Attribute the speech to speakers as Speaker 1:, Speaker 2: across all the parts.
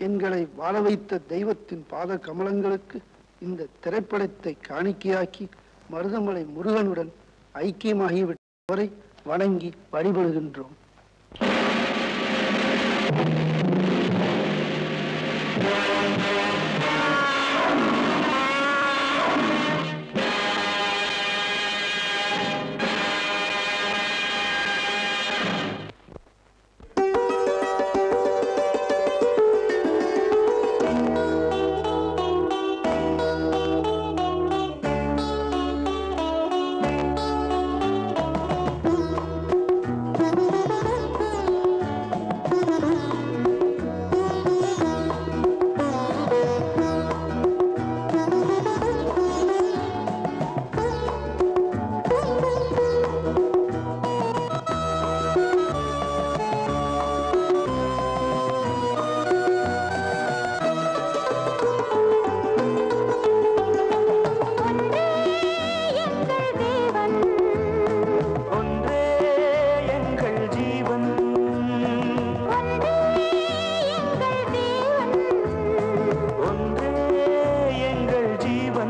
Speaker 1: எங்களை வாழ வைத்த தெய்வத்தின் பாத கமலங்களுக்கு இந்த திரைப்படத்தை காணிக்கையாக்கி மருதமலை முருகனுடன் ஐக்கியமாகிவிட்டவரை வணங்கி வழிபடுகின்றோம்
Speaker 2: ஒன்றே எங்கள் ஜீவன் ஒன்றே எங்கள் ஜீவன்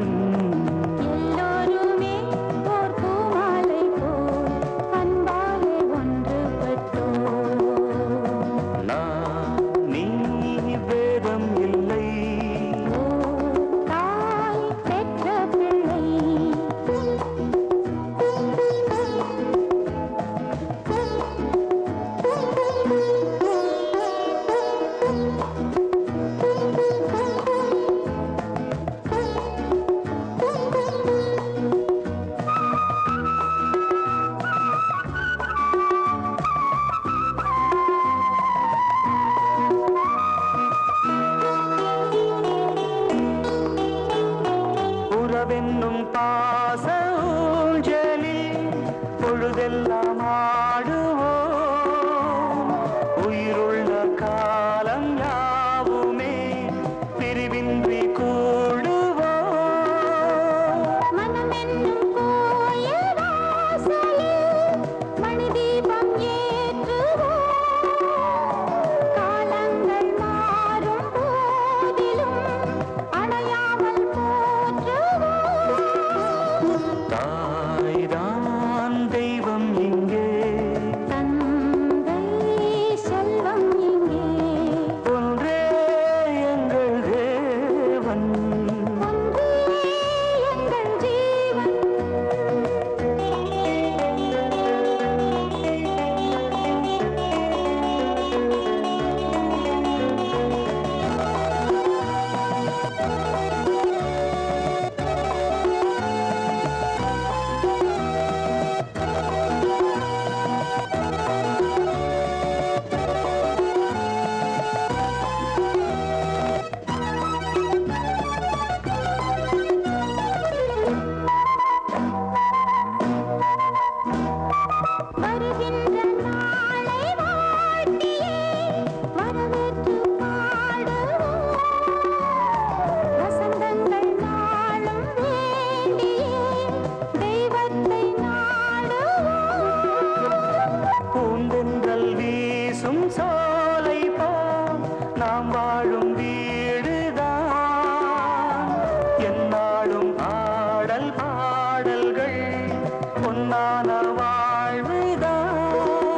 Speaker 3: எல்லோருமே ஓர் பூமாலை போல் அன்பாலே ஒன்றுபட்டோம்
Speaker 2: நான் நீ வேதம் இல்லை
Speaker 3: ஓர் தாய் பெற்ற பிள்ளை
Speaker 2: உறவென்னும் பாச ஊஞ்சலில் பொழுதெல்லாம் ஆடுவோம் உயிருள்ள காலம் யாவுமே பிரிவின்றி கூடுவோம்
Speaker 3: மனமென்னும் கோயில் வாசலில் மணி தீபம் ஏற்றுவோம் காலங்கள் மாறும் போதிலும் அணையாமல் போற்றுவோம்
Speaker 2: தாய்தான் தெய்வம் இங்கே
Speaker 3: தந்தை செல்வம் இங்கே
Speaker 2: ஒன்றே எங்கள் தேவன்
Speaker 3: ஒன்றே எங்கள் ஜீவன் வருகின்ற நாளை வாழ்த்தியே வரவேற்று பாடுவோம் வசந்தங்கள் நாளும் வேண்டியே தெய்வத்தை நாடுவோம்
Speaker 2: பூந்தென்றல் வீசும் சோலை போல் நாம் வாழும் வீடுதான் என்னாலும் ஆடல் பாடல்கள் பொன்னான வாழ்வுதான்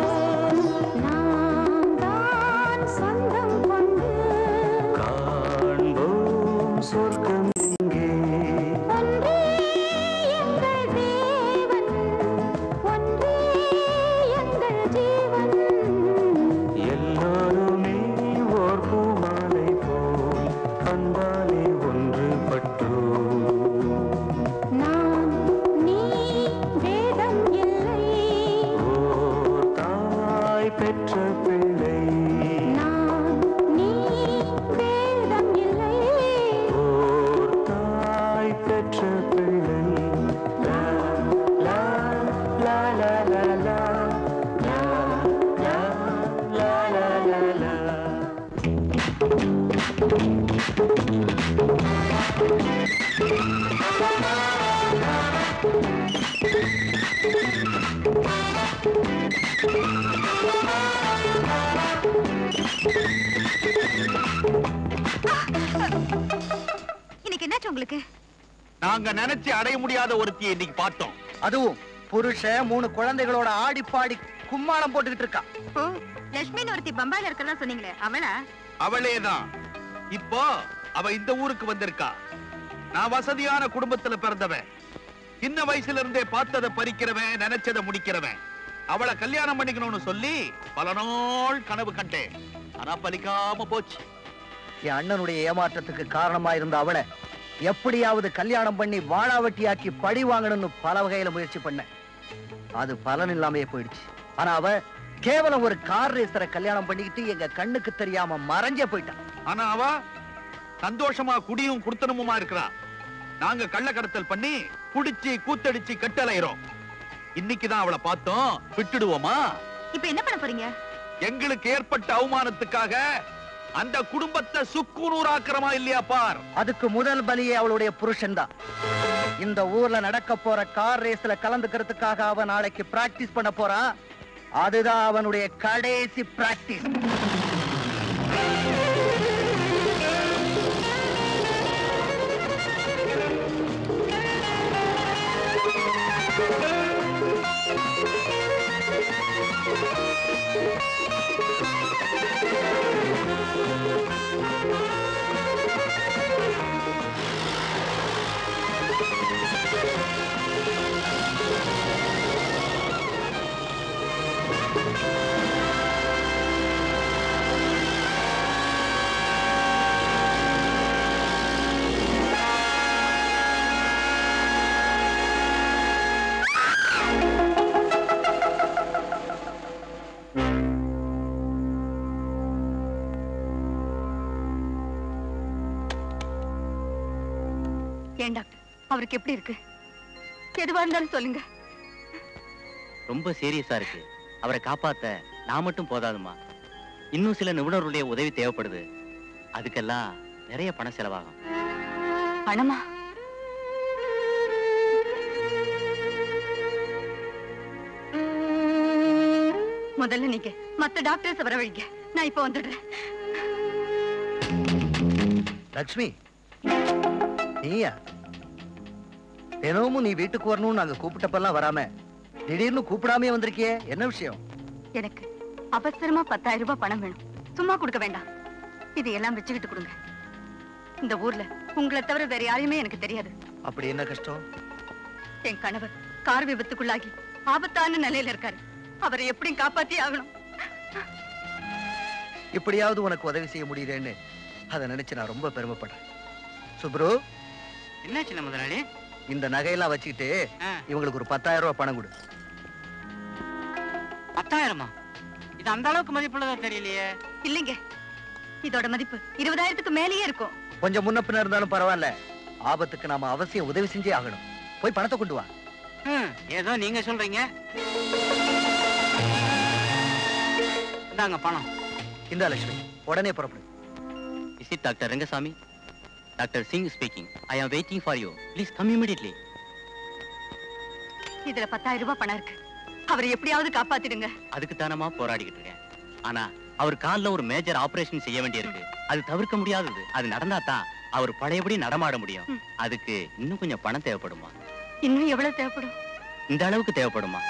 Speaker 3: நாம் தான் சொந்தம் கொண்டு
Speaker 2: காண்போம் சொர்க்கம் இங்கே
Speaker 3: ஒன்றே எங்கள் தேவன் ஒன்றே எங்கள் ஜீவன்
Speaker 2: எல்லோருமே ஓர் பூமாலை போல் அன்பாலே ஒன்றுபட்டோம்
Speaker 3: நான் நீ வேதம் இல்லை
Speaker 2: ஓர் தாய் பெற்ற பிள்ளை
Speaker 3: நான் நீ வேதம் இல்லை
Speaker 2: ஓர் தாய் பெற்ற பிள்ளை லா, லா, லா, லா, லா, லா. லா, லா, லா, லா, லா, லா.
Speaker 3: Thank இன்னைக்கு என்னாச்சு உங்களுக்கு
Speaker 4: நாங்க நினைச்சு அடைய முடியாத ஒருத்தியை இன்னைக்கு பார்த்தோம்
Speaker 5: அதுவும் புருஷன் மூணு குழந்தைகளோட ஆடி பாடி கும்மாளம் போட்டுக்கிட்டு இருக்கா
Speaker 3: ஓ லட்சுமின்னு ஒருத்தி பம்பாயில இருக்கிறதா சொன்னீங்களே அவளா
Speaker 4: அவளேதான் இப்போ அவ இந்த ஊருக்கு வந்திருக்கா நான் வசதியான குடும்பத்துல பிறந்தவன் சின்ன வயசுல இருந்தே பார்த்ததை பறிக்கிறவன் நினைச்சதை முடிக்கிறவன் அவளை கல்யாணம் பண்ணிக்கணும்னு சொல்லி பல நாள் கனவு கண்டேன் ஆனா பலிக்காம போச்சு
Speaker 5: என் அண்ணனுடைய ஏமாற்றத்துக்கு காரணமா இருந்த அவளை எப்படியாவது கல்யாணம் பண்ணி வாழாவட்டியாக்கி பழி வாங்கணும்னு பல வகையில முயற்சி பண்ணேன் அது பலன் இல்லாமையே போயிடுச்சு ஆனா அவ கேவலம் ஒரு கார் ரேசரை கல்யாணம் பண்ணிக்கிட்டு எங்க கண்ணுக்கு தெரியாம மறைஞ்சே போயிட்டான்
Speaker 4: ஆனா அவ சந்தோஷமா குடியும் குடுத்தனமுமா இருக்கிறா நாங்க கள்ள கடத்தல் பண்ணி குடிச்சு கூத்தடிச்சு கட்டளையிறோம் இன்னைக்குதான் அவளை பார்த்தோம் விட்டுடுவோமா
Speaker 3: இப்ப என்ன பண்ண போறீங்க
Speaker 4: எங்களுக்கு ஏற்பட்ட அவமானத்துக்காக அந்த குடும்பத்தை சுக்குநூறாக்குறமா இல்லையா பார்
Speaker 5: அதுக்கு முதல் பலியே அவளுடைய புருஷன் தான் இந்த ஊர்ல நடக்க போற கார் ரேஸ்ல கலந்துக்கிறதுக்காக அவன் நாளைக்கு பிராக்டிஸ் பண்ண போறான் அதுதான் அவனுடைய கடைசி பிராக்டிஸ்
Speaker 3: ஏன் டாக்டர் அவருக்கு எப்படி இருக்கு எதுவா இருந்தாலும் சொல்லுங்க
Speaker 6: ரொம்ப சீரியஸா இருக்கு அவரை காப்பாத்த நான் மட்டும் போதாதுமா இன்னும் சில நிபுணர்களுடைய உதவி தேவைப்படுது அதுக்கெல்லாம் நிறைய பணம் செலவாகும்
Speaker 3: பணமா முதல்ல நீங்க மத்த டாக்டர்ஸ் வரவழைங்க நான் இப்ப வந்துடுறேன்
Speaker 5: லக்ஷ்மி நீயா தினமும் நீ வீட்டுக்கு வரணும்னு நாங்க கூப்பிட்டப்பெல்லாம் வராம திடீர்னு கூப்பிடாமே வந்திருக்கியே என்ன விஷயம்
Speaker 3: எனக்கு அவசரமா பத்தாயிரம் ரூபாய் பணம் வேணும் சும்மா கொடுக்க வேண்டாம் இதையெல்லாம் வச்சுக்கிட்டு கொடுங்க இந்த ஊர்ல உங்களை தவிர வேற யாரையுமே எனக்கு தெரியாது
Speaker 5: அப்படி என்ன கஷ்டம்
Speaker 3: என் கணவர் கார் விபத்துக்குள்ளாகி ஆபத்தான நிலையில இருக்காரு அவரை எப்படி காப்பாத்தி ஆகணும்
Speaker 5: இப்படியாவது உனக்கு உதவி செய்ய முடியலன்னு அதை நினைச்சு நான் ரொம்ப பெருமைப்படுறேன் சுப்ரு
Speaker 6: என்ன சின்ன முதலாளி
Speaker 5: இந்த நகையெல்லாம் வச்சுக்கிட்டு
Speaker 6: ஆ.
Speaker 5: இவங்களுக்கு ஒரு பத்தாயிரம் ரூபாய் பணம் கொடு
Speaker 6: பத்தாயிரமா இது அந்த அளவுக்கு மதிப்புள்ளதா தெரியலையே
Speaker 3: இல்லைங்க இதோட மதிப்பு இருபதாயிரத்துக்கு மேலேயே இருக்கும்
Speaker 5: கொஞ்சம் முன்ன பின்ன இருந்தாலும் பரவாயில்ல ஆபத்துக்கு நாம அவசியம் உதவி செஞ்சே ஆகணும் போய் பணத்தை கொண்டு வா
Speaker 6: ஏதோ நீங்க சொல்றீங்க இந்தாங்க பணம்
Speaker 5: இந்த லட்சுமி உடனே புறப்படு
Speaker 6: is it doctor Rangasamy doctor Singh speaking I am waiting for you please come immediately
Speaker 3: இதுல பத்தாயிரம் ரூபாய் பணம் இருக்கு அவரை எப்படியாவது காப்பாத்திடுங்க
Speaker 6: அதுக்கு தானமா போராடிக்கிட்டு இருக்கேன் ஆனா அவர் கால்ல ஒரு மேஜர் ஆபரேஷன் செய்ய வேண்டியிருக்கு அது தவிர்க்க முடியாதது அது நடந்தா தான் அவர் பழையபடி நடமாட முடியும்
Speaker 3: ம்.
Speaker 6: அதுக்கு இன்னும் கொஞ்சம் பணம் தேவைப்படுமா
Speaker 3: இன்னும் எவ்வளவு தேவைப்படும்
Speaker 6: இந்த அளவுக்கு தேவைப்படுமா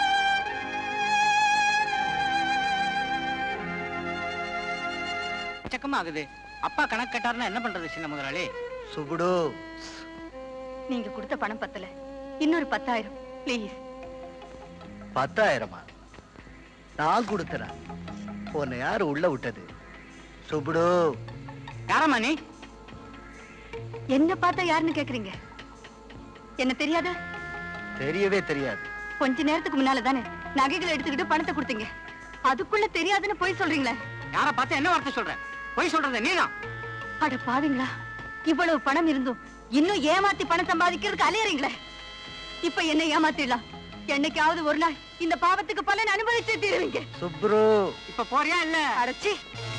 Speaker 7: ஆகுது அப்பா கணக்கு கேட்டாருன்னா என்ன பண்றது சின்ன முதலாளி
Speaker 5: சுகுடு
Speaker 3: நீங்க கொடுத்த பணம் பத்தல இன்னொரு பத்தாயிரம் ப்ளீஸ்
Speaker 5: பத்தாயிரமா நான் கொடுக்கறேன் உன்னை யாரு உள்ள விட்டது சுபுடு
Speaker 7: யாரம்மா நீ
Speaker 3: என்ன பார்த்தா யாருன்னு கேக்குறீங்க என்ன தெரியாதா
Speaker 5: தெரியவே தெரியாது
Speaker 3: கொஞ்ச நேரத்துக்கு முன்னால தானே நகைகளை எடுத்துக்கிட்டு பணத்தை கொடுத்தீங்க அதுக்குள்ள தெரியாதுன்னு போய் சொல்றீங்களே
Speaker 7: யார பார்த்து என்ன வார்த்தை சொல்ற பொய் சொல்றது நீதான்
Speaker 3: அட பாவிங்களா இவ்வளவு பணம் இருந்தும் இன்னும் ஏமாத்தி பணம் சம்பாதிக்கிறதுக்கு அலையறீங்களே இப்ப என்ன ஏமாத்திடலாம் என்னைக்காவது ஒரு நாள் இந்த பாவத்துக்கு பலன் அனுபவிச்சு தீருவீங்க
Speaker 5: சுப்ரு
Speaker 7: இப்ப போறியா இல்ல
Speaker 3: அடைச்சி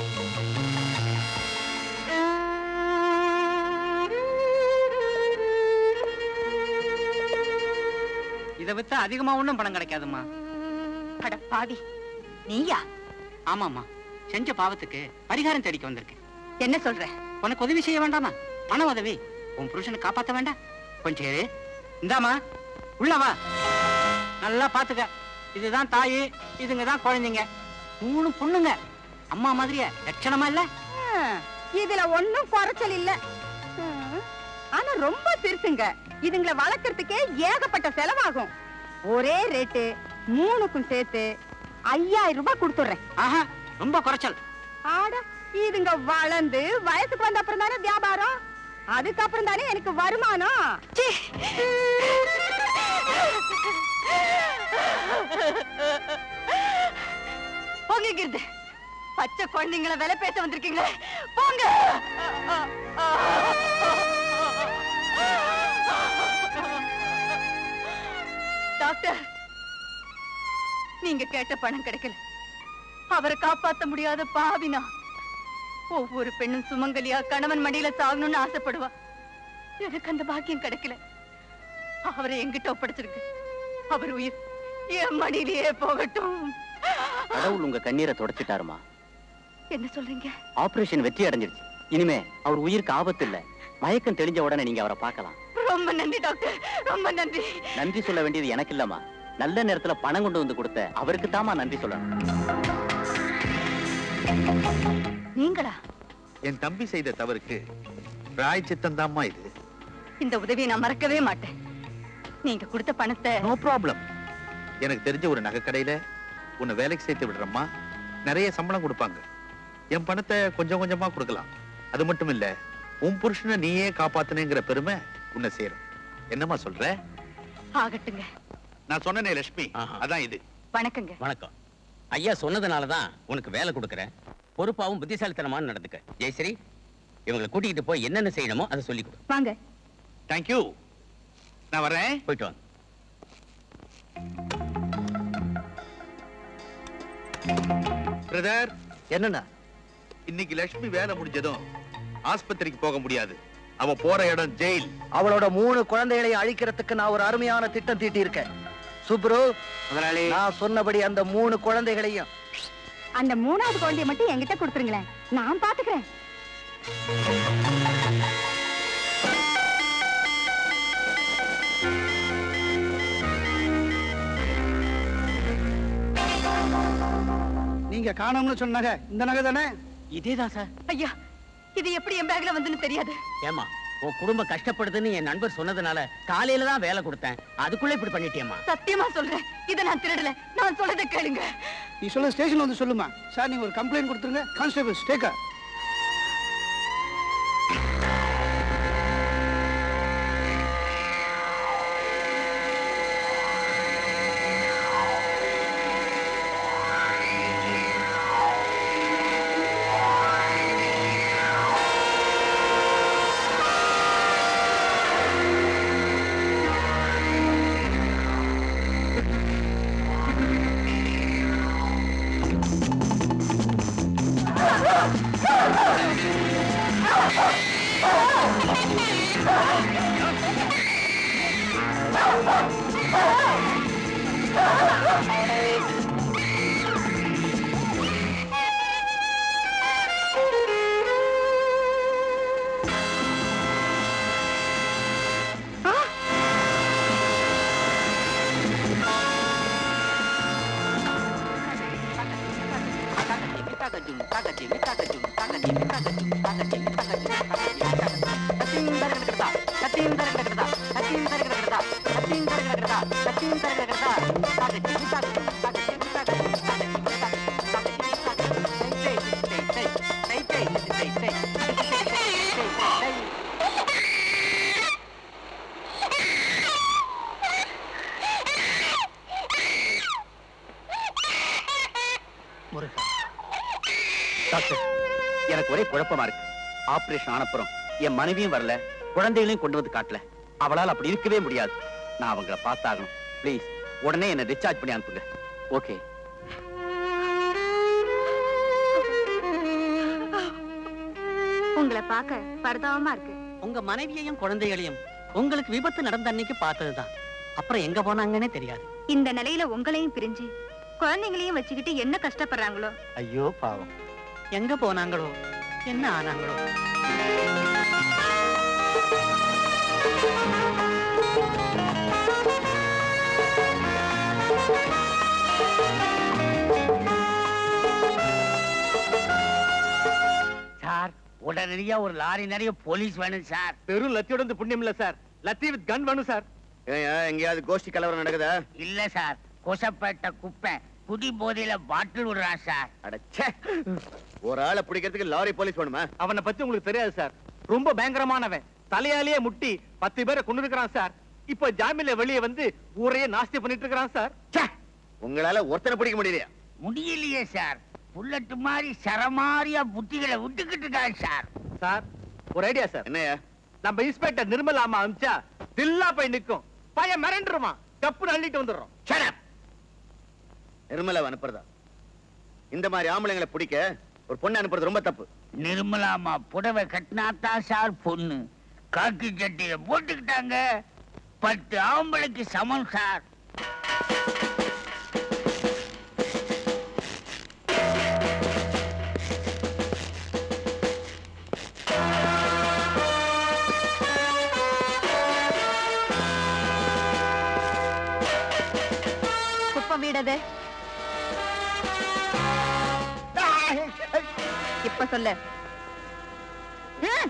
Speaker 7: இதை வித்து அதிகமா ஒண்ணும் பணம் கிடைக்காதும்மா
Speaker 3: அட பாவி நீயா
Speaker 7: ஆமாம்மா செஞ்ச பாவத்துக்கு பரிகாரம் தேடிக்க வந்திருக்கேன்
Speaker 3: என்ன சொல்ற
Speaker 7: உனக்கு உதவி செய்ய வேண்டாமா பண உதவி உன் புருஷனை காப்பாத்த வேண்டாம் கொஞ்சம் இரு இந்தாமா உள்ள வா நல்லா பாத்துக்க இதுதான் தாயி இதுங்க தான் குழந்தைங்க மூணு பொண்ணுங்க அம்மா மாதிரியே லட்சணமா இல்ல
Speaker 8: இதுல ஒண்ணும் குறைச்சல் இல்ல ம், ஆனா ரொம்ப சிறுசுங்க இதுங்களை வளர்க்கறதுக்கே ஏகப்பட்ட செலவாகும் ஒரே ரேட்டு மூணுக்கும் சேர்த்து ஐயாயிரம் ரூபாய் கொடுத்துடுறேன்
Speaker 7: ஆஹா ரொம்ப குறைச்சல்
Speaker 8: ஆட இதுங்க வளர்ந்து வயசுக்கு வந்த அப்புறம் தானே வியாபாரம் அதுக்கப்புறம் தானே எனக்கு வருமானம்
Speaker 3: சீ. போங்க இங்கிருந்து பச்சை குழந்தைங்களை விலை பேச வந்திருக்கீங்களே போங்க டாக்டர் நீங்க கேட்ட பணம் கிடைக்கல அவரை காப்பாத்த முடியாத பாவினா ஒவ்வொரு பெண்ணும் சுமங்கலியா கணவன் மடியில சாகணும்னு ஆசைப்படுவா எனக்கு அந்த பாக்கியம் கிடைக்கல அவரை எங்கிட்ட ஒப்படைச்சிருக்கு அவர் உயிர் என் மடியிலேயே போகட்டும்
Speaker 6: கடவுள் உங்க கண்ணீரை தொடச்சிட்டாருமா
Speaker 3: என்ன சொல்றீங்க
Speaker 6: ஆபரேஷன் வெற்றி அடைஞ்சிருச்சு இனிமே அவர் உயிருக்கு ஆபத்து இல்ல மயக்கம் தெளிஞ்ச உடனே நீங்க அவரை பார்க்கலாம்
Speaker 3: ரொம்ப நன்றி டாக்டர் ரொம்ப நன்றி
Speaker 6: நன்றி சொல்ல வேண்டியது எனக்கு இல்லம்மா நல்ல நேரத்துல பணம் கொண்டு வந்து கொடுத்த அவருக்கு தாமா நன்றி சொல்லணும்
Speaker 3: நீங்களா
Speaker 4: என் தம்பி செய்த தவறுக்கு ராய் சித்தம் தாம்மா இது
Speaker 3: இந்த உதவியை நான் மறக்கவே மாட்டேன் நீங்க கொடுத்த பணத்தை
Speaker 4: நோ ப்ராப்ளம் எனக்கு தெரிஞ்ச ஒரு நகைக்கடையில உன்னை வேலைக்கு சேர்த்து விடுறம்மா நிறைய சம்பளம் கொடுப்பாங்க என் பணத்தை கொஞ்சம் கொஞ்சமா கொடுக்கலாம் அது மட்டும் இல்ல உன் புருஷனை நீயே காப்பாத்துனேங்கிற பெருமை உன்னை சேரும் என்னம்மா சொல்ற
Speaker 3: ஆகட்டுங்க
Speaker 4: நான் சொன்னனே லட்சுமி
Speaker 9: ஆஹா.
Speaker 4: அதான் இது
Speaker 3: வணக்கங்க
Speaker 9: வணக்கம் ஐயா சொன்னதுனால தான் உனக்கு வேலை கொடுக்குறேன் பொறுப்பாவும் புத்திசாலித்தனமான நடந்துக்க ஜெயஸ்ரீ இவங்களை கூட்டிகிட்டு போய் என்னென்ன செய்யணுமோ அதை சொல்லி கொடு
Speaker 3: வாங்க
Speaker 4: தேங்க்யூ நான் வரேன்
Speaker 9: போயிட்டு வாங்க
Speaker 4: பிரதர்
Speaker 5: என்னண்ணா
Speaker 4: இன்னைக்கு லட்சுமி வேலை முடிஞ்சதும் ஆஸ்பத்திரிக்கு போக முடியாது அவ போற இடம் ஜெயில்
Speaker 5: அவளோட மூணு குழந்தைகளை அழிக்கிறதுக்கு நான் ஒரு அருமையான திட்டம் தீட்டி இருக்கேன் சுப்ரு
Speaker 7: முதலாளி
Speaker 5: நான் சொன்னபடி அந்த மூணு குழந்தைகளையும்
Speaker 8: அந்த மூணாவது குழந்தைய மட்டும் என்கிட்ட கொடுத்துருங்களேன் நான் பாத்துக்கிறேன்
Speaker 1: நீங்க காணோம்னு சொன்ன நகை இந்த நகை தானே
Speaker 9: இதேதான் சார்
Speaker 3: ஐயா இது எப்படி என் பேக்ல வந்துன்னு தெரியாது
Speaker 9: ஏமா உன் குடும்பம் கஷ்டப்படுதுன்னு என் நண்பர் சொன்னதுனால காலையில தான் வேலை கொடுத்தேன் அதுக்குள்ள இப்படி பண்ணிட்டியம்மா
Speaker 3: சத்தியமா சொல்றேன் இதை நான் திருடல நான் சொல்றதை கேளுங்க
Speaker 1: நீ சொல்ல ஸ்டேஷன் வந்து சொல்லுமா சார் நீங்க ஒரு கம்ப்ளைண்ட் கொடுத்துருங்க கான்ஸ்டபிள் ஸ்டேக்கா
Speaker 6: டாக்டர் எனக்கு ஒரே குழப்பமா இருக்கு ஆபரேஷன் ஆனப்புறம் என் மனைவியும் வரல குழந்தைகளையும் கொண்டு வந்து காட்டல அவளால் அப்படி இருக்கவே முடியாது நான் அவங்கள பார்த்தாகணும் ப்ளீஸ் உடனே என்ன டிஸ்சார்ஜ் பண்ணி அனுப்புங்க ஓகே
Speaker 8: உங்களை பார்க்க பரிதாபமா இருக்கு
Speaker 7: உங்க மனைவியையும் குழந்தைகளையும் உங்களுக்கு விபத்து நடந்த அன்னைக்கு பார்த்ததுதான் அப்புறம் எங்க போனாங்கன்னே தெரியாது
Speaker 8: இந்த நிலையில உங்களையும் பிரிஞ்சு குழந்தைங்களையும் வச்சுக்கிட்டு என்ன கஷ்டப்படுறாங்களோ
Speaker 5: ஐயோ பாவம்
Speaker 7: எங்க போனாங்களோ என்ன ஆனாங்களோ
Speaker 10: சார் உடனடியா ஒரு லாரி நிறைய போலீஸ் வேணும் சார்
Speaker 6: பெரும் லத்தியோட வந்து புண்ணியம் இல்ல சார் லத்தி வித் கன் வேணும் சார் எங்கேயாவது கோஷ்டி கலவரம் நடக்குதா
Speaker 10: இல்ல சார் கொசப்பேட்டை குப்பை குடி போதையில பாட்டில் விடுறான் சார்
Speaker 6: அடச்சே ஒரு ஆளை பிடிக்கிறதுக்கு லாரி போலீஸ் வேணுமா
Speaker 11: அவனை பத்தி உங்களுக்கு தெரியாது சார் ரொம்ப பயங்கரமானவன் தலையாலேயே முட்டி பத்து பேரை கொண்டு இருக்கிறான் சார் இப்ப ஜாமீன்ல வெளியே வந்து ஊரையே நாஸ்தி பண்ணிட்டு இருக்கிறான் சார்
Speaker 6: ச்சே, உங்களால ஒருத்தனை பிடிக்க முடியலையா
Speaker 10: முடியலையே சார் புல்லட்டு மாதிரி சரமாரியா புத்திகளை விட்டுக்கிட்டு இருக்கான் சார்
Speaker 11: சார் ஒரு ஐடியா சார்
Speaker 6: என்னையா
Speaker 11: நம்ம இன்ஸ்பெக்டர் நிர்மலா அம்மா அமிச்சா தில்லா போய் நிக்கும் பையன் மிரண்டுருவான் கப்புன்னு அள்ளிட்டு வந்துடுறோம்
Speaker 6: Shut up. நிர்மலாவை அனுப்புறதா இந்த மாதிரி ஆம்பளைங்களை பிடிக்க ஒரு பொண்ணு அனுப்புறது ரொம்ப தப்பு
Speaker 10: நிர்மலாமா புடவை கட்டினாத்தான் சார் பொண்ணு காக்கி சட்டையை போட்டுக்கிட்டாங்க பத்து ஆம்பளைக்கு சமம் சார்
Speaker 3: குப்பம் வீடது இப்ப சொல்லு ம்.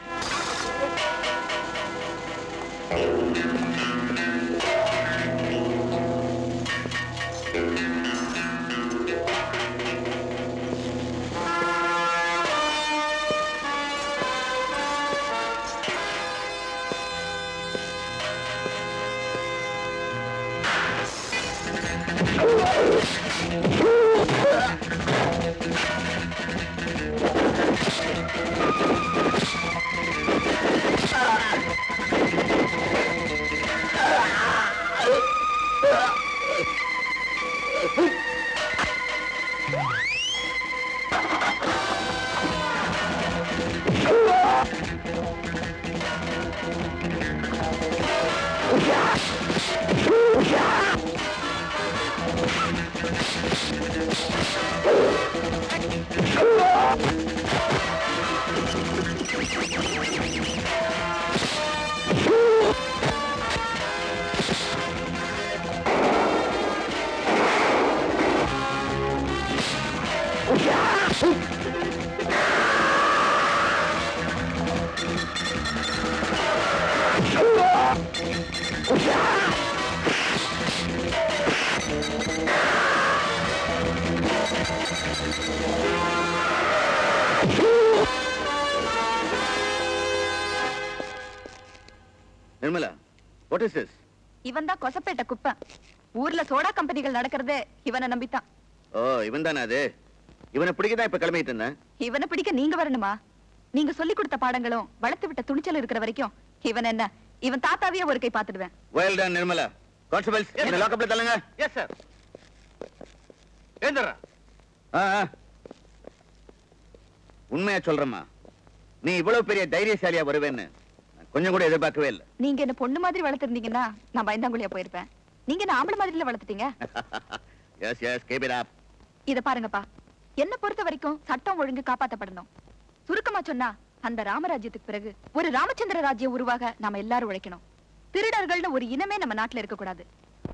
Speaker 6: நிர்மலா வாட் இஸ் திஸ்
Speaker 3: இவன் தான் கொசப்பேட்டை குப்பை ஊர்ல சோடா கம்பெனிகள் நடக்கிறதே இவனை நம்பித்தான்
Speaker 6: ஓ இவன் தானே அது இவனை பிடிக்க தான் இப்ப கிளம்பிட்டு இருந்தேன்
Speaker 3: இவனை பிடிக்க நீங்க வரணுமா நீங்க சொல்லி கொடுத்த பாடங்களும் வளர்த்து விட்ட துணிச்சல் இருக்கிற வரைக்கும் இவன் என்ன இவன் தாத்தாவையே ஒரு கை பாத்துடுவேன்
Speaker 6: வெல் டன் நிர்மலா கான்ஸ்டபிள்ஸ் என்ன லாக்அப்ல தள்ளுங்க
Speaker 11: எஸ் சார் ஏந்திரா
Speaker 6: ஆ, ஆ. உண்மையா சொல்றேம்மா நீ இவ்வளவு பெரிய தைரியசாலியா வருவேன்னு நான் கொஞ்சம் கூட எதிர்பார்க்கவே இல்லை
Speaker 3: நீங்க என்ன பொண்ணு மாதிரி வளர்த்திருந்தீங்கன்னா நான் பயந்தாங்குழியா போயிருப்பேன் நீங்க என்ன ஆம்பளை மாதிரில வளர்த்துட்டீங்க
Speaker 6: yes yes keep it up
Speaker 3: இத பாருங்கப்பா என்ன பொறுத்த வரைக்கும் சட்டம் ஒழுங்கு காப்பாத்தப்படணும் சுருக்கமா சொன்னா அந்த ராமராஜ்யத்துக்கு பிறகு ஒரு ராமச்சந்திர ராஜ்யம் உருவாக நாம எல்லாரும் உழைக்கணும் திருடர்கள்னு ஒரு இனமே நம்ம நாட்டுல இருக்க கூடாது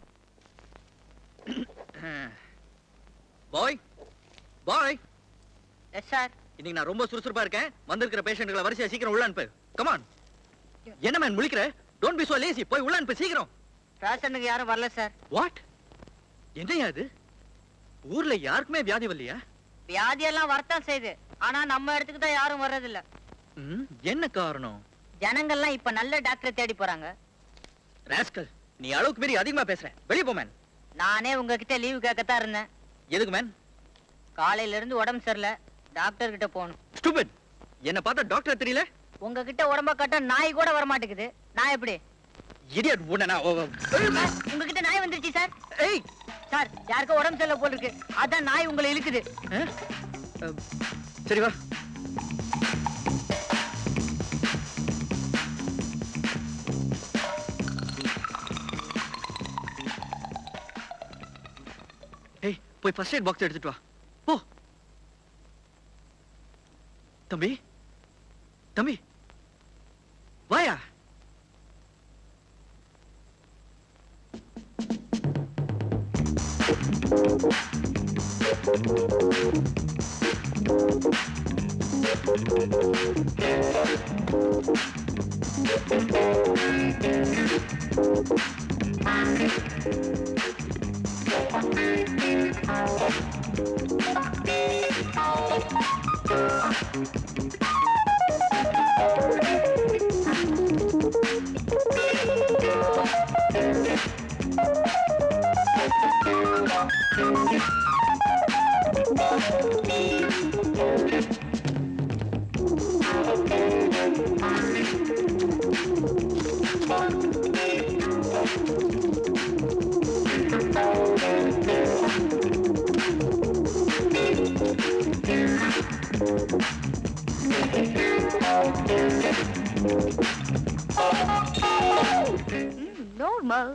Speaker 12: பாய் பாய்
Speaker 7: எஸ் சார்
Speaker 12: இன்னைக்கு நான் ரொம்ப சுறுசுறுப்பா இருக்கேன் வந்திருக்கிற பேஷண்ட்களை வரிசையா சீக்கிரம் உள்ள அனுப்பு கமான் என்ன மேன் முழிக்கிற டோன்ட் பி சோ லேசி போய் உள்ள அனுப்பு சீக்கிரம்
Speaker 7: பேஷண்ட்டுக்கு யாரும் வரல சார்
Speaker 12: வாட் என்னையா இது ஊர்ல யாருக்குமே வியாதி வரலையா
Speaker 7: வியாதியெல்லாம் வரத்தான் செய்யுது ஆனா நம்ம இடத்துக்கு தான் யாரும் வர்றதில்ல
Speaker 12: ம், என்ன காரணம்
Speaker 7: ஜனங்கள்லாம் இப்ப நல்ல டாக்டரை தேடி போறாங்க
Speaker 12: ராஸ்கல் நீ அளவுக்கு மீறி அதிகமா பேசுற வெளிய போ மேன்
Speaker 7: நானே உங்ககிட்ட லீவு கேட்கத்தான் இருந்தேன்
Speaker 12: எதுக்கு மேன்
Speaker 7: காலையில இருந்து உடம்பு சரியில்லை டாக்டர் கிட்ட போகணும்
Speaker 12: ஸ்டூபிட் என்ன பார்த்தா டாக்டர் தெரியல
Speaker 7: உங்ககிட்ட உடம்ப கட்ட நாய் கூட வர மாட்டேங்குது நான் எப்படி
Speaker 12: இடியட் உடனே
Speaker 7: உங்ககிட்ட நாய் வந்துருச்சு சார்
Speaker 12: ஏய்
Speaker 7: சார் யாருக்கோ உடம்பு சரியில்லை போல இருக்கு அதான் நாய் உங்களை இழுக்குது
Speaker 12: அஹ், அஹ், சரி வா ஏய் போய் ஃபர்ஸ்ட் எய்ட் பாக்ஸ் எடுத்துட்டு வா போ தம்பி தம்பி வாயா
Speaker 3: நார்மல்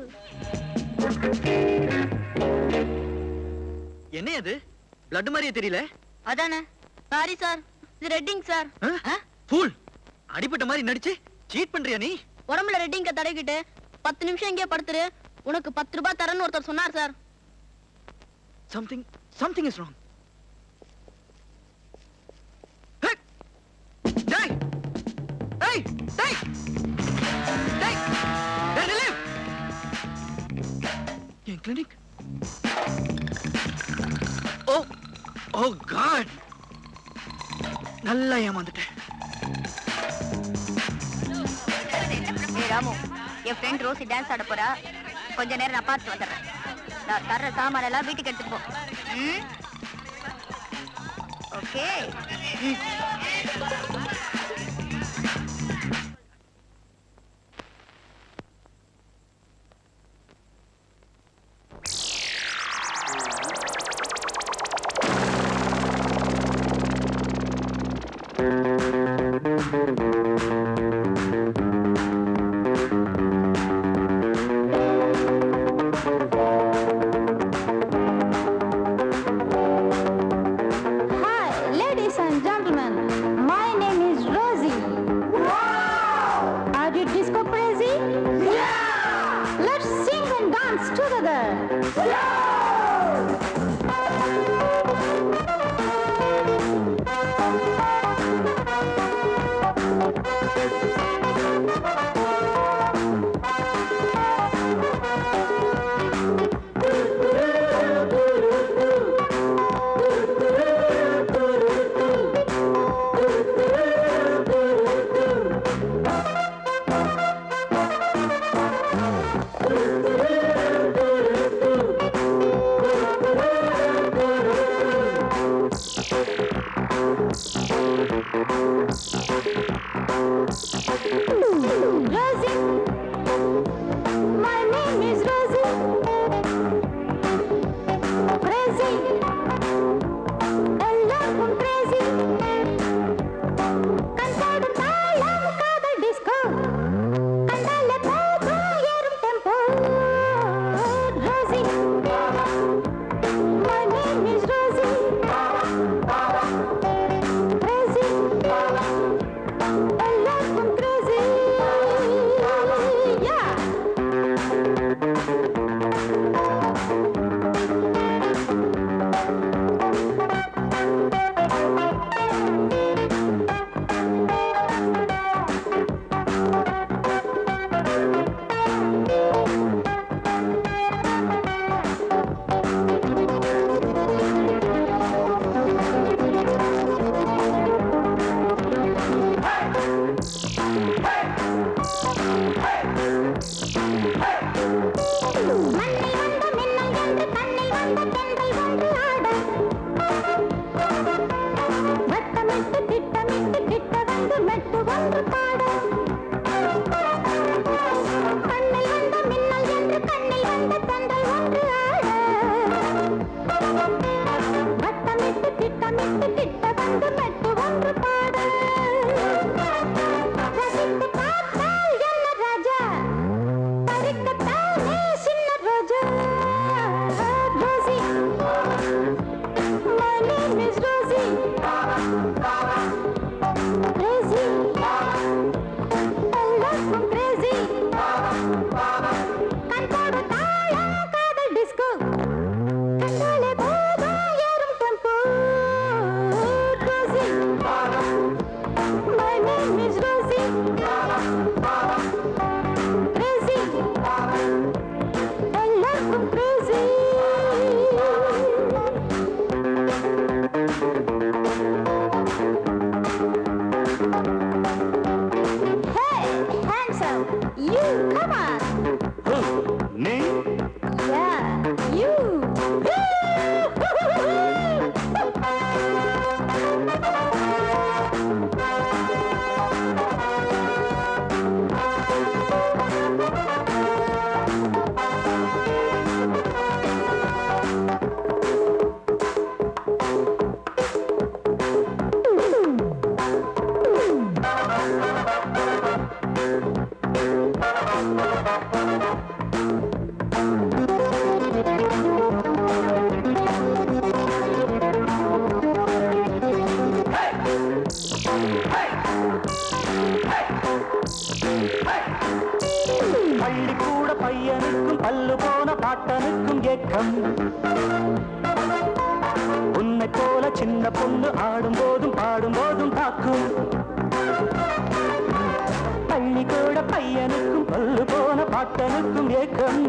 Speaker 12: என்ன அது பிளட் மாதிரியே தெரியல
Speaker 3: அதானே சாரி சார் இது ரெட்டிங் சார்
Speaker 12: ஃபூல் அடிபட்ட மாதிரி நடிச்சு சீட் பண்றியா நீ
Speaker 3: உடம்புல ரெட்டிங்க தடவிக்கிட்டு பத்து நிமிஷம் இங்கே படுத்துரு உனக்கு பத்து ரூபாய் தரேன்னு ஒருத்தர் சொன்னார் sir
Speaker 12: something something is wrong டேய் டேய் டேய் டேய் டேய் ரிலீவ் என் கிளினிக் ஓ ஓ காட் நல்லா ஏமாந்துட்டேன்
Speaker 3: ஏய் ராமு என் ஃப்ரெண்ட் ரோசி டான்ஸ் ஆட போறா கொஞ்ச நேரம் நான் பார்த்து வந்துடுறேன் நான் தர்ற சாமான எல்லாம் வீட்டுக்கு எடுத்துட்டு போ ம்? Okay
Speaker 13: Hi, ladies and gentlemen. My name is Rosie. Wow! Are you disco crazy? Yeah! Let's sing and dance together. Rosie. My name is Rosie. Crazy. எல்லாருக்கும் crazy. கண்பாடு தாளம் காதல் disco. கண்டாலே போதும் ஏறும் tempo. Rosie. My name is Rosie. Crazy. எல்லாருக்கும் crazy. Yeah. வட்டமிட்டு திட்டமிட்டு கிட்ட வந்து மெட்டு ஒன்று பாட கண்ணில் வந்த மின்னல் என்று கண்ணில் வந்த தந்தை ஒன்று ஆட வட்டமிட்டு திட்டமிட்டு கிட்ட வந்து மெட்டு ஒன்று பாட ரசித்து பார்த்தால் என்ன ராஜா You, come on.
Speaker 2: Me?
Speaker 13: Yeah, you.
Speaker 2: பள்ளிக்கூட பையனுக்கும் பல்லு போன பாட்டனுக்கும் ஏக்கம் உன்னை போல சின்ன பொண்ணு ஆடும் போதும் பாடும் போதும் தாக்கும் பள்ளிக்கூட பையனுக்கும் பல்லு போன பாட்டனுக்கும் ஏக்கம்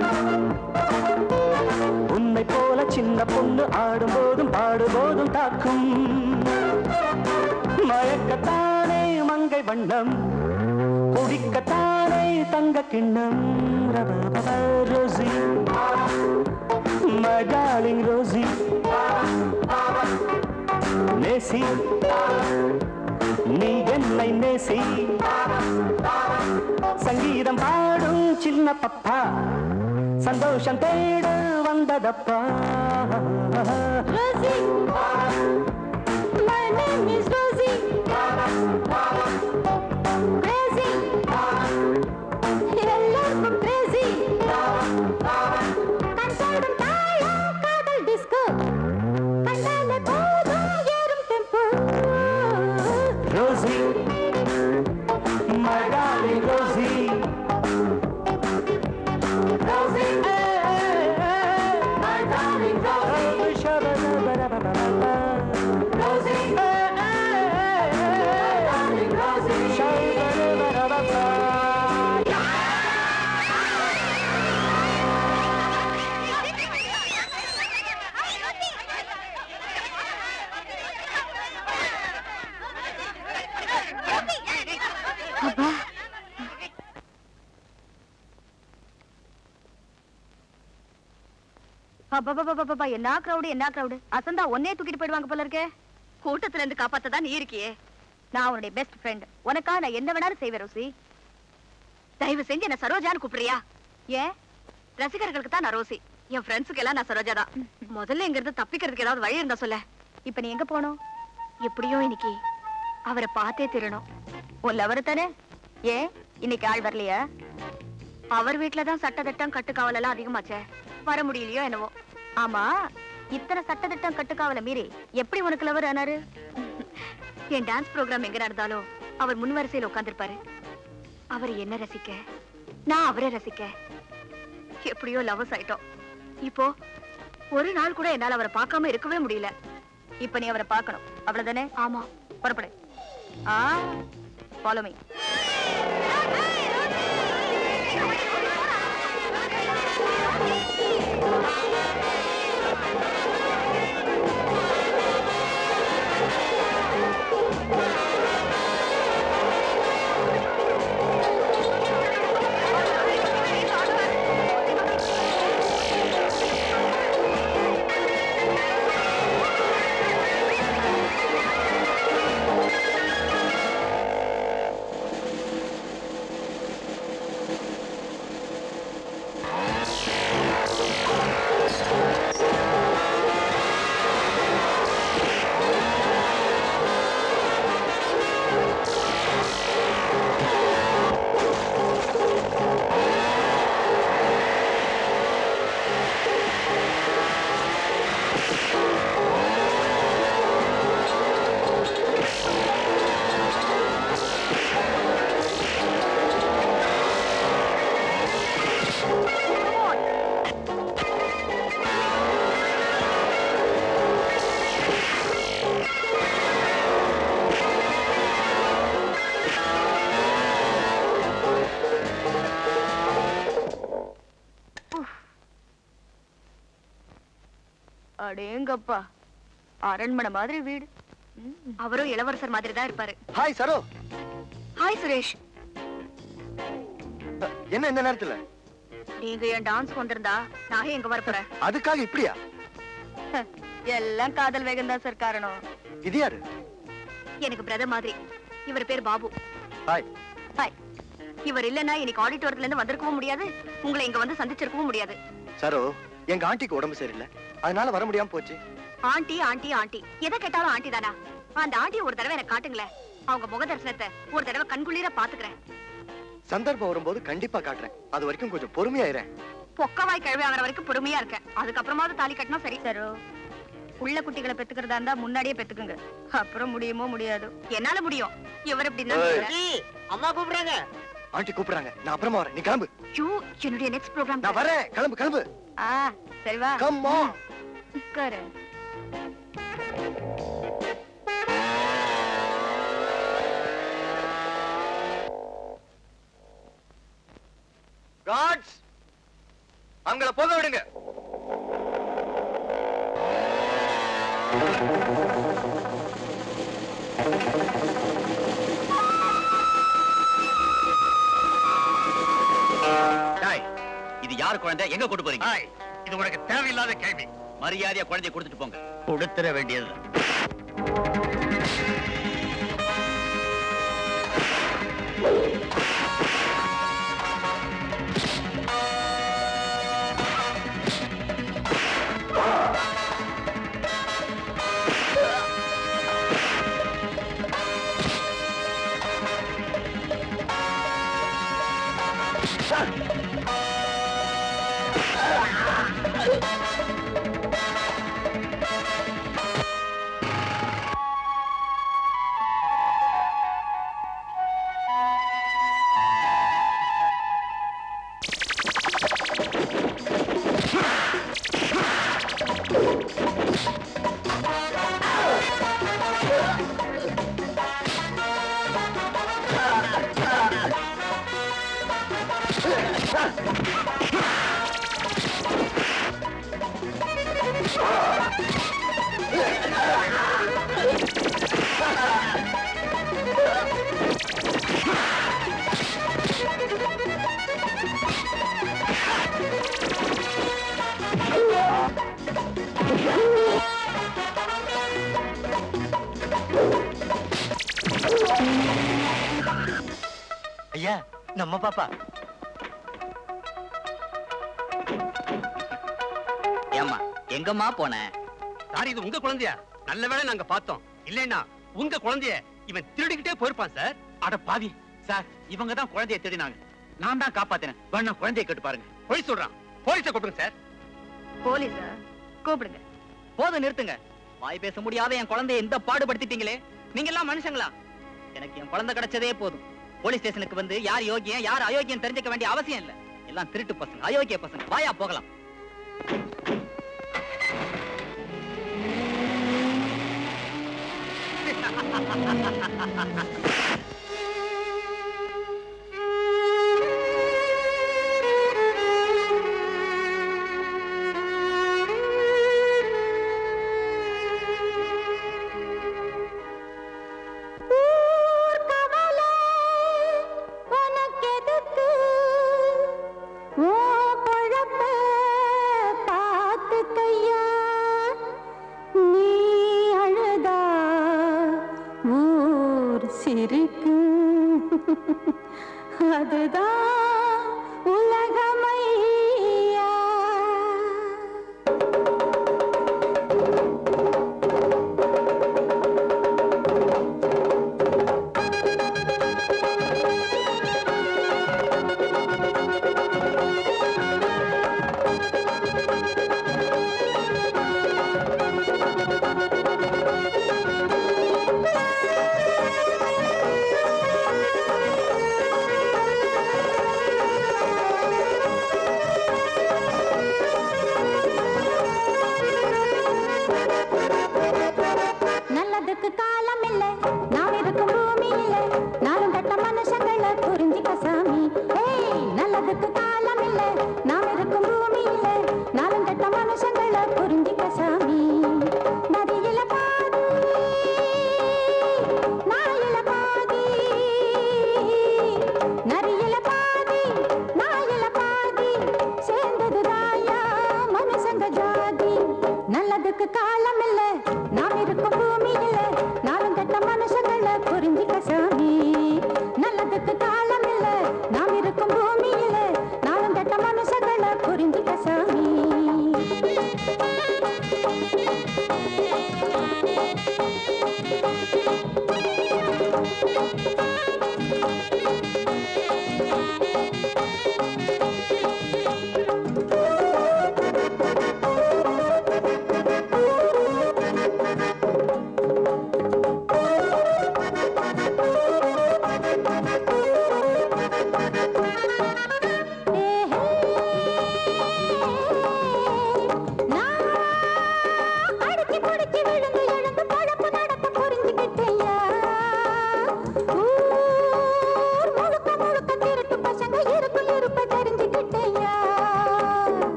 Speaker 2: உன்னை போல சின்ன பொண்ணு ஆடும் போதும் பாடும் போதும் தாக்கும் மயக்கத்தானே மங்கை வண்ணம் குடிக்கத்தானே தங்க கிண்ணம் ரோசி My darling ரோசி நேசி நீ என்னை நேசி சங்கீதம் பாடும் சின்ன பப்பா சந்தோஷம் தேடு வந்ததப்பா
Speaker 13: Rosie. My name is Rosie. Crazy. எல்லாருக்கும் crazy. கண்சாடும் தாளம் காதல் disco. கண்டாலே போதும் ஏறும் tempo.
Speaker 2: Rosie My darling Rosie
Speaker 13: Rosie. My darling Rosie. Rosie. Darling Rosie.
Speaker 3: அப்பப்பப்பப்பப்பா, என்ன crowd, என்ன crowd. அசந்தா ஒன்னே தூக்கிட்டு போயிடுவாங்க போல இருக்கே கூட்டத்துல இருந்து காப்பாத்ததான் நீ இருக்கியே நான் உன்னுடைய பெஸ்ட் ஃப்ரெண்ட் உனக்கா நான் என்ன வேணாலும் செய்வேன் ரோசி தயவு செஞ்சு என்ன சரோஜான்னு கூப்பிடுறியா ஏன் ரசிகர்களுக்கு தான் நான் ரோசி என் ஃப்ரெண்ட்ஸுக்கு எல்லாம் நான் சரோஜா தான் முதல்ல இங்க இருந்து தப்பிக்கிறதுக்கு ஏதாவது வழி இருந்தா சொல்ல இப்ப நீ எங்க போகணும் எப்படியோ இன்னைக்கு அவரை பார்த்தே திருணும் உன் லவர் தானே ஏன் இன்னைக்கு ஆள் வரலையா அவர் வீட்டுலதான் சட்டத்திட்டம் கட்டுக்காவல் எல்லாம் அதிகமாச்சே வர முடியலையோ என்னவோ ஆமா இத்தனை சட்டத்திட்டம் கட்டுக்காவலை மீறி எப்படி உனக்கு லவர் ஆனாரு என் டான்ஸ் ப்ரோக்ராம் எங்க நடந்தாலும் அவர் முன் வரிசையில் உட்கார்ந்திருப்பாரு அவர் என்ன ரசிக்க நான் அவரை ரசிக்க எப்படியோ லவர்ஸ் ஆயிட்டோம் இப்போ ஒரு நாள் கூட என்னால அவரை பார்க்காம இருக்கவே முடியல இப்ப நீ அவரை பார்க்கணும் அவ்வளவுதானே ஆமா புறப்படு ஆ ஃபாலோ மீ அடேங்கப்பா அரண்மனை மாதிரி வீடு அவரும் இளவரசர் மாதிரி தான் இருப்பாரு
Speaker 5: ஹாய் சரோ
Speaker 3: ஹாய் சுரேஷ்
Speaker 14: என்ன இந்த நேரத்துல
Speaker 3: நீங்க என் டான்ஸ் வந்திருந்தா நான் எங்க வரப்போறேன்
Speaker 14: அதுக்காக இப்படியா
Speaker 3: எல்லாம் காதல் வேகம் தான் சார் காரணம்
Speaker 14: இது யாரு
Speaker 3: எனக்கு பிரதர் மாதிரி இவர் பேர் பாபு
Speaker 14: ஹாய்
Speaker 3: ஹாய் இவர் இல்லைன்னா இன்னைக்கு ஆடிட்டோரத்துல இருந்து வந்திருக்கவும் முடியாது உங்களை இங்க வந்து சந்திச்சிருக்கவும் முடியாது
Speaker 14: சரோ எங்க ஆண்டிக்கு உடம்பு சரியில்லை அதனால வர முடியாம போச்சு
Speaker 3: ஆண்டி ஆண்டி ஆண்டி எதை கேட்டாலும் ஆண்டி தானா அந்த ஆண்டி ஒரு தடவை எனக்கு காட்டுங்களேன் அவங்க முக தரிசனத்தை ஒரு தடவை கண்குளிர பாத்துக்கிறேன்
Speaker 14: சந்தர்ப்பம் வரும்போது கண்டிப்பா காட்டுறேன் அது வரைக்கும் கொஞ்சம் பொறுமையாயிரேன்
Speaker 3: பொக்கவாய் கழுவி ஆகிற வரைக்கும் பொறுமையா இருக்கேன் அதுக்கப்புறமாவது தாலி கட்டினா சரி சரோ உள்ள குட்டிகளை பெத்துக்கிறதா இருந்தா முன்னாடியே பெத்துக்குங்க அப்புறம் முடியுமோ முடியாது என்னால முடியும் இவர் எப்படின்னா
Speaker 14: ஏய்.
Speaker 7: அம்மா கூப்பிடுறாங்க
Speaker 14: ஆண்டி கூப்பிடுறாங்க நான் அப்புறமா வரேன் நீ கிளம்பு
Speaker 3: ஐயோ, என்னுடைய நெக்ஸ்ட் ப்ரோக்ராம்
Speaker 14: நான் வரேன் கிளம்பு கிளம்பு
Speaker 3: ஆ சரி வா
Speaker 14: Come on.
Speaker 3: உட்காரு
Speaker 14: காட்ஸ் அவங்கள போக விடுங்க
Speaker 6: டேய், இது யார் குழந்தை எங்க கொண்டு போறீங்க
Speaker 4: இது உனக்கு தேவையில்லாத கேள்வி
Speaker 6: மரியாதையா குழந்தைய கொடுத்துட்டு போங்க
Speaker 9: கொடுத்துட வேண்டியது
Speaker 14: ஐயா நம்ம பாப்பா
Speaker 6: ஏம்மா எங்கம்மா போன
Speaker 11: சார் இது உங்க குழந்தையா நல்ல வேளை நாங்க பார்த்தோம் இல்லைன்னா உங்க குழந்தைய இவன் திருடிக்கிட்டே போயிருப்பான் சார்
Speaker 6: அட பாவி சார் இவங்க தான் குழந்தைய தேடினாங்க நான் தான் காப்பாத்தினேன் வேணா குழந்தைய கேட்டு பாருங்க
Speaker 11: போய் சொல்றான் போலீஸை கூப்பிடுங்க சார்
Speaker 3: போலீஸா கூப்பிடுங்க
Speaker 7: போதும் நிறுத்துங்க வாய் பேச முடியாத என் குழந்தைய இந்த பாடுபடுத்திட்டீங்களே நீங்க எல்லாம் மனுஷங்களா எனக்கு என் குழந்தை கிடைச்சதே போதும் போலீஸ் ஸ்டேஷனுக்கு வந்து யார் யோகியம் யார் அயோக்கியம் தெரிஞ்சுக்க வேண்டிய அவசியம் இல்ல எல்லாம் திருட்டு பசங்க அயோக்கிய பசங்க வாயா போகலாம்
Speaker 13: உனக்கெதுக்கு உன் பொழப்ப பார்த்துக்கையா. நீ அழுதா ஊர் சிரிக்கும்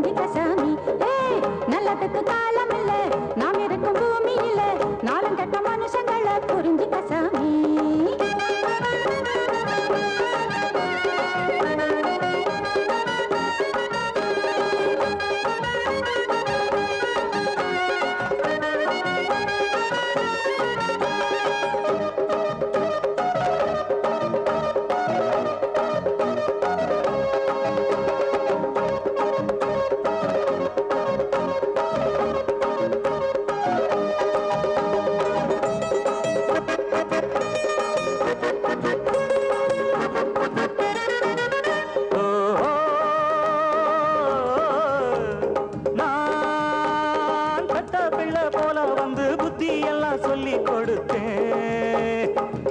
Speaker 13: புரிஞ்சிக்க சாமி ஏய், நல்லதுக்கு காலம் இல்ல நாம் இருக்கும் பூமி இல்ல நாளும் கெட்ட மனுஷங்களை புரிஞ்சிக்க சாமி
Speaker 2: நான் பெத்த பிள்ளை போல வந்து புத்தி எல்லாம் சொல்லி கொடுத்தேன்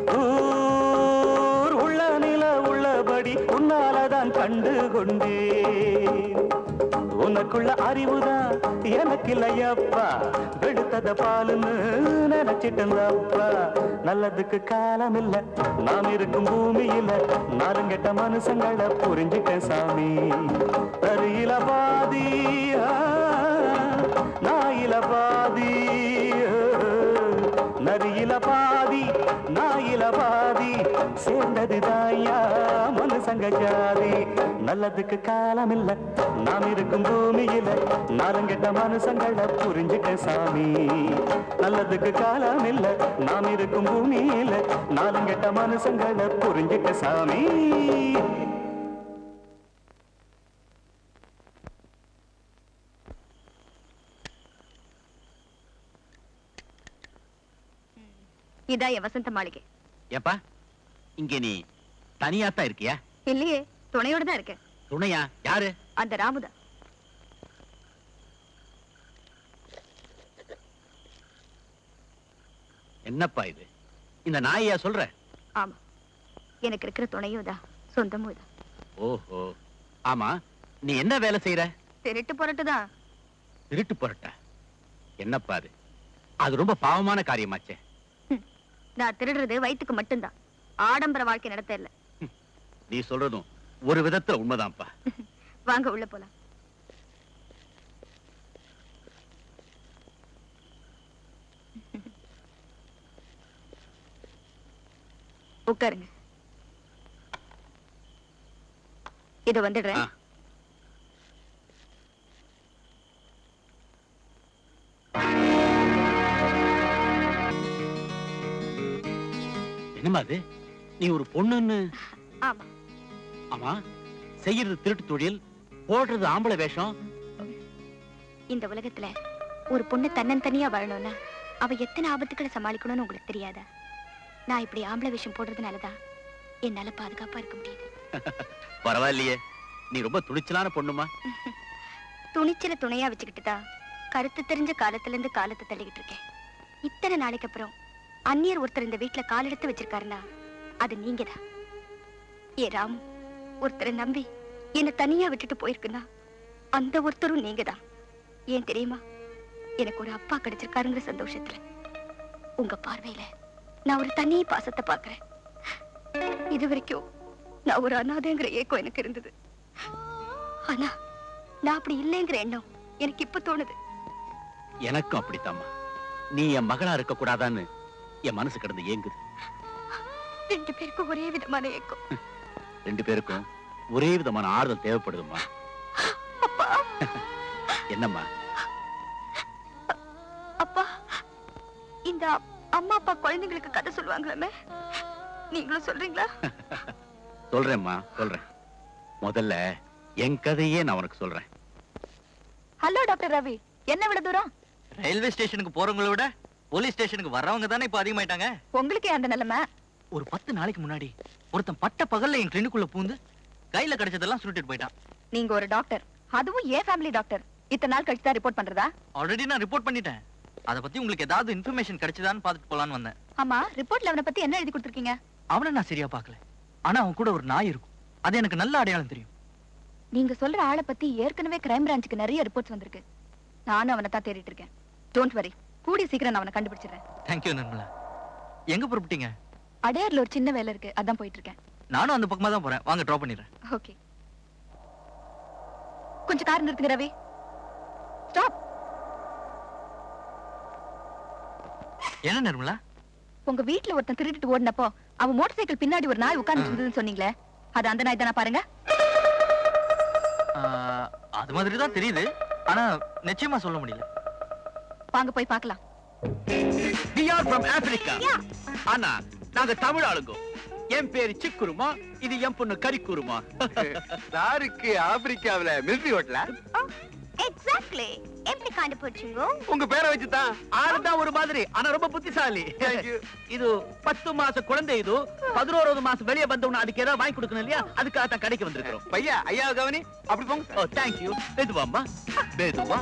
Speaker 2: ஊர் உள்ள நில உள்ளபடி உன்னாலதான் கண்டு கொண்டேன் உனக்குள்ள அறிவுதான் எனக்கு இல்லையப்பா வெடுத்தத பாலுன்னு நினைச்சிட்டப்பா நல்லதுக்கு காலம் இல்ல நாம் இருக்கும் பூமியில நாலுங்கெட்ட மனுஷங்களை புரிஞ்சுட்டேன் சாமி தரியில பாதி ஆ, நாயில பாதி ஆ, நரியில பாதி நாயில பாதி சேர்ந்தது தாயா மனுசங்க ஜாதி நல்லதுக்கு காலம் இல்ல நாம் இருக்கும் பூமியில நாலுங்கெட்ட மனுஷங்களை புரிஞ்சுட்டேன் சாமி நல்லதுக்கு காலம் இல்ல நாம் இருக்கும் பூமியில நாலுங்கெட்ட மனுஷங்களை புரிஞ்சுட்ட சாமி
Speaker 3: இதான் என் வசந்த மாளிகை
Speaker 6: ஏப்பா இங்க நீ தனியாத்தான் இருக்கியா
Speaker 3: இல்லையே துணையோட தான் இருக்கேன்
Speaker 6: துணையா யாரு
Speaker 3: அந்த ராமுதா
Speaker 6: என்னப்பா இது இந்த நாயா சொல்ற
Speaker 3: ஆமா எனக்கு இருக்கிற துணையும் தான் சொந்தமும் தான்
Speaker 6: ஓஹோ ஆமா நீ என்ன வேலை செய்யற
Speaker 3: திருட்டு புரட்டு தான்
Speaker 6: திருட்டு புரட்ட என்னப்பா அது அது ரொம்ப பாவமான காரியமாச்சே
Speaker 3: நான் திருடுறது வயித்துக்கு மட்டும்தான் ஆடம்பர வாழ்க்கை நடத்த இல்ல
Speaker 6: நீ சொல்றதும் ஒரு விதத்துல உண்மைதான்ப்பா
Speaker 3: வாங்க உள்ள போலாம் உட்காருங்க இது வந்துடுறேன்
Speaker 6: என்னம்மா அது நீ ஒரு பொண்ணுன்னு
Speaker 3: ஆமா
Speaker 6: ஆமா செய்யறது திருட்டு தொழில் போடுறது ஆம்பளை வேஷம்
Speaker 3: இந்த உலகத்துல ஒரு பொண்ணு தன்னந்தனியா வாழணும்னா அவ எத்தனை ஆபத்துக்களை சமாளிக்கணும்னு உங்களுக்கு தெரியாதா நான் இப்படி ஆம்பளை விஷயம் போடுறதுனாலதான் என்னால பாதுகாப்பா இருக்க முடியுது
Speaker 6: பரவாயில்லையே நீ ரொம்ப துணிச்சலான பொண்ணுமா
Speaker 3: துணிச்சல துணையா வச்சுக்கிட்டு தான் கருத்து தெரிஞ்ச காலத்துல இருந்து காலத்தை தள்ளிக்கிட்டு இருக்கேன் இத்தனை நாளைக்கு அப்புறம் அந்நியர் ஒருத்தர் இந்த வீட்டுல கால் எடுத்து வச்சிருக்காருன்னா அது நீங்கதான் ஏ ராமு ஒருத்தரை நம்பி என்னை தனியா விட்டுட்டு போயிருக்குன்னா அந்த ஒருத்தரும் நீங்கதான் ஏன் தெரியுமா எனக்கு ஒரு அப்பா கிடைச்சிருக்காருங்கிற சந்தோஷத்துல உங்க பார்வையில நான் ஒரு தனி பாசத்தை பாக்குறேன் இது வரைக்கும் நான் ஒரு அனாதைங்கிற ஏக்கம் எனக்கு இருந்தது ஆனா நான் அப்படி இல்லைங்கிற எண்ணம் எனக்கு இப்ப தோணுது
Speaker 6: எனக்கும் அப்படித்தாம்மா நீ என் மகளா இருக்க கூடாதான்னு என் மனசு கிடந்து ஏங்குது
Speaker 3: ரெண்டு பேருக்கும் ஒரே விதமான ஏக்கம்
Speaker 6: ரெண்டு பேருக்கும் ஒரே விதமான ஆறுதல் தேவைப்படுதும்மா என்னம்மா
Speaker 3: அப்பா இந்த அப்- அம்மா அப்பா குழந்தைங்களுக்கு கதை சொல்லுவாங்களாமே நீங்களும் சொல்றீங்களா
Speaker 6: சொல்றேம்மா சொல்றேன் முதல்ல என் கதையே நான் உனக்கு சொல்றேன்
Speaker 3: ஹலோ டாக்டர் ரவி என்ன விட தூரம்
Speaker 12: ரயில்வே ஸ்டேஷனுக்கு போறவங்கள விட போலீஸ் ஸ்டேஷனுக்கு வர்றவங்க தானே இப்ப அதிகமாயிட்டாங்க
Speaker 3: உங்களுக்கே அந்த நிலைமை
Speaker 12: ஒரு பத்து நாளைக்கு முன்னாடி ஒருத்தன் பட்ட பகல்ல என் கிளினிக்குள்ள பூந்து கையில கிடைச்சதெல்லாம் சுருட்டிட்டு போயிட்டான்
Speaker 3: நீங்க ஒரு டாக்டர் அதுவும் ஏன் ஃபேமிலி டாக்டர் இத்தனை நாள் கழிச்சு தான் ரிப்போர்ட் பண்றதா
Speaker 12: ஆல்ரெடி நான் ரிப்போர்ட் பண்ணிட்டேன் அத பத்தி உங்களுக்கு ஏதாவது இன்ஃபர்மேஷன் கிடைச்சதான்னு பார்த்துட்டு போலான்னு வந்தேன்
Speaker 3: ஆமா ரிப்போர்ட்ல அவனை பத்தி என்ன எழுதி கொடுத்துருக்கீங்க
Speaker 12: அவனை நான் சரியா பார்க்கல ஆனா அவன் கூட ஒரு நாய் இருக்கும் அது எனக்கு நல்ல அடையாளம் தெரியும்
Speaker 3: நீங்க சொல்ற ஆளை பத்தி ஏற்கனவே கிரைம் பிரான்ச்சுக்கு நிறைய ரிப்போர்ட்ஸ் வந்திருக்கு நானும் அவனை தான் தேடிட்டு இருக்கேன் டோன்ட் வரி கூடிய சீக்கிரம் நான் அவனை கண்டுபிடிச்சிடுறேன்
Speaker 12: தேங்க்யூ நிர்மலா எங்க புறப்பட்டீங்க
Speaker 3: அடையார்ல ஒரு சின்ன வேலை இருக்கு அதான் போயிட்டு இருக்கேன்
Speaker 12: நானும் அந்த பக்கமா தான் போறேன் வாங்க ட்ராப் பண்ணிடுறேன்
Speaker 3: ஓகே கொஞ்சம் கார் நிறுத்துங்க ரவி ஸ்டாப்
Speaker 12: என்ன நிர்மலா
Speaker 3: உங்க வீட்ல ஒருத்தன் திருடிட்டு ஓடினப்போ அவன் மோட்டார் சைக்கிள் பின்னாடி ஒரு நாய் உட்கார்ந்து இருந்ததுன்னு சொன்னீங்களே அது அந்த நாய் தானே பாருங்க
Speaker 12: ஆஹ், அது மாதிரி தான் தெரியுது ஆனா நிச்சயமா சொல்ல முடியல
Speaker 3: வாங்க போய் பார்க்கலாம்
Speaker 4: we are from africa ஆனா நாங்க தமிழ் ஆளுங்க என் பேரு சிக்குருமா இது என் பொண்ணு கரிக்குருமா
Speaker 14: சாருக்கு ஆப்பிரிக்காவுல மிலிட்டரி ஹோட்டல
Speaker 15: எக்ஸாக்ட்லி எப்படி கண்டுபிடிச்சீங்க
Speaker 4: உங்க பேரை வச்சுதான் ஆளுதான் ஒரு மாதிரி ஆனா ரொம்ப புத்திசாலி இது பத்து மாச குழந்தை இது பதினோராவது மாசம் வெளியே வந்தவன அதுக்கு ஏதாவது வாங்கி கொடுக்கணும் இல்லையா அதுக்காக தான் கடைக்கு வந்திருக்கிறோம்
Speaker 14: பையா ஐயா கவனி அப்படி போங்க
Speaker 4: ஓ தேங்க்யூ மெதுவாம்மா மெதுவா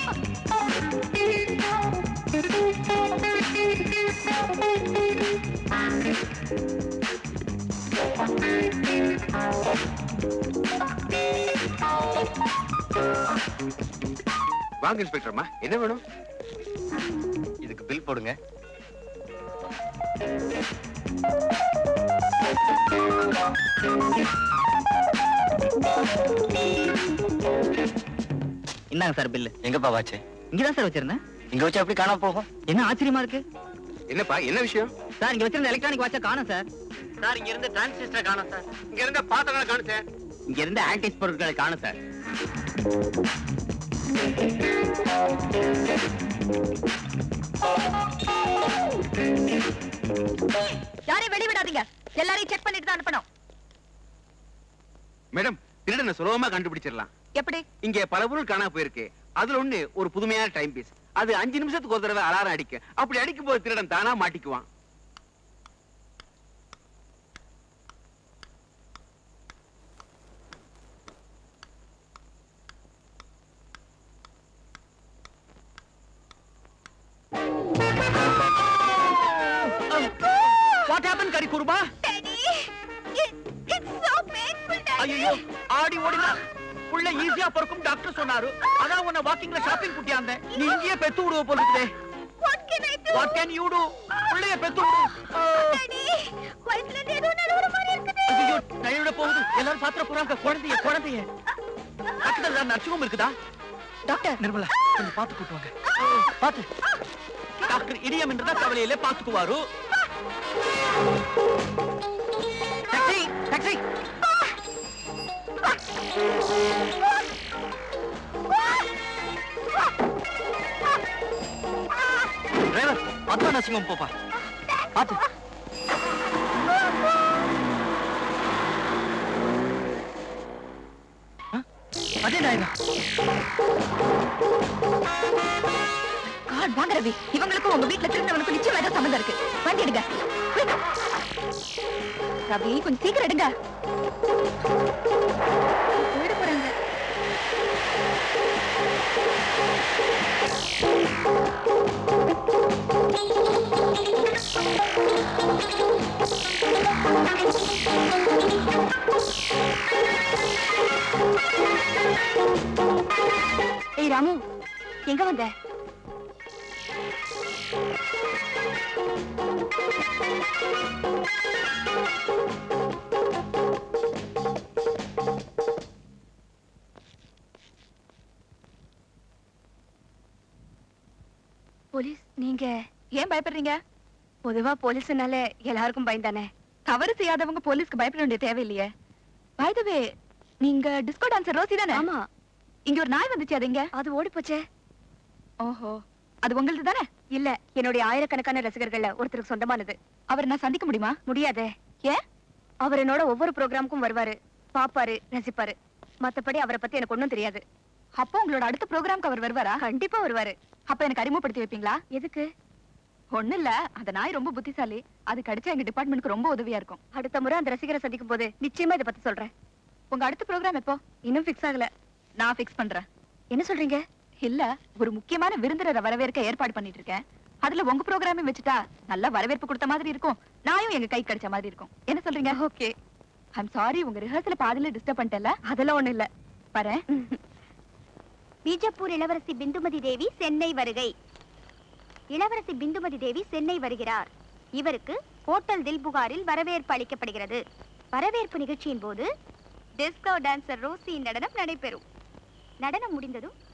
Speaker 14: வாங்க இன்ஸ்பெக்டர்மா என்ன வேணும் இதுக்கு பில் போடுங்க
Speaker 12: என்னங்க சார் பில்லு
Speaker 14: எங்கப்பா வாச்சு
Speaker 12: இங்கதான் சார் வச்சிருந்தேன்
Speaker 14: இங்க வச்சு அப்படி காணாம போகும்
Speaker 12: என்ன ஆச்சரியமா இருக்கு
Speaker 14: என்னப்பா என்ன விஷயம்
Speaker 12: சார் இங்க வச்சிருந்த எலக்ட்ரானிக் வாட்சை காணும் சார் சார் இங்க இருந்த டிரான்சிஸ்டர் காணும் சார்
Speaker 14: இங்க இருந்த பாத்திரங்களை காணும் சார்
Speaker 9: இங்க இருந்த ஆன்டிஸ் பொருட்களை காணும் சார்
Speaker 3: யாரையும் வெளிய விடாதீங்க எல்லாரையும் செக் பண்ணிட்டு தான் அனுப்பணும்
Speaker 14: மேடம் திருடனை சுலபமா கண்டுபிடிச்சிடலாம்
Speaker 3: எப்படி
Speaker 14: இங்க பல பொருள் காணாம போயிருக்கு அதுல ஒண்ணு ஒரு புதுமையான டைம் பீஸ் அது அஞ்சு நிமிஷத்துக்கு ஒரு தடவை அலாரம் அடிக்கும் அப்படி அடிக்கும் போது திருடன் தானா மாட்டிக்குவான்
Speaker 4: வாட் ஹேப்பன் கரிக்குருமா ஐயோ ஆடி ஓடினா புள்ள ஈஸியா பிறக்கும் டாக்டர் சொன்னாரு அதான் உன்னை வாக்கிங்ல ஷாப்பிங் குட்டியாந்த நீ இங்கேயே பெத்து விடுவ போல இருக்குதே வாட் கேன் யூ டு புள்ளைய பெத்து விடு ஐயோ டையோட போகுது எல்லாரும் பாத்திர போறாங்க குழந்தைய குழந்தைய பக்கத்துல நர்சிங்கும் இருக்குதா
Speaker 3: டாக்டர்
Speaker 4: நிர்மலா கொஞ்சம் பாத்து கூட்டு வாங்க பாத்து டாக்டர் இடியம் என்றதா கவலையில பாத்துக்குவாரு taxi taxi driver Padma nursing home போப்பா பாத்து அதே நாயகா
Speaker 3: காட் வாங்க ரவி இவங்களுக்கும் உங்க வீட்ல திருந்தவனுக்கும் நிச்சயம் ஏதாவது சம்மந்தம் இருக்கு வண்டி எடுங்க Quick. ரவி கொஞ்சம் சீக்கிரம் எடுங்க போயிட போறாங்க ஏய் ராமு எங்க வந்த போலீஸ் நீங்க ஏன் பயப்படுறீங்க பொதுவா போலீஸ்னால எல்லாருக்கும் பயந்தானே தவறு செய்யாதவங்க போலீஸ்க்கு பயப்பட வேண்டிய தேவையில்லையே பை த வே நீங்க டிஸ்கோ டான்சர் ரோசி தானே ஆமா இங்க ஒரு நாய் வந்துச்சு அது எங்க அது ஓடி போச்சே ஓஹோ அது உங்களது தானே இல்ல என்னுடைய ஆயிரக்கணக்கான ரசிகர்கள்ல ஒருத்தருக்கு சொந்தமானது அவர் நான் சந்திக்க முடியுமா முடியாதே ஏன் அவர் என்னோட ஒவ்வொரு ப்ரோக்ராமுக்கும் வருவாரு பாப்பாரு ரசிப்பாரு மத்தபடி அவரை பத்தி எனக்கு ஒண்ணும் தெரியாது அப்போ உங்களோட அடுத்த ப்ரோக்ராம்க்கு அவர் வருவாரா கண்டிப்பா வருவாரு அப்ப எனக்கு அறிமுகப்படுத்தி வைப்பீங்களா எதுக்கு ஒண்ணு இல்ல அந்த நாய் ரொம்ப புத்திசாலி அது கடிச்சா எங்க டிபார்ட்மெண்ட்க்கு ரொம்ப உதவியா இருக்கும் அடுத்த முறை அந்த ரசிகரை சந்திக்கும் போது நிச்சயமா இதை பத்தி சொல்றேன் உங்க அடுத்த ப்ரோக்ராம் எப்போ இன்னும் ஃபிக்ஸ் ஆகல நான் ஃபிக்ஸ் பண்றேன் என்ன சொல்றீங்க இல்ல ஒரு முக்கியமான விருந்தினரை வரவேற்க ஏற்பாடு பண்ணிட்டு இருக்கேன் அதுல உங்க ப்ரோக்ராமே வச்சுட்டா நல்ல வரவேற்பு கொடுத்த மாதிரி இருக்கும் நாயும் எங்க கை கிடைச்ச மாதிரி இருக்கும் என்ன சொல்றீங்க ஓகே ஐம் சாரி உங்க ரிஹர்சல் பாதியில டிஸ்டர்ப் பண்ணிட்டேன்ல அதெல்லாம் ஒண்ணு இல்ல பாரு
Speaker 15: பீஜப்பூர் இளவரசி பிந்துமதி தேவி சென்னை வருகை இளவரசி பிந்துமதி தேவி சென்னை வருகிறார் இவருக்கு ஹோட்டல் தில்புகாரில் வரவேற்பு அளிக்கப்படுகிறது வரவேற்பு நிகழ்ச்சியின் போது டிஸ்கோ டான்சர் ரோசி நடனம் நடைபெறும் நடனம் முடிந்ததும்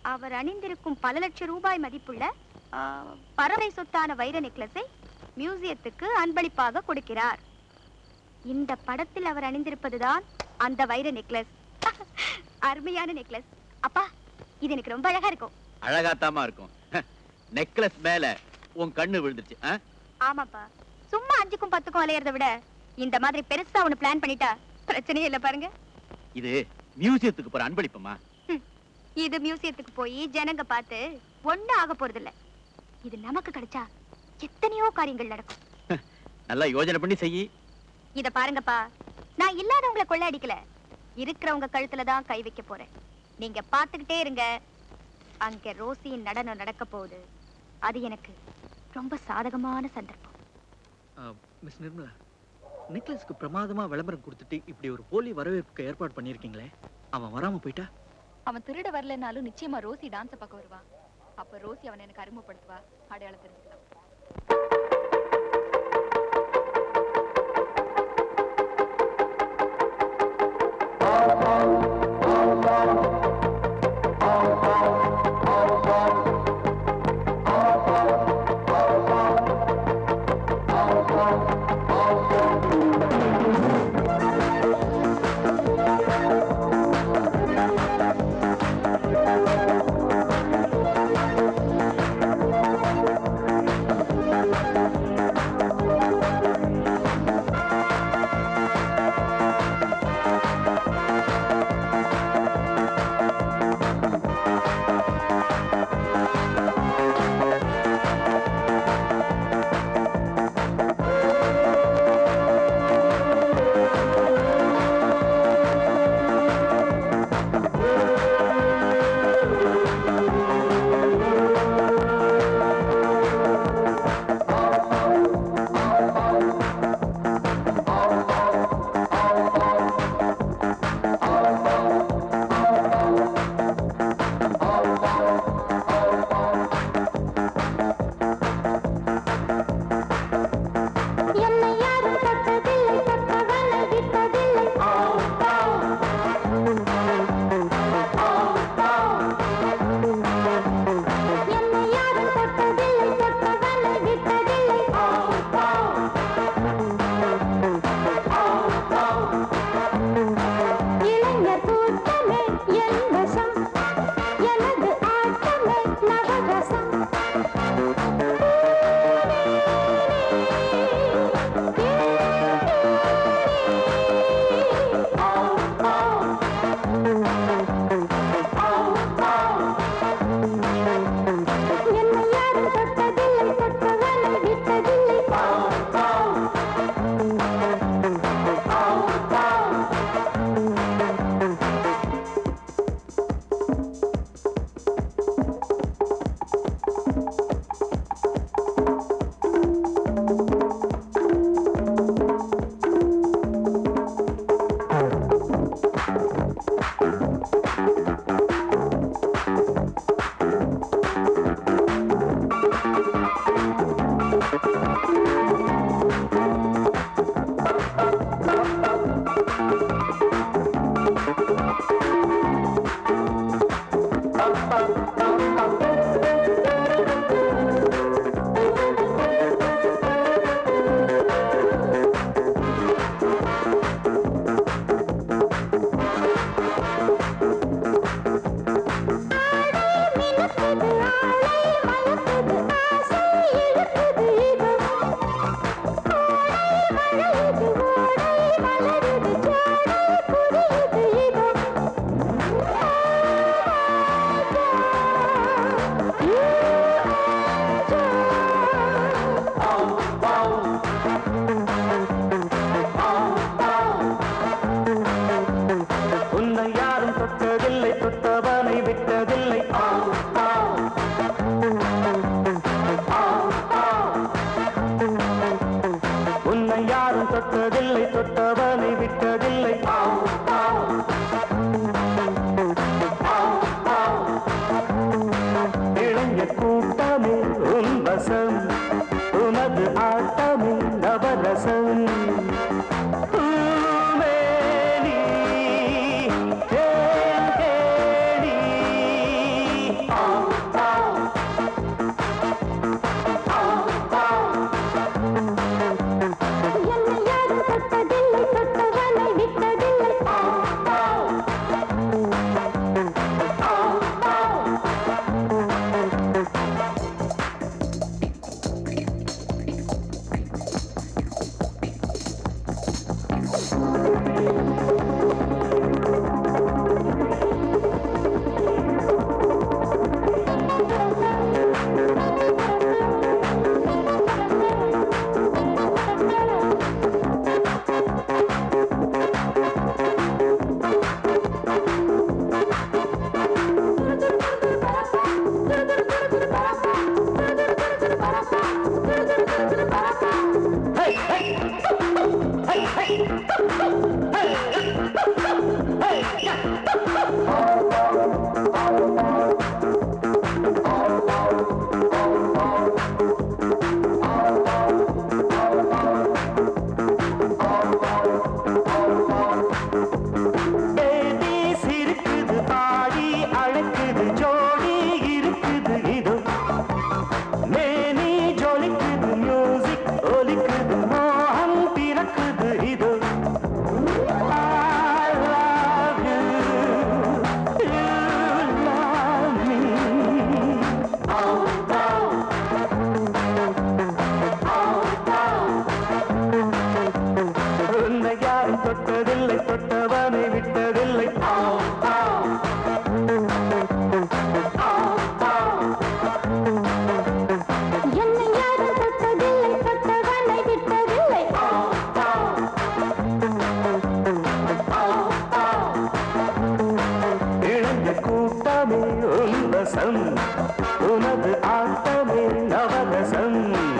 Speaker 15: அவர் அணிந்திருக்கும் பல லட்சம் ரூபாய் மதிப்புள்ள ஆ, பறவை சொத்தான வைர நெக்லஸை மியூசியத்துக்கு அன்பளிப்பாக கொடுக்கிறார் இந்த படத்தில் அவர் அணிந்திருப்பதுதான் அந்த வைர நெக்லஸ் அருமையான நெக்லஸ் அப்பா இது எனக்கு ரொம்ப அழகா இருக்கும்
Speaker 12: அழகாத்தாமா இருக்கும் நெக்லஸ் மேல உன் கண்ணு விழுந்துருச்சு ஆ?
Speaker 15: ஆமாப்பா சும்மா அஞ்சுக்கும் பத்துக்கும் அலையறத விட இந்த மாதிரி பெருசா ஒண்ணு பிளான் பண்ணிட்டா பிரச்சனையே இல்ல பாருங்க
Speaker 12: இது மியூசியத்துக்கு போற அன்பளிப்பமா
Speaker 15: இது மியூசியத்துக்கு போய் ஜனங்க பார்த்து ஒண்ணு ஆக போறது இல்ல இது நமக்கு கிடைச்சா எத்தனையோ காரியங்கள் நடக்கும்
Speaker 12: நல்லா யோசனை பண்ணி செய்
Speaker 15: இத பாருங்கப்பா நான் இல்லாதவங்கள கொள்ள அடிக்கல இருக்கிறவங்க கழுத்துல தான் கை வைக்க போறேன் நீங்க பாத்துக்கிட்டே இருங்க அங்க ரோசியின் நடனம் நடக்க போகுது அது எனக்கு ரொம்ப சாதகமான சந்தர்ப்பம்
Speaker 12: மிஸ் நிர்மலா நெக்லஸ்க்கு பிரமாதமா விளம்பரம் கொடுத்துட்டு இப்படி ஒரு போலி வரவேற்புக்கு ஏற்பாடு பண்ணிருக்கீங்களே அவன் வராம போயிட்டா
Speaker 3: அவன் திருட வரலனாலும் நிச்சயமா ரோசி டான்ஸ் பார்க்க வருவான் அப்ப ரோசி அவனை எனக்கு அறிமுகப்படுத்துவா அடையாளம் தெரிஞ்சுக்கலாம்
Speaker 13: என்னை யாரும் தொட்டதில்லை தொட்டவனை விட்டதில்லை என்னை யாரும் தொட்டதில்லை தொட்டவனை விட்டதில்லை இளைஞர் கூட்டமே என் வசம் எனது ஆட்டமே நவரசம் என்னை யாரும் தொட்டதில்லை தொட்டவனை விட்டதில்லை
Speaker 2: உன்னை யாரும் தொட்டதில்லை தொட்டவனை விட்டதில்லை பரவசம் உனது ஆட்டமே நவரசம்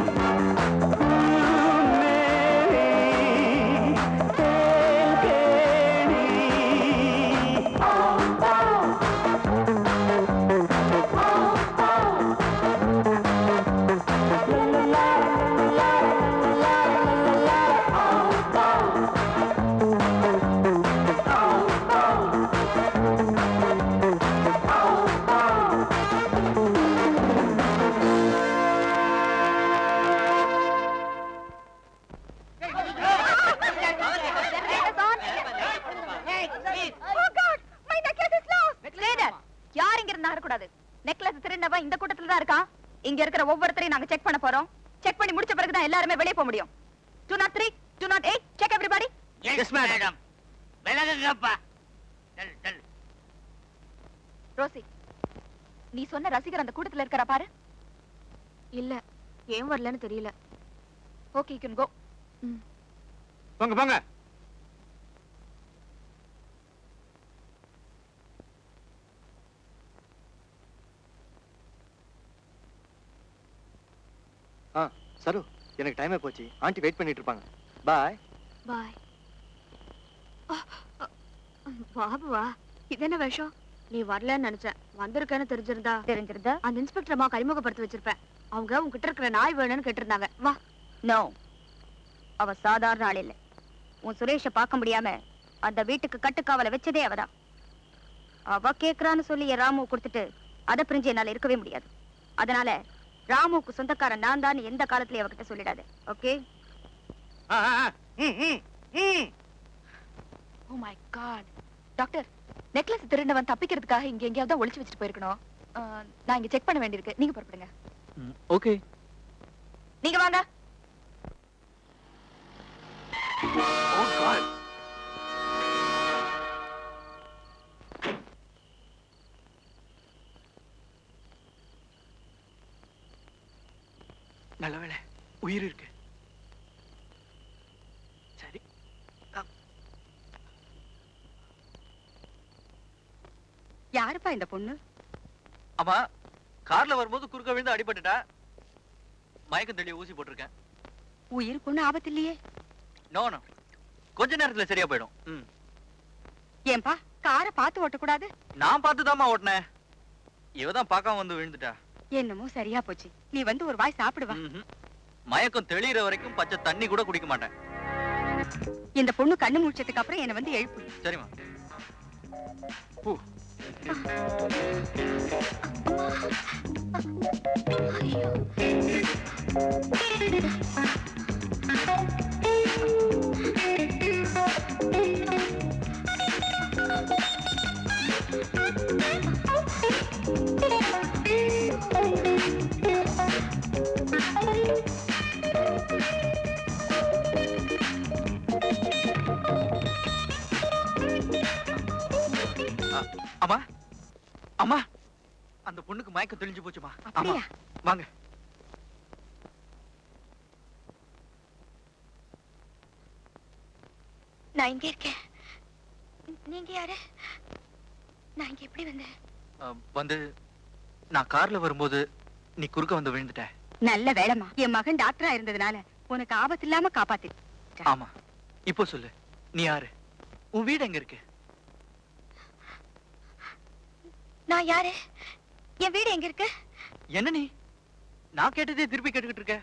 Speaker 2: மேரி தேன்கேணி.
Speaker 3: யார் இங்க இருந்து நகரக்கூடாது நெக்லஸ் திருடினவன் இந்த கூட்டத்துல தான் இருக்கான் இங்க இருக்கிற ஒவ்வொருத்தரையும் நாங்க செக் பண்ண போறோம் செக் பண்ணி முடிச்ச பிறகு தான் எல்லாருமே வெளியே போக முடியும் two nought three two nought eight check everybody
Speaker 10: yes madam விலகுங்கப்பா செல் செல்
Speaker 3: ரோசி நீ சொன்ன ரசிகர் அந்த கூட்டத்துல இருக்கிற பாரு இல்ல ஏன் வரலன்னு தெரியல ஓகே யூ கேன் கோ
Speaker 11: போங்க போங்க
Speaker 16: ஆ சரு எனக்கு டைமே போச்சு ஆண்டி வெயிட் பண்ணிட்டு இருப்பாங்க பாய்
Speaker 3: பாய் பாபுவா இது என்ன வேஷம் நீ வரலன்னு நினைச்சேன் வந்திருக்கேன்னு தெரிஞ்சிருந்தா தெரிஞ்சிருந்தா அந்த இன்ஸ்பெக்டர் அம்மா அறிமுகப்படுத்தி வச்சிருப்பேன் அவங்க உங்ககிட்ட இருக்கிற நாய் வேணும்னு கேட்டிருந்தாங்க வா
Speaker 15: நோ அவ சாதாரண ஆள் இல்ல உன் சுரேஷ பார்க்க முடியாம அந்த வீட்டுக்கு கட்டுக்காவல வச்சதே அவதான் அவ கேக்குறான்னு சொல்லி என் ராமுவை கொடுத்துட்டு அதை பிரிஞ்சு என்னால இருக்கவே முடியாது அதனால ராமுவுக்கு சொந்தக்காரன் நான் தான் எந்த காலத்துலயும் அவகிட்ட சொல்லிடாத okay
Speaker 3: oh my god doctor necklace திருடினவன் தப்பிக்கிறதுக்காக இங்க எங்கேயாவது ஒளிச்சு வச்சுட்டு போயிருக்கணும் அஹ், நான் இங்க செக் பண்ண வேண்டியிருக்கு நீங்க புறப்படுங்க
Speaker 12: ஓகே
Speaker 3: நீங்க வாங்க
Speaker 12: நல்ல வேளை உயிர் இருக்கு சரி
Speaker 8: யாருப்பா இந்த பொண்ணு
Speaker 12: ஆமா கார்ல வரும்போது குறுக்க விழுந்து அடிபட்டுட்டா மயக்கம் தெளிய ஊசி போட்டிருக்கேன்
Speaker 8: உயிர் பொண்ணு ஆபத்து இல்லையே
Speaker 12: நோ நோ கொஞ்ச நேரத்துல சரியா போயிடும் ம்.
Speaker 8: ஏன்பா காரை பார்த்து ஓட்டக்கூடாது
Speaker 12: நான் பார்த்துதாம்மா ஓட்டினேன் இவ தான் பார்க்காம வந்து விழுந்துட்டா
Speaker 8: என்னமோ சரியா போச்சு நீ வந்து ஒரு வாய் சாப்பிடுவா
Speaker 12: ம்ஹும். மயக்கம் தெளிகிற வரைக்கும் பச்சை தண்ணி கூட குடிக்க மாட்டேன்
Speaker 8: இந்த பொண்ணு கண்ணு முடிச்சதுக்கு அப்புறம் என்ன வந்து எழுப்பு
Speaker 12: சரிம்மா அ, அம்மா அம்மா அந்த பொண்ணுக்கு மயக்கம் தெளிஞ்சு போச்சுமா ஆமா
Speaker 8: அப்படியா?
Speaker 12: வாங்க
Speaker 15: நான் இங்க இருக்கேன் நீங்க யாரு நான் இங்க எப்படி வந்தேன்
Speaker 12: அ, வந்து நான் கார்ல வரும்போது நீ குறுக்க வந்து விழுந்துட்ட
Speaker 8: நல்ல வேலைமா என் மகன் டாக்டரா இருந்ததுனால உனக்கு ஆபத்து இல்லாம காப்பாத்தி
Speaker 12: ஆமா இப்போ சொல்லு நீ யாரு உன் வீடு எங்க இருக்கு
Speaker 15: நான் யாரு என் வீடு எங்க இருக்கு
Speaker 12: என்ன நீ நான் கேட்டதே திருப்பி கேட்டுக்கிட்டு இருக்க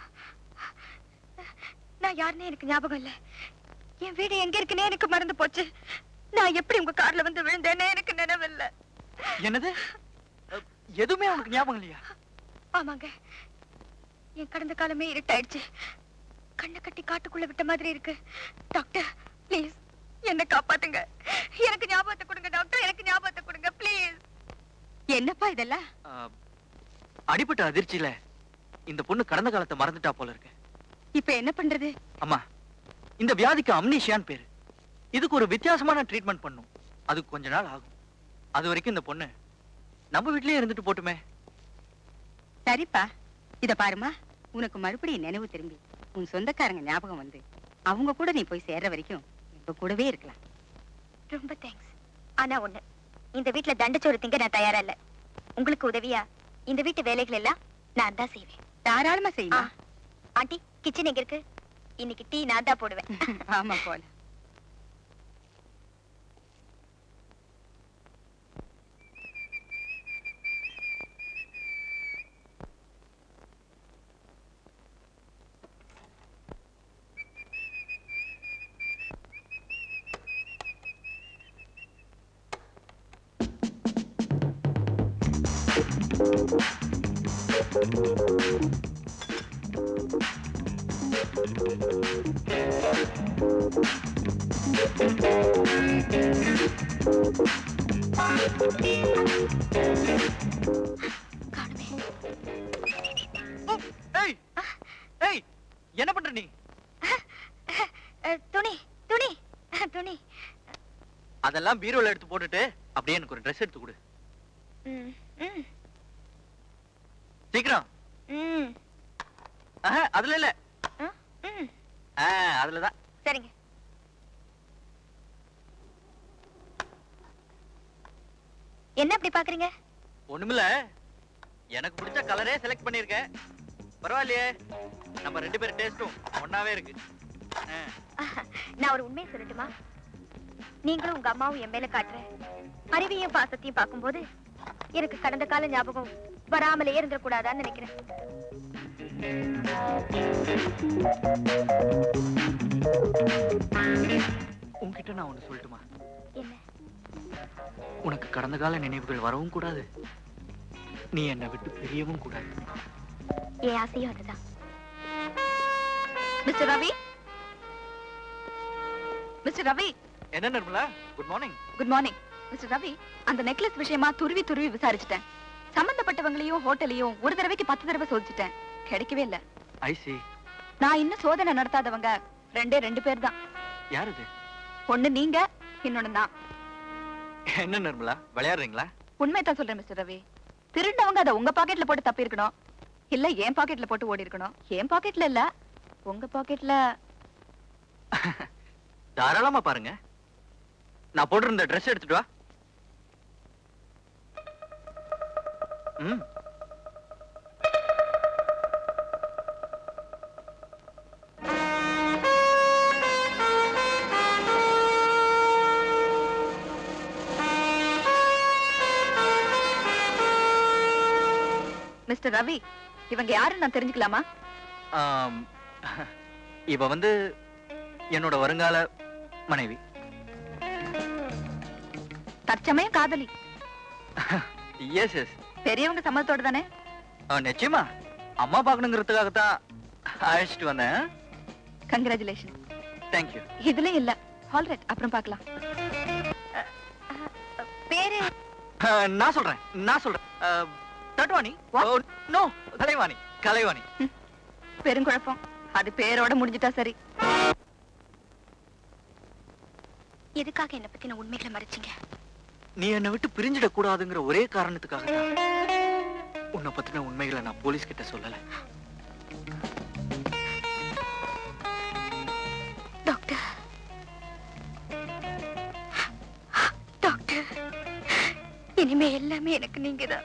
Speaker 15: நான் யாருன்னு எனக்கு ஞாபகம் இல்ல என் வீடு எங்க இருக்குன்னே எனக்கு மறந்து போச்சு நான் எப்படி உங்க கார்ல வந்து விழுந்தேனே எனக்கு நினைவில்ல
Speaker 12: என்னது அ, எதுவுமே உனக்கு ஞாபகம் இல்லையா
Speaker 15: ஆமாங்க என் கடந்த காலமே இருட்டாயிடுச்சு கண்ணை கட்டி காட்டுக்குள்ள விட்ட மாதிரி இருக்கு டாக்டர் ப்ளீஸ் என்ன காப்பாத்துங்க எனக்கு ஞாபகத்தை கொடுங்க டாக்டர் எனக்கு ஞாபகத்தை கொடுங்க ப்ளீஸ்
Speaker 8: என்னப்பா இதெல்லாம்
Speaker 12: அ, அடிபட்ட அதிர்ச்சியில இந்த பொண்ணு கடந்த காலத்தை மறந்துட்டா போல இருக்கு
Speaker 8: இப்ப என்ன பண்றது
Speaker 12: அம்மா இந்த வியாதிக்கு அம்னீஷியான்னு பேரு இதுக்கு ஒரு வித்தியாசமான ட்ரீட்மெண்ட் பண்ணும் அதுக்கு கொஞ்ச நாள் ஆகும் அது வரைக்கும் இந்த பொண்ணு நம்ம வீட்லயே இருந்துட்டு போட்டுமே
Speaker 8: சரிப்பா இத பாருமா உனக்கு மறுபடியும் நினைவு திரும்பி உன் சொந்தக்காரங்க ஞாபகம் வந்து அவங்க கூட நீ போய் சேர்ற வரைக்கும் இப்ப கூடவே இருக்கலாம்
Speaker 15: ரொம்ப தேங்க்ஸ் ஆனா ஒண்ணு இந்த வீட்ல தண்டச்சோறு திங்க நான் தயாரா இல்ல உங்களுக்கு உதவியா இந்த வீட்டு வேலைகள் எல்லாம் நான் தான் செய்வேன்
Speaker 8: தாராளமா செய்யுமா
Speaker 15: ஆண்டி கிச்சன் எங்க இருக்கு இன்னைக்கு டீ நான் தான் போடுவேன்
Speaker 8: ஆமா போல
Speaker 12: ஏய் ஏய் என்ன பண்ற நீ
Speaker 15: அஹ், துணி துணி துணி
Speaker 12: அதெல்லாம் பீரோல எடுத்து போட்டுட்டு அப்படியே எனக்கு ஒரு Dress எடுத்து கொடு
Speaker 15: ம், ம்,
Speaker 12: சீக்கிரம்
Speaker 15: ம்,
Speaker 12: ஆஹா, அதுல இல்ல
Speaker 15: ம்.
Speaker 12: ஆ, அதுலதான்
Speaker 15: சரிங்க என்ன அப்படி பாக்குறீங்க
Speaker 12: ஒண்ணுமில்ல எனக்கு பிடிச்ச கலரே செலக்ட் பண்ணிருக்கேன் பரவாயில்லையே நம்ம ரெண்டு பேரும் டேஸ்டும் ஒண்ணாவே இருக்கு ஆ.
Speaker 15: நான் ஒரு உண்மையை சொல்லட்டுமா நீங்களும் உங்க அம்மாவும் என் மேல காட்டுற அறிவையும் பாசத்தையும் பார்க்கும்போது எனக்கு கடந்த கால ஞாபகம் வராமலே இருந்துடக்கூடாதான்னு நினைக்கிறேன்
Speaker 12: உன்கிட்ட நான் ஒண்ணு சொல்லட்டுமா
Speaker 15: என்ன
Speaker 12: உனக்கு கடந்த கால நினைவுகள் வரவும் கூடாது நீ என்னை விட்டு பிரியவும் கூடாது
Speaker 15: என் ஆசையும் அதுதான்
Speaker 3: மிஸ்டர் ரவி மிஸ்டர் ரவி
Speaker 12: என்ன Nirmala good morning
Speaker 3: good morning mister Ravi அந்த நெக்லஸ் விஷயமா துருவி துருவி விசாரிச்சுட்டேன் சம்பந்தப்பட்டவங்களையும் ஹோட்டலையும் ஒரு தடவைக்கு பத்து தடவை சோதிச்சுட்டேன் கிடைக்கவே இல்ல
Speaker 12: ஐ சி
Speaker 3: நான் இன்னும் சோதனை நடத்தாதவங்க ரெண்டே ரெண்டு பேர் தான்
Speaker 12: யார் இது
Speaker 3: ஒண்ணு நீங்க இன்னொன்னு நான்
Speaker 12: என்ன நிர்மலா விளையாடுறீங்களா
Speaker 3: உண்மைதான் சொல்றேன் மிஸ்டர் ரவி திருடினவங்க அதை உங்க பாக்கெட்ல போட்டு தப்பி இருக்கணும் இல்ல என் பாக்கெட்ல போட்டு ஓடி இருக்கணும் என் பாக்கெட்ல இல்ல உங்க பாக்கெட்ல
Speaker 12: தாராளமா பாருங்க நான் போட்டிருந்த Dress எடுத்துட்டு வா ம்
Speaker 3: மிஸ்டர் ரவி இவங்க யாருன்னு நான் தெரிஞ்சுக்கலாமா
Speaker 12: ஆம், இவ வந்து என்னோட வருங்கால மனைவி
Speaker 3: தற்சமயம் காதலி
Speaker 12: எஸ் எஸ்
Speaker 3: பெரியவங்க சம்மதத்தோட தானே
Speaker 12: நிச்சயமா அம்மா பார்க்கணுங்கிறதுக்காகத்தான் அழைச்சிட்டு வந்தேன்
Speaker 3: கங்க்ராச்சுலேஷன்
Speaker 12: தேங்க்யூ
Speaker 3: இதுலயும் இல்ல ஆல்ரைட் அப்புறம் பார்க்கலாம்
Speaker 15: பேரு
Speaker 12: நான் சொல்றேன் நான் சொல்றேன் அஹ், தட்டுவாணி நோ கலைவாணி கலைவாணி
Speaker 3: பெருங்குழப்பம் அது பேரோட முடிஞ்சிட்டா சரி
Speaker 15: எதுக்காக என்ன பத்தின உண்மைகளை மறைச்சீங்க
Speaker 12: நீ என்னை விட்டு பிரிஞ்சிடக் கூடாதுங்கிற ஒரே காரணத்துக்காக தான் உன்னை பத்தின உண்மைகளை நான் போலீஸ் கிட்ட சொல்லல
Speaker 15: டாக்டர் டாக்டர் இனிமே எல்லாமே எனக்கு நீங்க தான்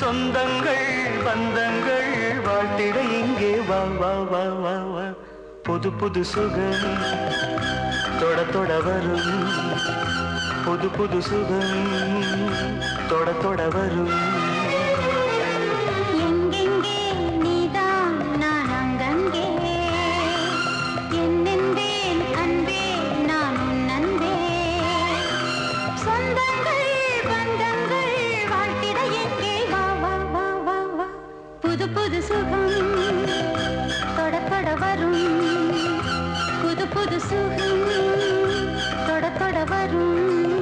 Speaker 2: சொந்தங்கள் பந்தங்கள் வாழ்த்திட இங்கே வா வா வா வா வா புது புது சுகம் தொட தொட வரும் புது புது சுகம் தொட தொட வரும்
Speaker 13: எங்கெங்கே நீதான் நான் அங்கங்கே என்னென்பேன் அன்பே நான் உன் அன்பே சொந்தங்கள் பந்தங்கள் வாழ்த்திட எங்கே வா வா வா வா வா புது புது சுகம் தொட தொட வரும் புது புது சுகம் தொட தொட வரும்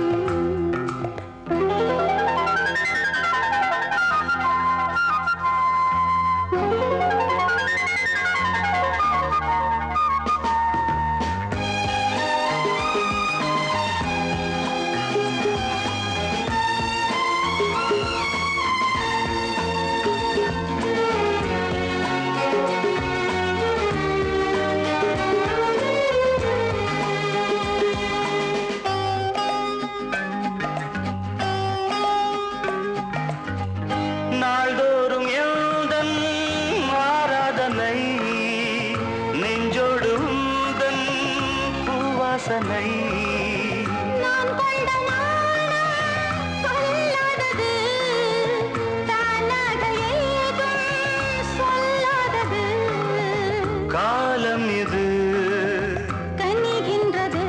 Speaker 2: நாள்தோறும் எந்தன் ஆராதனை நெஞ்சோடு உந்தன் பூவாசனை
Speaker 13: நான் கொண்ட நாணம் கொல்லாதது தானாக ஏதும் சொல்லாதது
Speaker 2: காலம் இது
Speaker 13: கனிகின்றது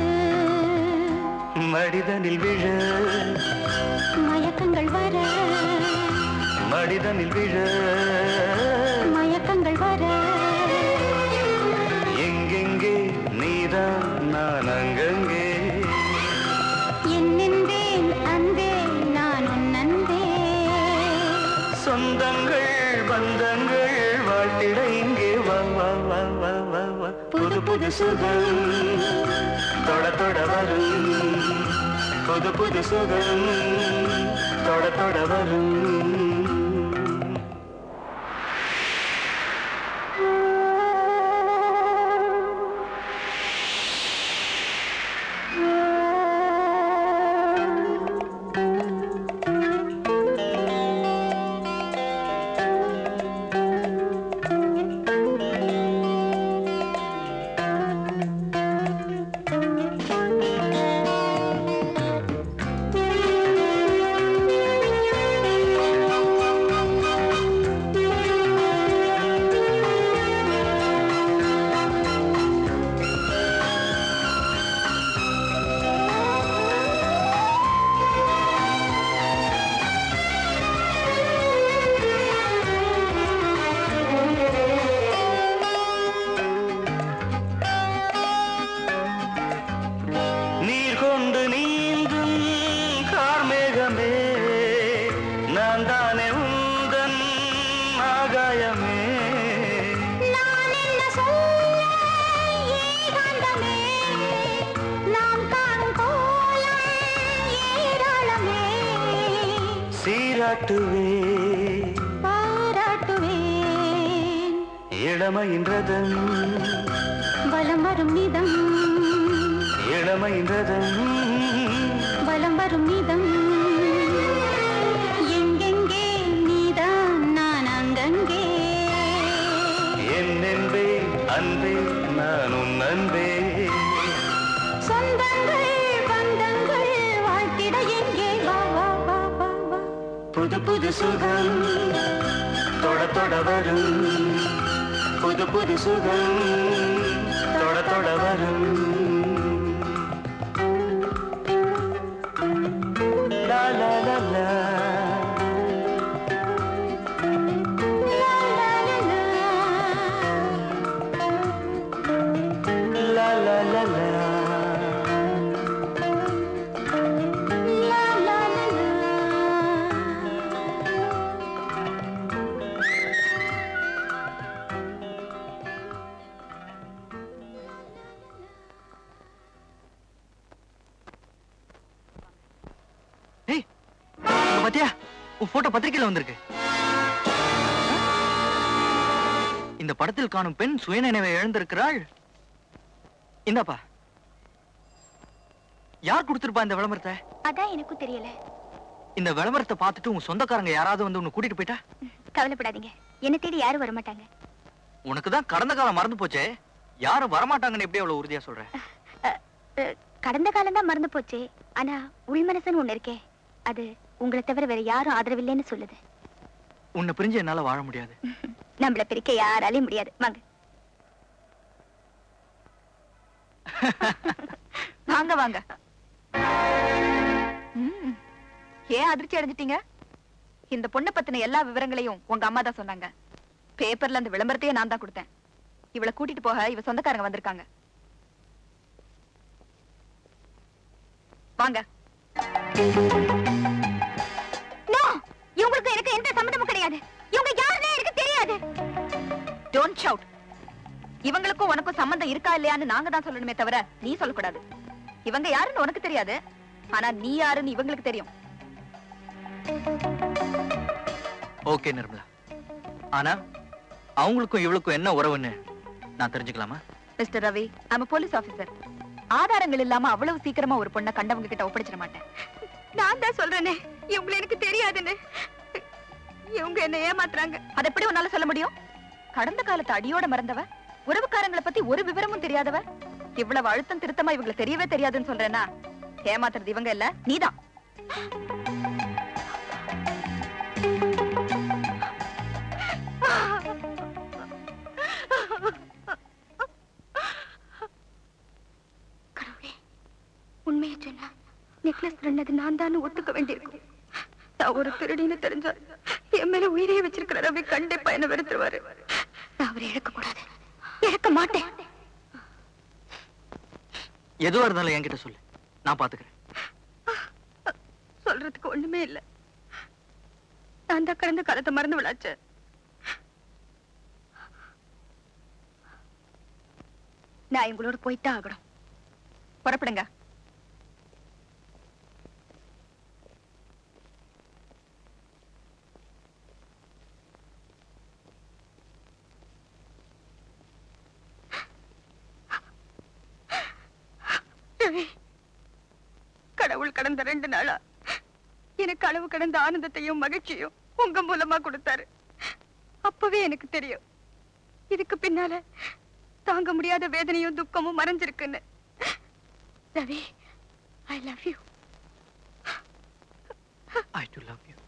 Speaker 2: மடிதனில் விழ
Speaker 13: மயக்கங்கள் வர
Speaker 2: மடிதனில் விழ
Speaker 13: மயக்கங்கள் வர
Speaker 2: எங்கெங்கே நீதான் நான் அங்கங்கே
Speaker 13: என்னென்பேன் அன்பே நான் உன் அன்பே
Speaker 2: சொந்தங்கள் பந்தங்கள் வாழ்த்திட இங்கே வா வா வா வா வா வா புது புது சுகம் தொட தொட வரும் புது புது சுகம் தொட தொட வரும் நீர் கொண்டு நீந்தும் கார்மேகமே நான் தானே உந்தன் ஆகாயமே
Speaker 13: நான் என்ன சொல்ல ஏகாந்தமே நாம் காணும் கோலம் ஏராளமே
Speaker 2: சீராட்டுவே
Speaker 13: பாராட்டுவேன்
Speaker 2: இளமையின் ரதம்
Speaker 13: வலம் வரும் நிதம்
Speaker 2: இளமையின் ரதம்
Speaker 13: வலம் வரும் நிதம் எங்கெங்கே நீதான் நான் அங்கங்கே
Speaker 2: என்னென்பே அன்பே நான் உன் அன்பே
Speaker 13: சொந்தங்கள் பந்தங்கள் வாழ்த்திட எங்கே வா வா வா வா வா
Speaker 2: புது புது சுகம் தொட தொட வரும் புது புது சுகம் தொட தொட வரும் லா லா லா லா லா லா லா லா
Speaker 12: ஏய் இங்க பாத்தியா உன் போட்டோ பத்திரிக்கையில வந்திருக்கு இந்த படத்தில் காணும் பெண் சுயநினைவை இழந்திருக்கிறாள் இந்தாப்பா யார் கொடுத்திருப்பா இந்த விளம்பரத்தை
Speaker 15: அதான் எனக்கும் தெரியல
Speaker 12: இந்த விளம்பரத்தை பார்த்துட்டு உன் சொந்தக்காரங்க யாராவது வந்து உன்னை கூட்டிட்டு போயிட்டா
Speaker 15: கவலைப்படாதீங்க என்ன தேடி யாரும் வர மாட்டாங்க
Speaker 12: உனக்கு தான் கடந்த காலம் மறந்து போச்சே யாரும் வரமாட்டாங்கன்னு எப்படி அவ்வளவு உறுதியா சொல்ற
Speaker 15: அஹ், கடந்த காலம் தான் மறந்து போச்சு ஆனா உள் மனசுன்னு ஒண்ணு இருக்கே அது உங்களை தவிர வேற யாரும் ஆதரவில்லைன்னு சொல்லுது
Speaker 12: உன்னை பிரிஞ்சு என்னால வாழ முடியாது
Speaker 15: நம்மள பிரிக்க யாராலையும் முடியாது வாங்க
Speaker 3: வாங்க வாங்க ம். ஏன் அதிர்ச்சி அடைஞ்சிட்டீங்க இந்த பொண்ணை பத்தின எல்லா விவரங்களையும் உங்க அம்மா தான் சொன்னாங்க பேப்பர்ல அந்த விளம்பரத்தையே நான் தான் கொடுத்தேன் இவளை கூட்டிட்டு போக இவ சொந்தக்காரங்க வந்திருக்காங்க வாங்க
Speaker 15: நோ இவங்களுக்கு எனக்கு எந்த சம்மந்தமும் கிடையாது இவங்க யாருன்னே எனக்கு தெரியாது
Speaker 3: டோன்ட் ஷவுட் இவங்களுக்கும் உனக்கும் சம்பந்தம் இருக்கா இல்லையான்னு நாங்க தான் சொல்லணுமே தவிர நீ சொல்லக்கூடாது இவங்க யாருன்னு உனக்கு தெரியாது ஆனா நீ யாருன்னு இவங்களுக்கு தெரியும்
Speaker 12: ஓகே நிர்மலா ஆனா அவங்களுக்கும் இவளுக்கும் என்ன உறவுன்னு நான் தெரிஞ்சுக்கலாமா
Speaker 3: mister Ravi I'm a police officer ஆதாரங்கள் இல்லாம அவ்வளவு சீக்கிரமா ஒரு பொண்ணை கண்டவங்க கிட்ட ஒப்படைச்சிட மாட்டேன்
Speaker 8: நான் தான் சொல்றேனே இவங்களை எனக்கு தெரியாதுன்னு இவங்க என்ன ஏமாத்துறாங்க
Speaker 3: அது எப்படி உன்னால சொல்ல முடியும் கடந்த காலத்து அடியோட மறந்தவ உறவுக்காரங்களை பத்தி ஒரு விவரமும் தெரியாதவ இவ்வளவு அழுத்தம் திருத்தமா இவங்களை தெரியவே தெரியாதுன்னு சொல்றேன்னா ஏமாத்துறது இவங்க இல்ல நீதான்
Speaker 8: உண்மையை சொன்னா நெக்லஸ் ரெண்டது நான் தான் ஒத்துக்க வேண்டியிருக்கும் நான் ஒரு திருடின்னு தெரிஞ்சா என் மேல உயிரையே வச்சிருக்கிற ரவி கண்டிப்பா என்ன வெறுத்துருவாரு நான் அவரை இழக்க கூடாது இழக்க மாட்டேன்
Speaker 12: எதுவா இருந்தாலும் என்கிட்ட சொல்லு நான் பாத்துக்கிறேன்
Speaker 8: சொல்றதுக்கு ஒண்ணுமே இல்ல நான் தான் கடந்த காலத்தை மறந்து விளாச்ச நான் எங்களோட போய்தான் ஆகணும்
Speaker 3: புறப்படுங்க
Speaker 8: ரவி, கடவுள் கடந்த ரெண்டு நாளா எனக்கு அளவு கடந்த ஆனந்தத்தையும் மகிழ்ச்சியும் உங்க மூலமா கொடுத்தாரு அப்பவே எனக்கு தெரியும் இதுக்கு பின்னால தாங்க முடியாத வேதனையும் துக்கமும் மறைஞ்சிருக்குன்னு Ravi I love you
Speaker 12: I too love you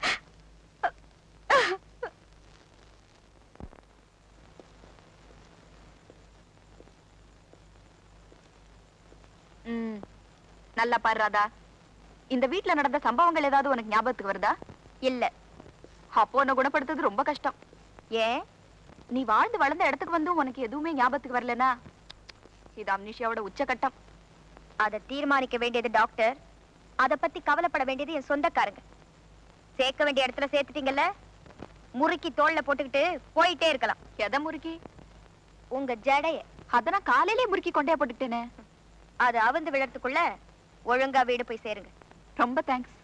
Speaker 3: ம் நல்லா பாரு ராதா இந்த வீட்ல நடந்த சம்பவங்கள் ஏதாவது உனக்கு ஞாபகத்துக்கு வருதா
Speaker 15: இல்ல
Speaker 3: அப்போ உன்னை குணப்படுத்துறது ரொம்ப கஷ்டம் ஏன் நீ வாழ்ந்து வளர்ந்த இடத்துக்கு வந்து உனக்கு எதுவுமே ஞாபகத்துக்கு வரலனா இது அம்னிஷியாவோட உச்சகட்டம்
Speaker 15: அதை தீர்மானிக்க வேண்டியது டாக்டர் அத பத்தி கவலைப்பட வேண்டியது என் சொந்தக்காரங்க சேர்க்க வேண்டிய இடத்துல சேர்த்துட்டீங்கல்ல முறுக்கி தோல்ல போட்டுக்கிட்டு போயிட்டே இருக்கலாம்
Speaker 3: எதை முறுக்கி
Speaker 15: உங்க ஜடைய
Speaker 3: அத நான் காலையிலே முறுக்கி கொண்டே போட்டுட்டேனே
Speaker 15: அது அவிழ்ந்து விழறதுக்குள்ள ஒழுங்கா வீடு போய் சேருங்க
Speaker 3: ரொம்ப தேங்க்ஸ்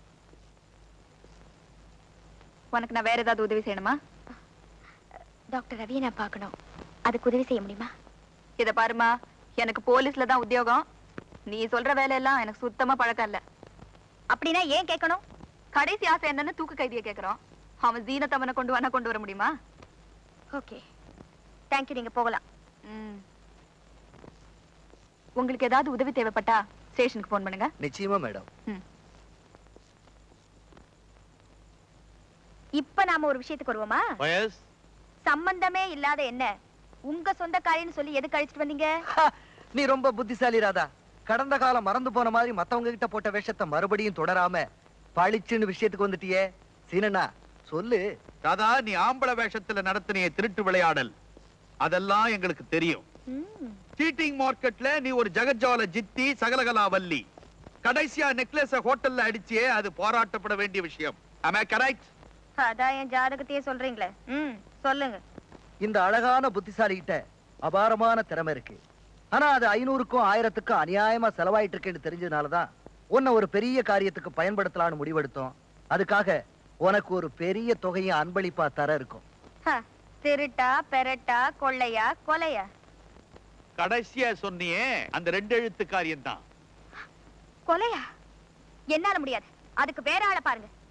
Speaker 3: உனக்கு நான் வேற ஏதாவது உதவி செய்யணுமா
Speaker 15: டாக்டர் ரவியை நான் பார்க்கணும் அதுக்கு உதவி செய்ய முடியுமா
Speaker 3: இத பாருமா எனக்கு போலீஸ்ல தான் உத்தியோகம் நீ சொல்ற வேலையெல்லாம் எனக்கு சுத்தமா பழக்கம் இல்ல
Speaker 15: அப்படின்னா ஏன் கேட்கணும்
Speaker 3: கடைசி ஆசை என்னன்னு தூக்கு கைதியை கேக்குறோம் அவன் ஜீனத்தவனை கொண்டு வேணா கொண்டு வர முடியுமா
Speaker 15: ஓகே தேங்க்யூ நீங்க போகலாம்
Speaker 3: ம். உங்களுக்கு ஏதாவது உதவி தேவைப்பட்டா ஸ்டேஷனுக்கு போன் பண்ணுங்க
Speaker 5: நிச்சயமா மேடம்
Speaker 15: இப்ப நாம ஒரு விஷயத்துக்கு வருவோமா சம்பந்தமே இல்லாத என்ன உங்க சொந்தக்காரின்னு சொல்லி எதுக்கு அழிச்சிட்டு வந்தீங்க
Speaker 5: நீ ரொம்ப புத்திசாலி ராதா கடந்த காலம் மறந்து போன மாதிரி மத்தவங்க கிட்ட போட்ட வேஷத்தை மறுபடியும் தொடராம பளிச்சுன்னு விஷயத்துக்கு வந்துட்டியே சீனண்ணா சொல்லு
Speaker 4: ராதா நீ ஆம்பள வேஷத்துல நடத்தினிய திருட்டு விளையாடல் அதெல்லாம் எங்களுக்கு தெரியும் சீட்டிங் மார்க்கெட்ல நீ ஒரு ஜெகஜால ஜித்தி சகலகலா வள்ளி கடைசியா நெக்லஸ ஹோட்டல்ல அடிச்சியே அது பாராட்டப்பட வேண்டிய விஷயம் am I கரெக்ட்
Speaker 15: அதான் என் ஜாதகத்தையே சொல்றீங்களே ம் சொல்லுங்க
Speaker 5: இந்த அழகான புத்திசாலி கிட்ட அபாரமான திறமை இருக்கு ஆனா அது ஐநூறுக்கும் ஆயிரத்துக்கும் அநியாயமா செலவாயிட்டு இருக்குன்னு தெரிஞ்சதுனாலதான் உன்னை ஒரு பெரிய காரியத்துக்கு பயன்படுத்தலாம்னு முடிவெடுத்தோம் அதுக்காக உனக்கு ஒரு பெரிய தொகையை அன்பளிப்பா தர இருக்கும்
Speaker 15: ஹ, திருட்டா பெரட்டா கொள்ளையா கொலையா
Speaker 4: கடைசியா சொன்னியே அந்த ரெண்டு எழுத்து காரியம் தான்
Speaker 15: கொலையா என்னால முடியாது அதுக்கு வேற ஆளை பாருங்க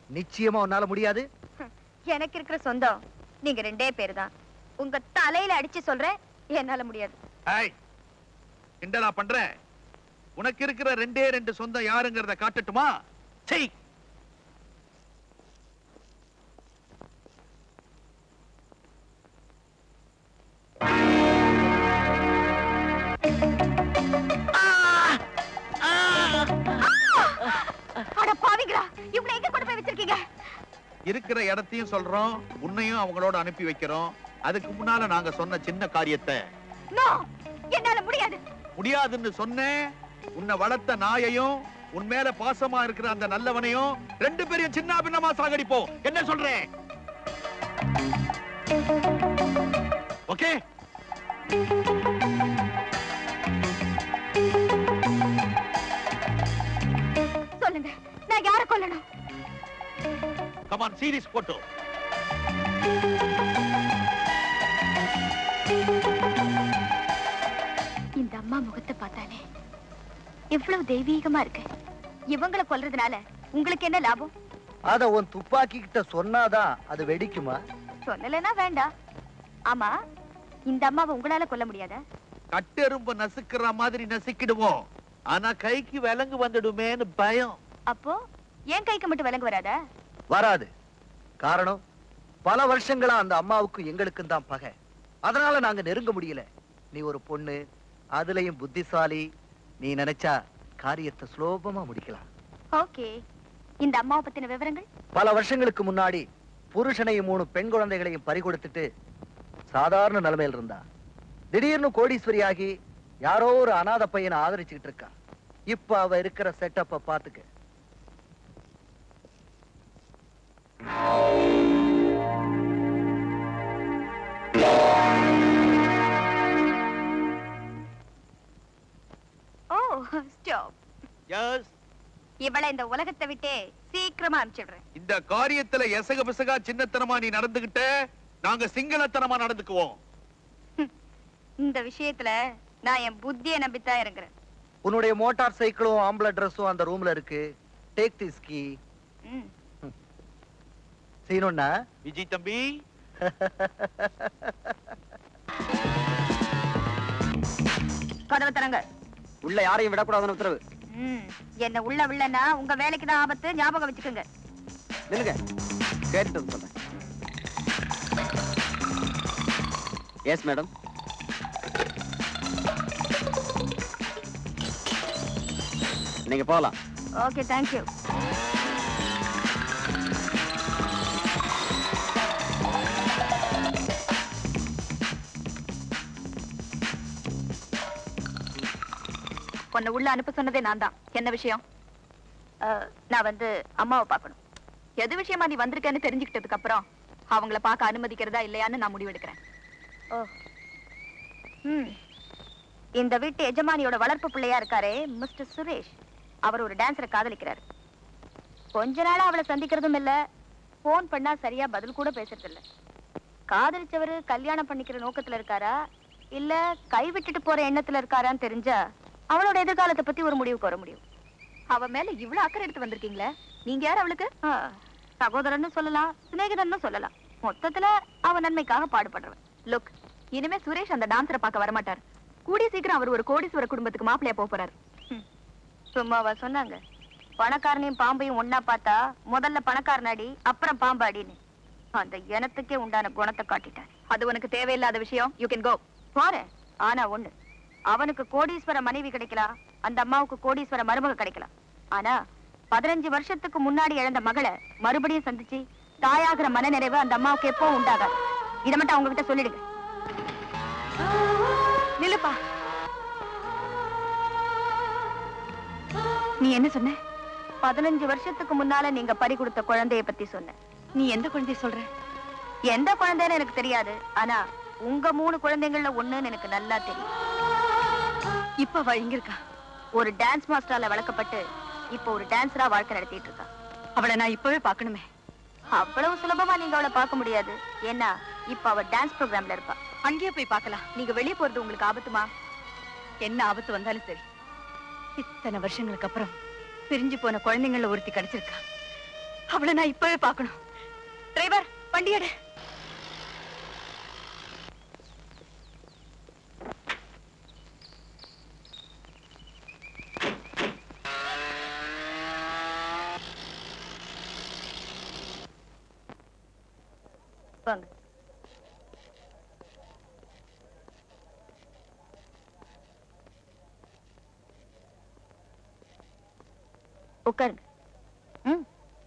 Speaker 5: நிச்சயமா உன்னால முடியாது
Speaker 15: எனக்கு இருக்கிற சொந்தம் நீங்க ரெண்டே பேர் தான் உங்க தலையில அடிச்சு சொல்றேன் என்னால முடியாது
Speaker 4: ஏய் கிண்டலா பண்ற உனக்கு இருக்கிற ரெண்டே ரெண்டு சொந்தம் யாருங்கிறத காட்டட்டுமா செய்
Speaker 15: அட பாவிங்களா இவனை எங்க கொண்டு போய் வச்சிருக்கீங்க
Speaker 4: இருக்கிற இடத்தையும் சொல்றோம் உன்னையும் அவங்களோட அனுப்பி வைக்கிறோம் அதுக்கு முன்னால நாங்க சொன்ன சின்ன காரியத்தை
Speaker 15: நோ என்னால முடியாது
Speaker 4: முடியாதுன்னு சொன்னேன் உன்னை வளர்த்த நாயையும் உன் மேல பாசமா இருக்கிற அந்த நல்லவனையும் ரெண்டு பேரையும் சின்ன பின்னமா சாகடிப்போம் என்ன சொல்றேன் ஓகே
Speaker 15: சொல்லுங்க நான் யார கொல்லணும்
Speaker 4: கமான் சீரிஸ் போட்டோ
Speaker 15: இந்த அம்மா முகத்தை பார்த்தாலே எவ்வளவு தெய்வீகமா இருக்கு இவங்களை கொல்றதுனால உங்களுக்கு என்ன லாபம்
Speaker 5: அத உன் துப்பாக்கி கிட்ட சொன்னாதான் அது வெடிக்குமா
Speaker 15: சொல்லலைன்னா வேண்டாம் ஆமா இந்த அம்மாவை உங்களால கொல்ல முடியாதா
Speaker 4: கட்டெரும்பு நசுக்கிற மாதிரி நசுக்கிடுவோம் ஆனா கைக்கு விலங்கு வந்துடுமேன்னு பயம்
Speaker 15: அப்போ என் கைக்கு மட்டும் விலங்கு வராதா
Speaker 5: வராது காரணம் பல வருஷங்களா அந்த அம்மாவுக்கும் எங்களுக்கும் தான் பகை அதனால நாங்க நெருங்க முடியல நீ ஒரு பொண்ணு அதுலயும் புத்திசாலி நீ நினைச்சா காரியத்தை சுலோபமா முடிக்கலாம்
Speaker 15: ஓகே இந்த அம்மாவை பத்தின விவரங்கள்
Speaker 5: பல வருஷங்களுக்கு முன்னாடி புருஷனையும் மூணு பெண் குழந்தைகளையும் பறி கொடுத்துட்டு சாதாரண நிலைமையில் இருந்தா திடீர்னு கோடீஸ்வரி ஆகி யாரோ ஒரு அனாதை பையனை ஆதரிச்சுக்கிட்டு இருக்கா இப்ப அவ இருக்கிற செட்டப்ப பாத்துக்க
Speaker 15: ஓ ஸ்டாப்
Speaker 4: எஸ்
Speaker 15: இவளை இந்த உலகத்தை விட்டே சீக்கிரமா அனுப்பிச்சிடுறேன்
Speaker 4: இந்த காரியத்துல எசக பிசகா சின்னத்தனமா நீ நடந்துகிட்ட நாங்க சிங்களத்தனமா நடந்துக்குவோம்
Speaker 15: இந்த விஷயத்துல நான் என் புத்தியை நம்பித்தான் இருக்கிறேன்
Speaker 5: உன்னுடைய மோட்டார் சைக்கிளும் ஆம்பளை ட்ரெஸ்ஸும் அந்த ரூம்ல இருக்கு டேக் திஸ் கீ
Speaker 15: ம்.
Speaker 5: சீனுண்ணா
Speaker 4: விஜய் தம்பி
Speaker 15: கதவை தரங்க
Speaker 14: உள்ள யாரையும் விடக்கூடாதுன்னு உத்தரவு
Speaker 15: ம். என்ன உள்ள வில்லன்னா உங்க வேலைக்கு தான் ஆபத்து ஞாபகம் வச்சுக்கோங்க
Speaker 14: நில்லுங்க கேட்டுட்டு வந்து சொல்றேன் எஸ் மேடம் நீங்க போகலாம்
Speaker 15: ஓகே தேங்க்யூ உன்னை உள்ள அனுப்ப சொன்னதே நான் தான் என்ன விஷயம் அஹ், நான் வந்து அம்மாவை பார்க்கணும் எது விஷயமா நீ வந்திருக்கேன்னு தெரிஞ்சுக்கிட்டதுக்கு அப்புறம் அவங்கள பார்க்க அனுமதிக்கிறதா இல்லையான்னு நான் முடிவெடுக்கிறேன் ஓ ம் இந்த வீட்டு எஜமானியோட வளர்ப்பு பிள்ளையா இருக்காரே மிஸ்டர் சுரேஷ் அவர் ஒரு டான்ஸரை காதலிக்கிறாரு கொஞ்ச நாளா அவளை சந்திக்கிறதும் இல்ல போன் பண்ணா சரியா பதில் கூட பேசுறது இல்ல காதலிச்சவரு கல்யாணம் பண்ணிக்கிற நோக்கத்துல இருக்காரா இல்ல கை விட்டுட்டு போற எண்ணத்துல இருக்காரான்னு தெரிஞ்சா அவளோட எதிர்காலத்தை பத்தி ஒரு முடிவுக்கு வர முடியும் அவ மேல இவ்வளவு அக்கறை எடுத்து வந்திருக்கீங்களே நீங்க யார் அவளுக்கு சகோதரன்னு சொல்லலாம் சிநேகிதன்னு சொல்லலாம் மொத்தத்துல அவ நன்மைக்காக பாடுபடுறவன் லுக் இனிமே சுரேஷ் அந்த டான்ஸரை பார்க்க வரமாட்டார் கூடிய சீக்கிரம் அவர் ஒரு கோடீஸ்வர குடும்பத்துக்கு மாப்பிளையா போக போறாரு ம். சும்மாவா சொன்னாங்க பணக்காரனையும் பாம்பையும் ஒன்னா பார்த்தா முதல்ல பணக்காரனாடி அப்புறம் பாம்பாடின்னு அந்த இனத்துக்கே உண்டான குணத்தை காட்டிட்டார் அது உனக்கு தேவையில்லாத விஷயம் யூ கேன் கோ பாரு ஆனா ஒண்ணு அவனுக்கு கோடீஸ்வர மனைவி கிடைக்கலாம் அந்த அம்மாவுக்கு கோடீஸ்வர மருமக கிடைக்கலாம் ஆனா பதினஞ்சு வருஷத்துக்கு முன்னாடி இழந்த மகளை மறுபடியும் சந்திச்சு தாயாகிற மனநிறைவு அந்த அம்மாவுக்கு எப்போ உண்டாகாது இதை மட்டும் அவங்க கிட்ட சொல்லிடுங்க நில்லுப்பா நீ என்ன சொன்ன பதினஞ்சு வருஷத்துக்கு முன்னால நீங்க பறி கொடுத்த குழந்தைய பத்தி சொன்ன நீ எந்த குழந்தைய சொல்ற எந்த குழந்தைன்னு எனக்கு தெரியாது ஆனா உங்க மூணு குழந்தைங்கள்ல ஒண்ணுன்னு எனக்கு நல்லா தெரியும் இப்ப அவ எங்க இருக்கா ஒரு டான்ஸ் மாஸ்டரால வளர்க்கப்பட்டு இப்ப ஒரு டான்ஸரா வாழ்க்கை நடத்திட்டு இருக்கா அவளை நான் இப்பவே பார்க்கணுமே அவ்வளவு சுலபமா நீங்க அவளை பார்க்க முடியாது ஏன்னா இப்ப அவ டான்ஸ் ப்ரோக்ராம்ல இருப்பா அங்கேயே போய் பார்க்கலாம் நீங்க வெளியே போறது உங்களுக்கு ஆபத்துமா என்ன ஆபத்து வந்தாலும் சரி இத்தனை வருஷங்களுக்கு அப்புறம் பிரிஞ்சு போன குழந்தைங்கள ஒருத்தி கிடைச்சிருக்கா
Speaker 3: அவளை நான் இப்பவே பார்க்கணும் டிரைவர் வண்டி எடு வாங்க உட்காருங்க ம்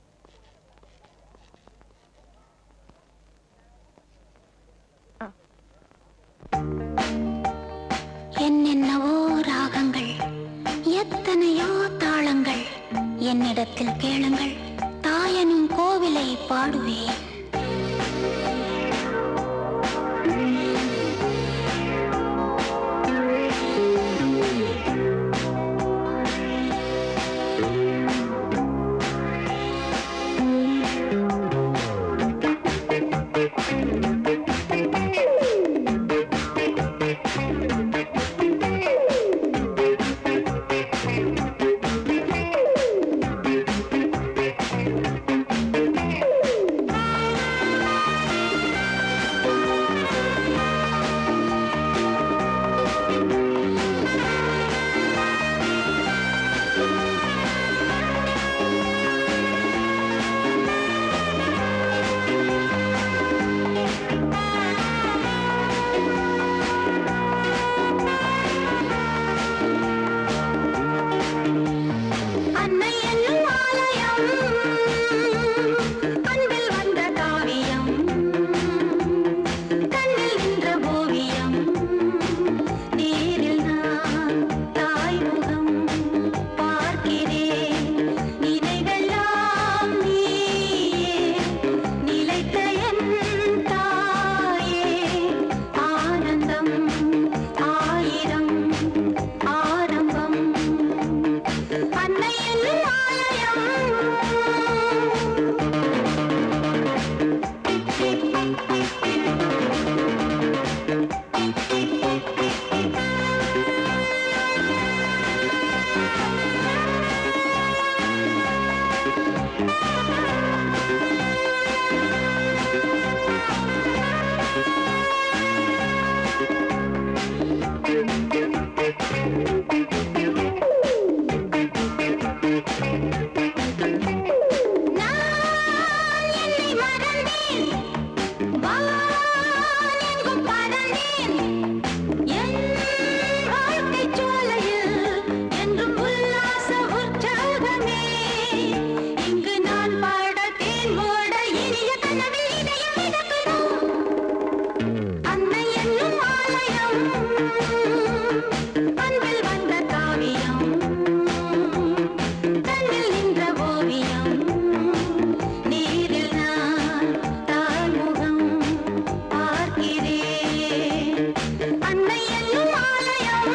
Speaker 13: என்னென்னவோ ராகங்கள் எத்தனையோ தாளங்கள் என்னிடத்தில் கேளுங்கள் தாயனும் கோவிலை பாடுவேன் அன்னை என்னும் ஆலயம் அன்பில் வந்த காவியம் கண்ணில் நின்ற ஓவியம் நேரில் நான் தாய்முகம் பார்க்கிறேன் நினைவெல்லாம் நீயே நிலைத்த என் தாயே ஆனந்தம் ஆயிரம் ஆரம்பம் அன்னை என்னும் ஆலயம் என்னை மறந்தேன் வானெங்கும் பறந்தேன் என் வாழ்க்கைச் சோலையில் என்றும் உல்லாச உற்சாகமே இங்கு நான் பாட தேன் ஓட இனிய கனவில் இதயம் மிதக்கணும் அன்னை என்னும் ஆலயம் அன்பில் வந்த காவியம் கண்ணில் நின்ற ஓவியம் நீரில் நான் தாய்முகம் பார்க்கிறேன் அன்னை என்னும் ஆலயம்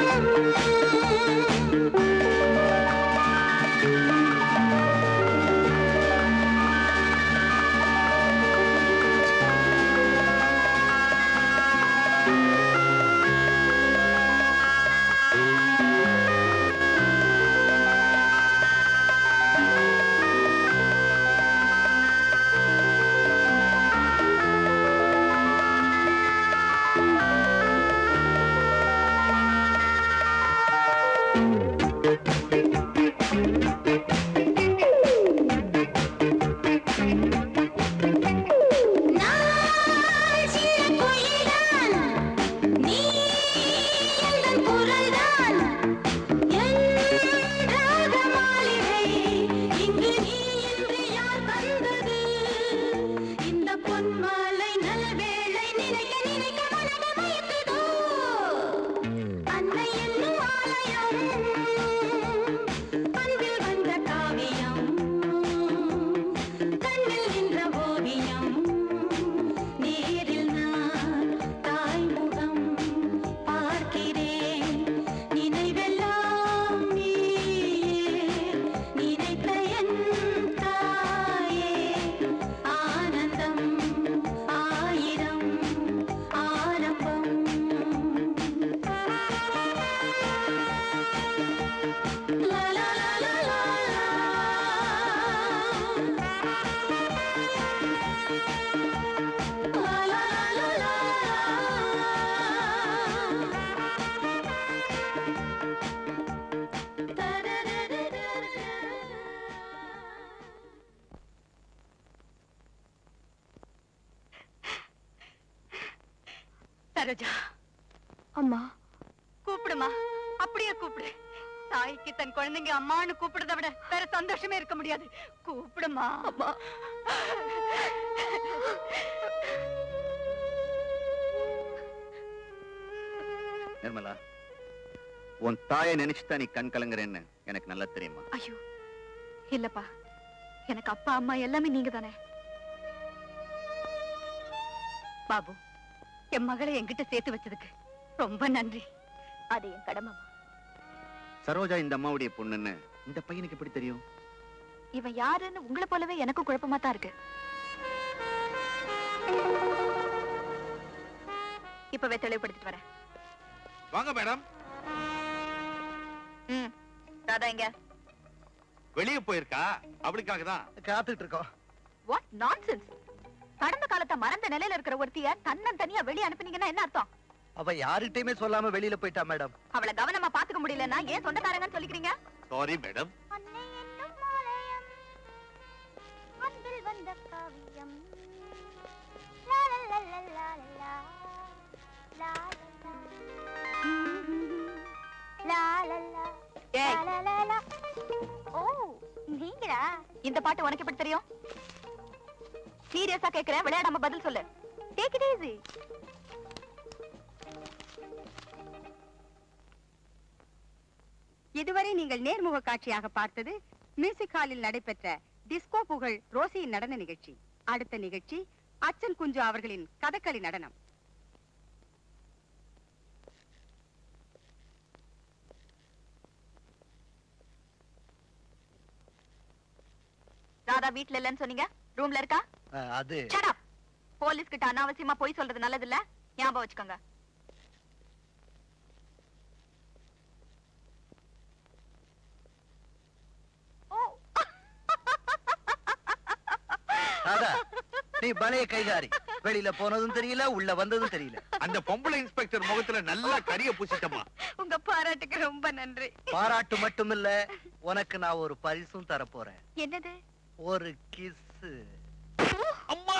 Speaker 3: சரோஜா
Speaker 15: அம்மா
Speaker 3: கூப்பிடுமா அப்படியே கூப்பிடு தாய்க்கு தன் குழந்தைங்க அம்மான்னு கூப்பிடுறத விட வேற சந்தோஷமே இருக்க முடியாது கூப்பிடுமா அம்மா
Speaker 6: நிர்மலா உன் தாயை நினைச்சுதான் நீ கண் கலங்குறேன்னு எனக்கு நல்லா தெரியுமா
Speaker 15: ஐயோ இல்லப்பா எனக்கு அப்பா அம்மா எல்லாமே நீங்க தானே
Speaker 3: பாபு என் மகளை என்கிட்ட சேர்த்து வச்சதுக்கு ரொம்ப நன்றி
Speaker 15: அது என் கடமை
Speaker 6: சரோஜா இந்த அம்மாவுடைய பொண்ணுன்னு இந்த பையனுக்கு எப்படி தெரியும்
Speaker 15: இவன் யாருன்னு உங்களை போலவே எனக்கும் குழப்பமா தான் இருக்கு இப்பவே தெளிவுபடுத்திட்டு வரேன்
Speaker 4: வாங்க மேடம்
Speaker 15: ம் ராதா இங்க
Speaker 4: வெளியே போயிருக்கா அவளுக்காக தான்
Speaker 5: காத்துட்டு இருக்கோம்
Speaker 15: வாட் நான்சென்ஸ் கடந்த காலத்தை மறந்த நிலையில இருக்கிற ஒருத்திய தன்னன் தனியா வெளிய அனுப்புனீங்கன்னா என்ன அர்த்தம்
Speaker 5: அவ யாருகிட்டயுமே சொல்லாம வெளியில போயிட்டா மேடம்
Speaker 15: அவளை கவனமா பாத்துக்க முடியலன்னா ஏன் சொந்தக்காரங்கன்னு சொல்லிக்கிறீங்க
Speaker 4: சாரி மேடம்
Speaker 13: அன்பில் வந்த காவியம் லா லா லா லா லா லா லா லா லா லா
Speaker 15: ஏய்.
Speaker 13: லா லா லா ஓ நீங்களா
Speaker 15: இந்த பாட்டு உனக்கு எப்படி தெரியும் சீரியஸா கேக்குறேன் விளையாடாம பதில் சொல்லு டேக் இட் ஈஸி
Speaker 8: இதுவரை நீங்கள் நேர்முக காட்சியாக பார்த்தது மியூசிக் ஹாலில் நடைபெற்ற டிஸ்கோ புகழ் ரோசியின் நடன நிகழ்ச்சி அடுத்த நிகழ்ச்சி அச்சன் குஞ்சு அவர்களின் கதகளி நடனம்
Speaker 15: ராதா வீட்ல இல்லன்னு சொன்னீங்க ரூம்ல இருக்கா
Speaker 5: அஹ், அது
Speaker 15: Shut up. போலீஸ் கிட்ட அனாவசியமா போய் சொல்றது நல்லது இல்ல ஞாபகம் வச்சுக்கோங்க
Speaker 5: ராதா நீ பழைய கைகாரி வெளியில போனதும் தெரியல உள்ள வந்ததும் தெரியல
Speaker 4: அந்த பொம்பளை இன்ஸ்பெக்டர் முகத்துல நல்லா கரிய பூசிட்டமா
Speaker 8: உங்க பாராட்டுக்கு ரொம்ப நன்றி
Speaker 5: பாராட்டு மட்டுமில்ல உனக்கு நான் ஒரு பரிசும் தர போறேன்
Speaker 15: என்னது
Speaker 5: ஒரு கிஸ்
Speaker 4: அம்மா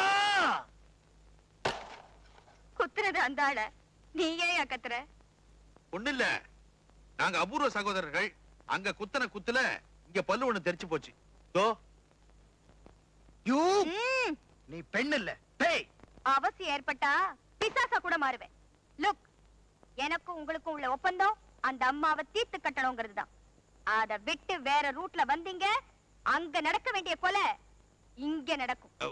Speaker 8: குத்துறது அந்த ஆள நீ ஏன் கத்துற
Speaker 4: ஒண்ணு இல்ல நாங்க அபூர்வ சகோதரர்கள் அங்க குத்தன குத்துல இங்க பல்லு ஒண்ணு தெரிச்சு போச்சு தோ
Speaker 5: யூ நீ பெண் இல்ல பேய்
Speaker 8: அவசியம் ஏற்பட்டா பிசாசா கூட மாறுவேன் லுக் எனக்கும் உங்களுக்கும் உள்ள ஒப்பந்தம் அந்த அம்மாவை தீர்த்து கட்டணுங்கிறது தான் அத விட்டு வேற ரூட்ல வந்தீங்க அங்க நடக்க வேண்டிய கொலை இங்க நடக்கும்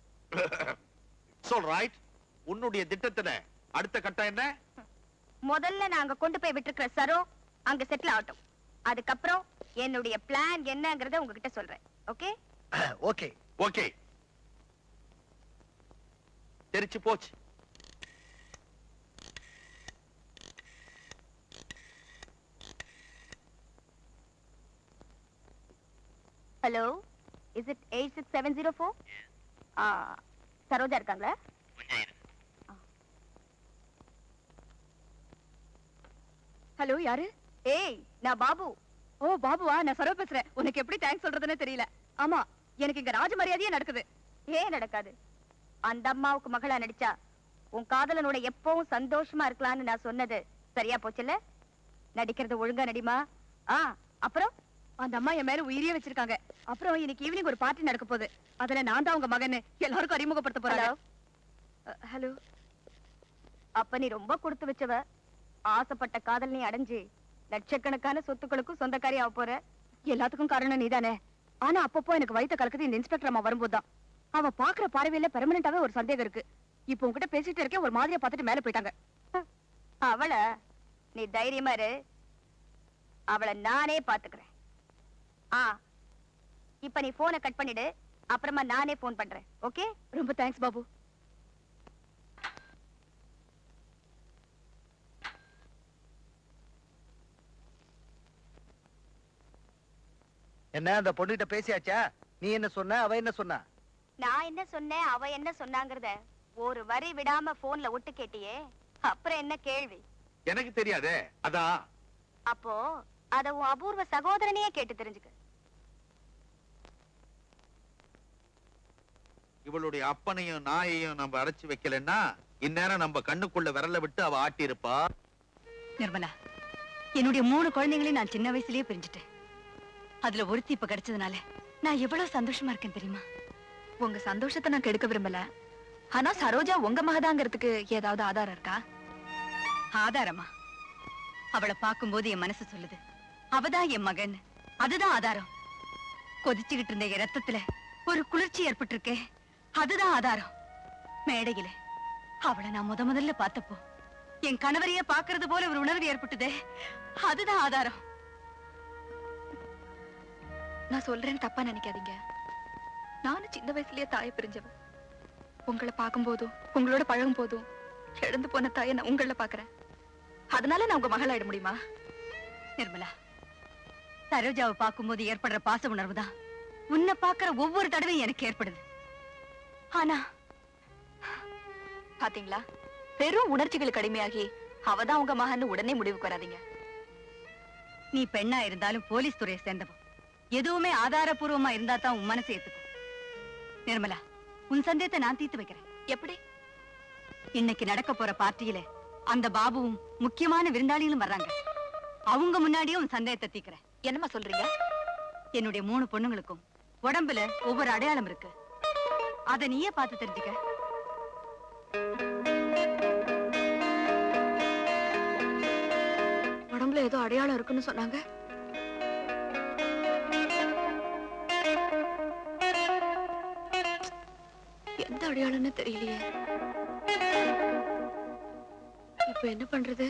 Speaker 4: சொல் ரைட் உன்னுடைய திட்டத்துல அடுத்த கட்டம் என்ன
Speaker 8: முதல்ல நாங்க கொண்டு போய் விட்டுருக்கிற சரோ அங்க செட்டில் ஆகட்டும் அதுக்கப்புறம் என்னுடைய பிளான் என்னங்கறத உங்ககிட்ட சொல்றேன் ஓகே
Speaker 5: ஓகே
Speaker 4: ஓகே தெரிச்சு போச்சு
Speaker 8: hello is it eight six seven zero four Saroja இருக்காங்களா ஹலோ யாரு ஏய் நான் பாபு ஓ பாபுவா நான் சரோ பேசுறேன் உனக்கு எப்படி தேங்க்ஸ் சொல்றதுன்னு தெரியல ஆமா எனக்கு இங்க ராஜ மரியாதையே நடக்குது ஏன் நடக்காது அந்த அம்மாவுக்கு மகளா நடிச்சா உன் காதலனோட எப்பவும் சந்தோஷமா இருக்கலாம்னு நான் சொன்னது சரியா போச்சுல்ல நடிக்கிறது ஒழுங்கா நடிமா ஆ அப்புறம் அந்த அம்மா என் மேல உயிரியே வச்சிருக்காங்க அப்புறம் இன்னைக்கு ஈவினிங் ஒரு பார்ட்டி நடக்க போகுது அதுல நான் தான் உங்க மகன்னு எல்லாருக்கும் அறிமுகப்படுத்த போறாங்க ஹலோ அப்ப நீ ரொம்ப கொடுத்து வச்சவ ஆசைப்பட்ட காதல் நீ அடைஞ்சு லட்சக்கணக்கான சொத்துக்களுக்கும் சொந்தக்காரி ஆக போற எல்லாத்துக்கும் காரணம் நீதானே ஆனா அப்பப்போ எனக்கு வயித்த கலக்குது இந்த இன்ஸ்பெக்டர் அம்மா வரும்போதுதான் அவ பாக்குற பார்வையில பெர்மனண்டாவே ஒரு சந்தேகம் இருக்கு இப்போ உன்கிட்ட பேசிட்டு இருக்கேன் ஒரு மாதிரியா பார்த்துட்டு மேல போயிட்டாங்க அவள நீ தைரியமா இரு அவளை நானே பாத்துக்கிறேன் ஆ இப்ப நீ போனை கட் பண்ணிடு அப்புறமா நானே போன் பண்றேன் ஓகே ரொம்ப தேங்க்ஸ் பாபு
Speaker 5: என்ன அந்த பொண்ணுகிட்ட பேசியாச்சா நீ என்ன சொன்ன அவ என்ன சொன்னா
Speaker 8: நான் என்ன சொன்னேன் அவ என்ன சொன்னாங்கறத ஒரு வரி விடாம போன்ல ஒட்டு கேட்டியே அப்புறம் என்ன கேள்வி
Speaker 4: எனக்கு தெரியாதே அதான்
Speaker 8: அப்போ அத உன் அபூர்வ சகோதரனையே கேட்டு தெரிஞ்சுக்க
Speaker 4: இவளுடைய அப்பனையும் நாயையும் நம்ம அடைச்சு வைக்கலன்னா இந்நேரம் நம்ம கண்ணுக்குள்ள விரல விட்டு அவ ஆட்டியிருப்பா
Speaker 3: நிர்மலா என்னுடைய மூணு குழந்தைங்களையும் நான் சின்ன வயசுலயே பிரிஞ்சுட்டேன் அதுல ஒருத்தி இப்ப கிடைச்சதுனால நான் எவ்வளவு சந்தோஷமா இருக்கேன் தெரியுமா
Speaker 17: உங்க சந்தோஷத்தை நான் கெடுக்க விரும்பல ஆனா சரோஜா உங்க மகதாங்கிறதுக்கு ஏதாவது ஆதாரம் இருக்கா
Speaker 3: ஆதாரமா அவளை பார்க்கும்போது என் மனசு சொல்லுது அவதான் என் மகன் அதுதான் ஆதாரம் கொதிச்சுக்கிட்டு இருந்த என் ரத்தத்துல ஒரு குளிர்ச்சி ஏற்பட்டிருக்கே அதுதான் ஆதாரம் மேடையில அவளை நான் முத முதல்ல பார்த்தப்போ என் கணவரையே பார்க்கிறது போல ஒரு உணர்வு ஏற்பட்டதே அதுதான் ஆதாரம்
Speaker 17: நான் சொல்றேன்னு தப்பா நினைக்காதீங்க நானும் சின்ன வயசுலயே தாயை பிரிஞ்சவ உங்களை பார்க்கும்போதும் உங்களோட பழகும் போதும் இழந்து போன தாயை நான் உங்கள பாக்குறேன் அதனால நான் உங்க மகளாயிட முடியுமா
Speaker 3: நிர்மலா சரோஜாவை பார்க்கும்போது ஏற்படுற பாச உணர்வு தான் உன்னை பார்க்கிற ஒவ்வொரு தடவையும் எனக்கு ஏற்படுது
Speaker 17: ஆனா பாத்தீங்களா பெரும் உணர்ச்சிகளுக்கு அடிமையாகி அவதான் உங்க மகன் உடனே முடிவுக்கு வராதீங்க
Speaker 3: நீ பெண்ணா இருந்தாலும் போலீஸ் துறையை சேர்ந்தவன் எதுவுமே ஆதாரபூர்வமா இருந்தா தான் உன் மனசு ஏத்துக்கும் நிர்மலா உன் சந்தேகத்தை நான் தீர்த்து வைக்கிறேன்
Speaker 17: எப்படி
Speaker 3: இன்னைக்கு நடக்க போற பார்ட்டியில அந்த பாபுவும் முக்கியமான விருந்தாளிகளும் வர்றாங்க அவங்க முன்னாடியே உன் சந்தேகத்தை தீக்கிறேன்
Speaker 17: என்னம்மா சொல்றீங்க
Speaker 3: என்னுடைய மூணு பொண்ணுங்களுக்கும் உடம்புல ஒவ்வொரு அடையாளம் இருக்கு அத நீயே பார்த்து தெரிஞ்சுக்க
Speaker 17: உடம்புல ஏதோ அடையாளம் இருக்குன்னு சொன்னாங்க எந்த அடையாளம்னு தெரியலையே இப்ப என்ன பண்றது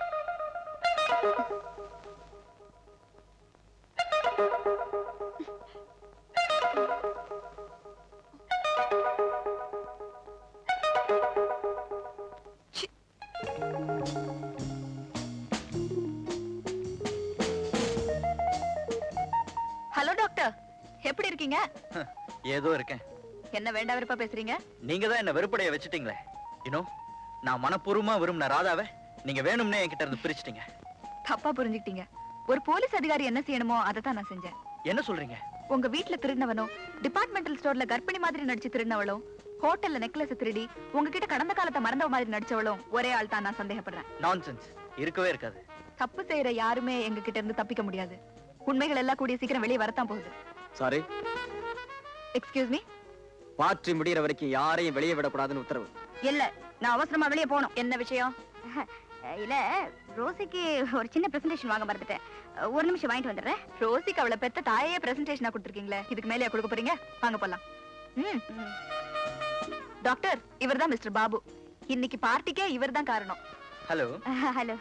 Speaker 17: ஹலோ டாக்டர் எப்படி இருக்கீங்க
Speaker 12: ஏதோ இருக்கேன்
Speaker 17: என்ன வேண்டாம் விருப்பா பேசுறீங்க
Speaker 12: நீங்க தான் என்ன வெறுப்படைய வச்சுட்டீங்களே யூனோ நான் மனப்பூர்வமா விரும்பின ராதாவை நீங்க வேணும்னே என்கிட்ட இருந்து பிரிச்சிட்டீங்க
Speaker 17: தப்பா புரிஞ்சுக்கிட்டீங்க ஒரு போலீஸ் அதிகாரி என்ன செய்யணுமோ அதை தான் நான் செஞ்சேன்
Speaker 12: என்ன சொல்றீங்க
Speaker 17: உங்க வீட்ல திருடினவனும் டிபார்ட்மெண்டல் ஸ்டோர்ல கர்ப்பிணி மாதிரி நடிச்சு திருடினவளும் ஹோட்டல்ல நெக்லஸ் திருடி உங்ககிட்ட கடந்த காலத்தை மறந்தவ மாதிரி நடிச்சவளும் ஒரே ஆள் தான் நான் சந்தேகப்படுறேன்
Speaker 12: நான்சென்ஸ் இருக்கவே இருக்காது
Speaker 17: தப்பு செய்யற யாருமே எங்க கிட்ட இருந்து தப்பிக்க முடியாது உண்மைகள் எல்லாம் கூடிய சீக்கிரம் வெளியே வரத்தான் போகுது
Speaker 18: சாரி
Speaker 17: எக்ஸ்கியூஸ் மீ
Speaker 18: பார்ட்டி முடியற வரைக்கும் யாரையும் வெளியே விடக்கூடாதுன்னு உத்தரவு
Speaker 15: இல்ல நான் அவசரமா வெளியே போகணும்
Speaker 17: என்ன விஷயம்
Speaker 15: இல்ல ரோசிக்கு ஒரு சின்ன பிரசன்டேஷன் வாங்க மறந்துட்டேன் ஒரு நிமிஷம் வாங்கிட்டு வந்துடுறேன்
Speaker 17: ரோசிக்கு அவளை பெத்த தாயே பிரசன்டேஷனா கொடுத்துருக்கீங்களே இதுக்கு மேலேயா கொடுக்க போறீங்க வாங்க போலாம் ம். டாக்டர் இவர்தான் மிஸ்டர் பாபு இன்னைக்கு பார்ட்டிக்கே இவர்தான் காரணம்
Speaker 12: ஹலோ
Speaker 15: ஹலோ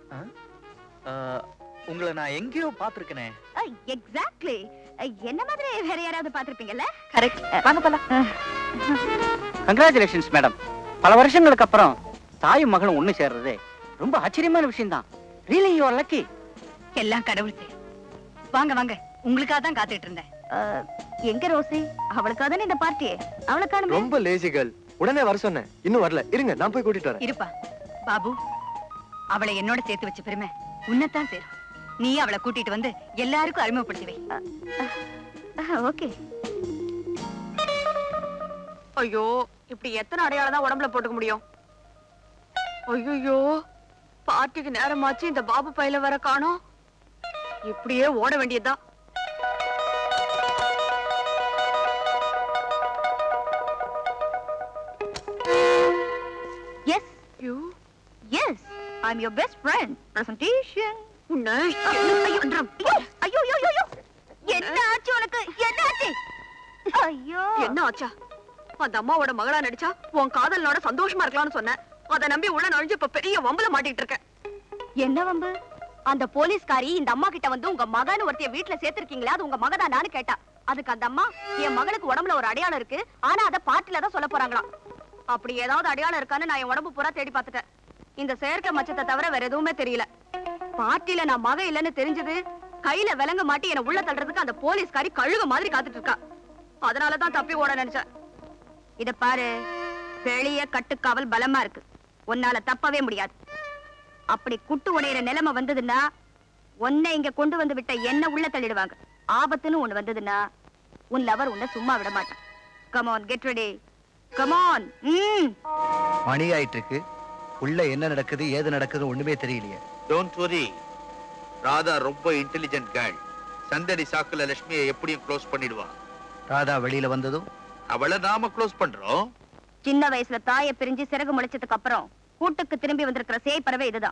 Speaker 12: உங்களை நான் எங்கேயோ பார்த்திருக்கேனே
Speaker 15: எக்ஸாக்ட்லி என்ன மாதிரி வேற யாராவது பாத்திருப்பீங்கல்ல
Speaker 17: கரெக்ட் வாங்க போலாம்
Speaker 7: கங்க்ராச்சுலேஷன்ஸ் மேடம் பல வருஷங்களுக்கு அப்புறம் தாயும் மகளும் ஒண்ணு சேர்றது ரொம்ப ஆச்சரியமான விஷயம் தான் ரியலி யூ ஆர் லக்கி
Speaker 3: எல்லாம் கடவுள் செயல். வாங்க வாங்க உங்களுக்காக தான் காத்துட்டு இருந்தேன்
Speaker 15: எங்க ரோசி அவளுக்காக தானே இந்த பார்ட்டி அவளுக்கான
Speaker 16: ரொம்ப லேசி கேர்ள் உடனே வர சொன்னேன் இன்னும் வரல இருங்க நான் போய் கூட்டிட்டு வரேன்
Speaker 3: இருப்பா பாபு அவளை என்னோட சேர்த்து வச்ச பெருமை உன்னைத்தான் சேரும் நீ அவளை கூட்டிட்டு வந்து எல்லாருக்கும் அறிமுகப்படுத்தி வை
Speaker 15: ஓகே
Speaker 17: ஐயோ இப்படி எத்தனை அடையாளம் தான் உடம்புல போட்டுக்க முடியும் ஐயோ பார்ட்டிக்கு நேரமாச்சு இந்த பாபு பையில வர காணோம் இப்படியே ஓட வேண்டியதுதான்
Speaker 15: yes you yes I am your best friend presentation ஐயோ ஐயோ ஐயோ என்ன ஆச்சு உனக்கு என்ன ஆச்சு ஐயோ
Speaker 17: என்ன ஆச்சா அந்த அம்மாவோட மகளா நடிச்சா உன் காதலனோட சந்தோஷமா இருக்கலாம்னு சொன்னேன் அதை நம்பி உள்ள நுழைஞ்சு இப்ப பெரிய வம்புல மாட்டிட்டு இருக்கேன்
Speaker 15: என்ன வம்பு அந்த போலீஸ்காரி இந்த அம்மா கிட்ட வந்து உங்க மகன் ஒருத்தைய வீட்டுல சேர்த்திருக்கீங்களா அது உங்க மகதான் நானு கேட்டா அதுக்கு அந்த அம்மா என் மகனுக்கு உடம்புல ஒரு அடையாளம் இருக்கு ஆனா அத பாட்டில தான் சொல்ல போறாங்களாம் அப்படி ஏதாவது அடையாளம் இருக்கான்னு நான் என் உடம்பு பூரா தேடி பார்த்துட்டேன் இந்த செயற்கை மச்சத்தை தவிர வேற எதுவுமே தெரியல பார்ட்டில நான் மகன் இல்லைன்னு தெரிஞ்சது கையில விலங்கு மாட்டி என்ன உள்ள தள்ளுறதுக்கு அந்த போலீஸ்காரி கழுகு மாதிரி காத்துட்டு இருக்கா அதனாலதான் தப்பி ஓட நினைச்சேன் இத பாரு வெளிய கட்டுக்காவல் பலமா இருக்கு உன்னால தப்பவே முடியாது அப்படி குட்டு உடையிற நிலைமை வந்ததுன்னா உன்னை இங்க கொண்டு வந்து விட்ட என்ன உள்ள தள்ளிடுவாங்க ஆபத்துன்னு ஒண்ணு வந்ததுன்னா உன் லவர் உன்னை சும்மா விட மாட்டான் come on get ready
Speaker 8: come on ம்
Speaker 5: மணி ஆயிட்டு இருக்கு உள்ள என்ன நடக்குது ஏது நடக்குது ஒண்ணுமே தெரியலையே
Speaker 4: டோன்ட் வரி ராதா ரொம்ப இன்டெலிஜென்ட் கேர்ள் சந்தடி சாக்குல லட்சுமியை எப்படியும் க்ளோஸ் பண்ணிடுவா
Speaker 5: ராதா வெளியில வந்ததும்
Speaker 4: அவளை நாம க்ளோஸ் பண்றோம்
Speaker 15: சின்ன வயசுல தாயை பிரிஞ்சு சிறகு முளைச்சதுக்கு அப்புறம் கூட்டுக்கு திரும்பி வந்திருக்கிற சேய் பறவை இதுதான்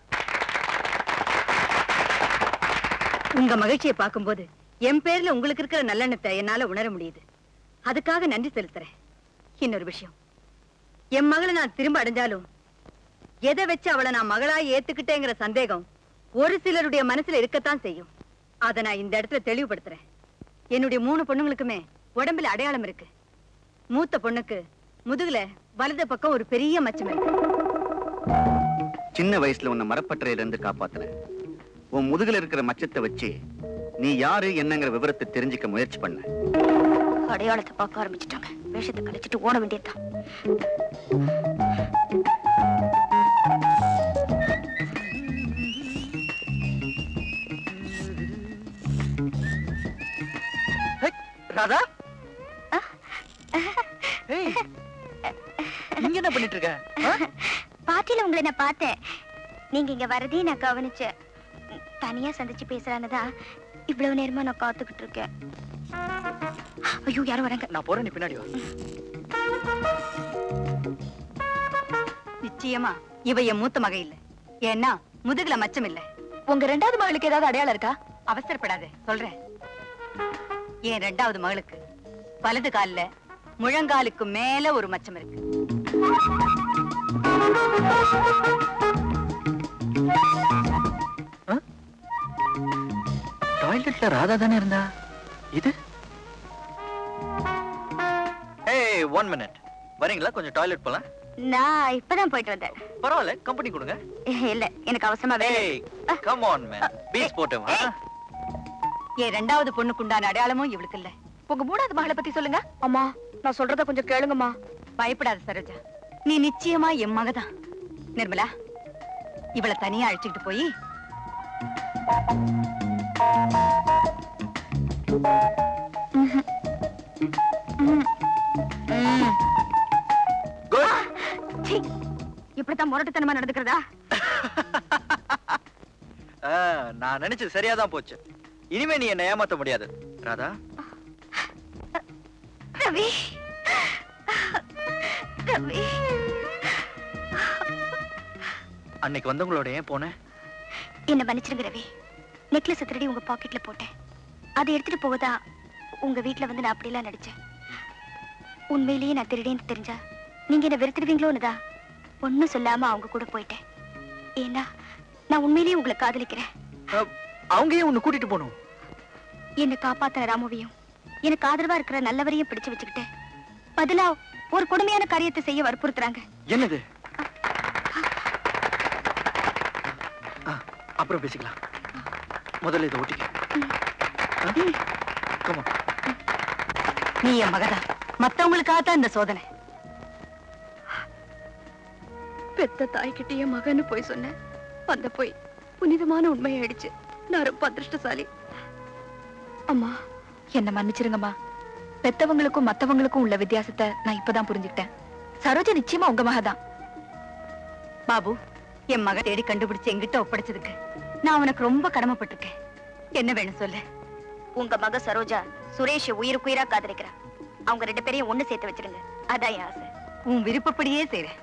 Speaker 3: உங்க மகிழ்ச்சியை பார்க்கும்போது என் பேர்ல உங்களுக்கு இருக்கிற நல்லெண்ணத்தை என்னால உணர முடியுது அதுக்காக நன்றி செலுத்துறேன் இன்னொரு விஷயம் என் மகளை நான் திரும்ப அடைஞ்சாலும் எதை வச்சு அவளை நான் மகளா ஏத்துக்கிட்டேங்கிற சந்தேகம் ஒரு சிலருடைய மனசுல இருக்கத்தான் செய்யும் அதை நான் இந்த இடத்துல தெளிவுபடுத்துறேன் என்னுடைய மூணு பொண்ணுங்களுக்குமே உடம்புல அடையாளம் இருக்கு மூத்த பொண்ணுக்கு முதுகுல வலது பக்கம் ஒரு பெரிய மச்சம் இருக்கு
Speaker 6: சின்ன வயசுல உன்னை மரப்பட்டறையில இருந்து காப்பாத்துன உன் முதுகுல இருக்கிற மச்சத்தை வச்சு நீ யாரு என்னங்கிற விவரத்தை தெரிஞ்சுக்க முயற்சி பண்ண
Speaker 15: அடையாளத்தை பார்க்க ஆரம்பிச்சுட்டாங்க வேஷத்தை கழிச்சிட்டு ஓட வேண்டியதுதான்
Speaker 12: ராதா ஏய், இங்க என்ன பண்ணிட்டு இருக்க ஆ?
Speaker 15: பாட்டியில உங்களை நான் பார்த்தேன் நீங்க இங்க வரதையும் நான் கவனிச்சேன் தனியா சந்திச்சு பேசலான்னு தான் இவ்வளவு நேரமா நான் காத்துக்கிட்டு இருக்கேன் ஐயோ யாரும் வராங்க
Speaker 12: நான் போறேன் நீ பின்னாடி வா
Speaker 3: நிச்சயமா இவ என் மூத்த மக இல்ல ஏன்னா முதுகுல மச்சம் இல்ல
Speaker 17: உங்க ரெண்டாவது மகளுக்கு ஏதாவது அடையாளம் இருக்கா
Speaker 3: அவசரப்படாத சொல்றேன் என் ரெண்டாவது மகளுக்கு வலது கால்ல முழங்காலுக்கு மேல ஒரு மச்சம் இருக்கு
Speaker 12: டாய்லெட்ல ராதா தானே இருந்தா இது ஏய் ஒன் மினிட் வரீங்களா கொஞ்சம் டாய்லெட் போலாம்
Speaker 15: நான் இப்பதான் போயிட்டு வந்தேன்
Speaker 12: பரவாயில்ல கம்பெனி கொடுங்க
Speaker 15: இல்ல எனக்கு அவசரமா வேலை
Speaker 12: ஏய் கம் ஆன் மேன் பீச் போட்டோம்
Speaker 3: என் ரெண்டாவது பொண்ணுக்கு உண்டான அடையாளமும் இவளுக்கு இல்ல
Speaker 17: உங்க மூணாவது மகளை பத்தி சொல்லுங்க அம்மா நான் சொல்றத கொஞ்சம் கேளுங்கம்மா
Speaker 3: பயப்படாத சரோஜா நீ நிச்சயமா என் மகதான் நிர்மலா இவளை தனியா அழைச்சிட்டு போய்
Speaker 15: சீ, இப்படித்தான் முரட்டுத்தனமா நடந்துக்கிறதா
Speaker 12: ஆ, நான் நினைச்சது சரியா தான் போச்சு இனிமே நீ என்ன ஏமாத்த முடியாது ராதா
Speaker 15: ரவி ரவி
Speaker 12: அன்னைக்கு வந்தவங்களோட ஏன் போனேன்
Speaker 15: என்ன மன்னிச்சிருங்க ரவி நெக்லஸ் திருடி உங்க பாக்கெட்ல போட்டேன் அதை எடுத்துட்டு போகதா உங்க வீட்ல வந்து நான் அப்படிலாம் நடிச்சேன் உண்மையிலேயே நான் திருடேன்னு தெரிஞ்சா நீங்க என்ன வெறுத்துடுவீங்களோன்னு தான் ஒன்னும் சொல்லாம அவங்க கூட போயிட்டேன் ஏன்னா நான் உண்மையிலேயே உங்களை காதலிக்கிறேன்
Speaker 12: அவங்க ஏன் உன்னை கூட்டிட்டு போகணும்
Speaker 15: என்னை காப்பாத்தின ராமுவையும் எனக்கு ஆதரவா இருக்கிற நல்லவரையும் பிடிச்சு வச்சுக்கிட்டு பதிலா ஒரு கொடுமையான காரியத்தை செய்ய வற்புறுத்துறாங்க
Speaker 12: என்னது ஆ, அப்புறம் பேசிக்கலாம் முதல்ல இதை ஓட்டிக்க Come on.
Speaker 3: நீ என் மகதான் மத்தவங்களுக்காகத்தான் இந்த சோதனை
Speaker 17: பெத்த தாய்கிட்டயே மகன்னு போய் சொன்னேன் அந்த போய் புனிதமான உண்மையாயிடுச்சு நான் ரொம்ப அதிர்ஷ்டசாலி அம்மா என்ன மன்னிச்சிருங்கம்மா பெத்தவங்களுக்கும் மத்தவங்களுக்கும் உள்ள வித்தியாசத்தை நான் இப்பதான் புரிஞ்சுக்கிட்டேன் சரோஜா நிச்சயமா உங்க மகதான்
Speaker 3: பாபு என் மக தேடி கண்டுபிடிச்சு என்கிட்ட ஒப்படைச்சதுக்கு நான் உனக்கு ரொம்ப கடமைப்பட்டிருக்கேன் என்ன வேணும் சொல்லு
Speaker 15: உங்க மக சரோஜா சுரேஷ் உயிருக்கு உயிரா காதலிக்கிறா அவங்க ரெண்டு பேரையும் ஒண்ணு சேர்த்து வச்சிருங்க அதான் என் ஆசை
Speaker 3: உன் விருப்பப்படியே செய்றேன்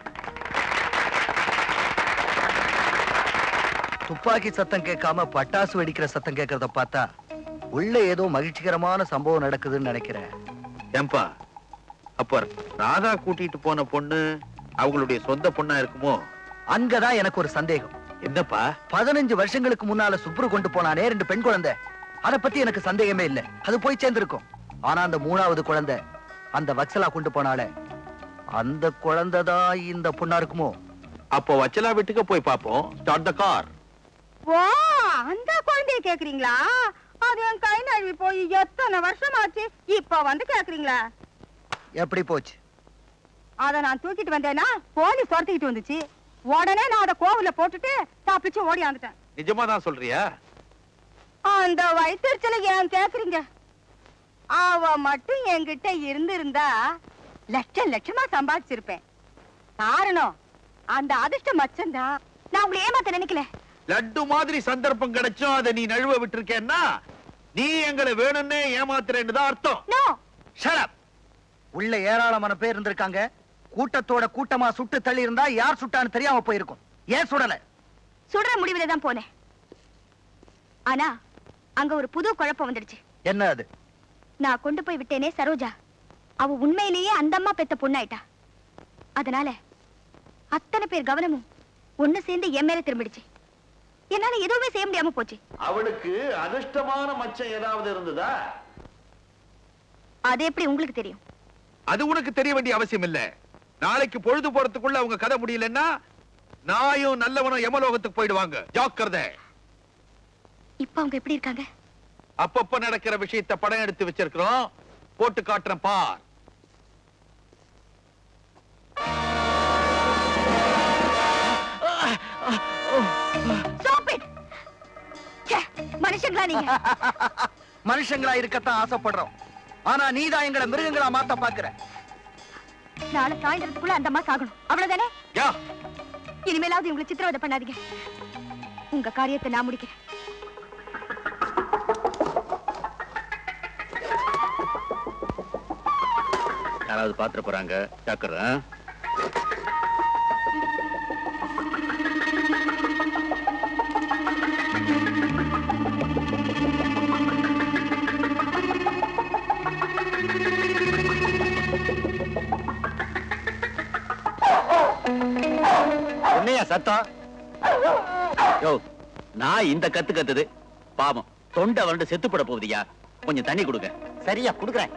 Speaker 5: துப்பாக்கி சத்தம் கேட்காம பட்டாசு வெடிக்கிற சத்தம் கேட்கறத பார்த்தா உள்ள ஏதோ மகிழ்ச்சிகரமான சம்பவம் நடக்குதுன்னு நினைக்கிறேன்
Speaker 4: ஏம்பா அப்ப ராதா கூட்டிட்டு போன பொண்ணு அவங்களுடைய சொந்த பொண்ணா இருக்குமோ
Speaker 5: அங்கதான் எனக்கு ஒரு சந்தேகம்
Speaker 4: என்னப்பா
Speaker 5: பதினஞ்சு வருஷங்களுக்கு முன்னால சுப்ரு கொண்டு போனானே ரெண்டு பெண் குழந்தை அத பத்தி எனக்கு சந்தேகமே இல்ல அது போய் சேர்ந்திருக்கும் ஆனா அந்த மூணாவது குழந்தை அந்த வக்சலா கொண்டு போனாலே அந்த குழந்தை தான் இந்த பொண்ணா இருக்குமோ
Speaker 4: அப்போ வச்சலா வீட்டுக்கு போய் பாப்போம் ஸ்டார்ட் த கார்
Speaker 8: ஓ அந்த குழந்தைய கேக்குறீங்களா அது என் கை நழுவி போய் எத்தனை வருஷம் ஆச்சு இப்ப வந்து கேக்குறீங்களா
Speaker 5: எப்படி போச்சு
Speaker 8: அத நான் தூக்கிட்டு வந்தேன்னா போலீஸ் துரத்திக்கிட்டு வந்துச்சு உடனே நான் அத கோவில போட்டுட்டு தப்பிச்சு ஓடி வந்துட்டேன்
Speaker 4: நிஜமா தான் சொல்றியா
Speaker 8: அந்த வயிற்றுச்சல ஏன் கேக்குறீங்க அவ மட்டும் என்கிட்ட இருந்திருந்தா லட்சம் லட்சமா சம்பாதிச்சிருப்பேன் காரணம் அந்த அதிர்ஷ்ட மச்சம்தான்
Speaker 15: நான் உங்களை ஏமாத்த நினைக்கல
Speaker 4: லட்டு மாதிரி சந்தர்ப்பம் கிடைச்சும் அதை நீ நழுவ விட்டுருக்கேன்னா நீ எங்களை வேணும்னே ஏமாத்துறேன்னு தான் அர்த்தம்
Speaker 5: Shut up. உள்ள ஏராளமான பேர் இருந்திருக்காங்க கூட்டத்தோட கூட்டமா சுட்டு தள்ளி இருந்தா யார் சுட்டான்னு தெரியாம போயிருக்கும் ஏன் சுடல
Speaker 15: சுடுற முடிவுல தான் போனேன் ஆனா அங்க ஒரு புது குழப்பம் வந்துடுச்சு
Speaker 5: என்ன அது
Speaker 15: நான் கொண்டு போய் விட்டேனே சரோஜா அவ உண்மையிலேயே அந்த அம்மா பெத்த பொண்ணாயிட்டா அதனால அத்தனை பேர் கவனமும் ஒண்ணு சேர்ந்து என் மேல திரும்பிடுச்சு என்னால எதுவுமே செய்ய முடியாம போச்சு
Speaker 4: அவளுக்கு அதிர்ஷ்டமான மச்சம் ஏதாவது இருந்ததா
Speaker 15: அது எப்படி உங்களுக்கு தெரியும்
Speaker 4: அது உனக்கு தெரிய வேண்டிய அவசியம் இல்ல நாளைக்கு பொழுது போறதுக்குள்ள அவங்க கதை முடியலன்னா நாயும் நல்லவனும் யமலோகத்துக்கு போயிடுவாங்க ஜாக்கிரதை
Speaker 15: இப்ப அவங்க எப்படி இருக்காங்க
Speaker 4: அப்பப்ப நடக்கிற விஷயத்த படம் எடுத்து வச்சிருக்கிறோம் போட்டு காட்டுறேன் பார்
Speaker 15: Stop it! ச்சே, மனுஷங்களா நீங்க
Speaker 5: மனுஷங்களா இருக்கத்தான் ஆசைப்படுறோம் ஆனா நீதான் எங்களை மிருகங்களா மாத்த பாக்குற
Speaker 15: நாளை சாயந்தரத்துக்குள்ள அந்த அம்மா சாகணும் அவ்வளவுதானே இனிமேலாவது உங்களை சித்திரவதை பண்ணாதீங்க உங்க காரியத்தை நான் முடிக்கிறேன்
Speaker 6: யாராவது பாத்துற போறாங்க ஜாக்கிரதை ஆ? என்னையா சத்தம் யோ நான் இந்த கத்து கத்துது பாவம் தொண்டை வறண்டு செத்துப்பட போகுதுயா கொஞ்சம் தண்ணி கொடுங்க
Speaker 5: சரியா குடுக்குறேன்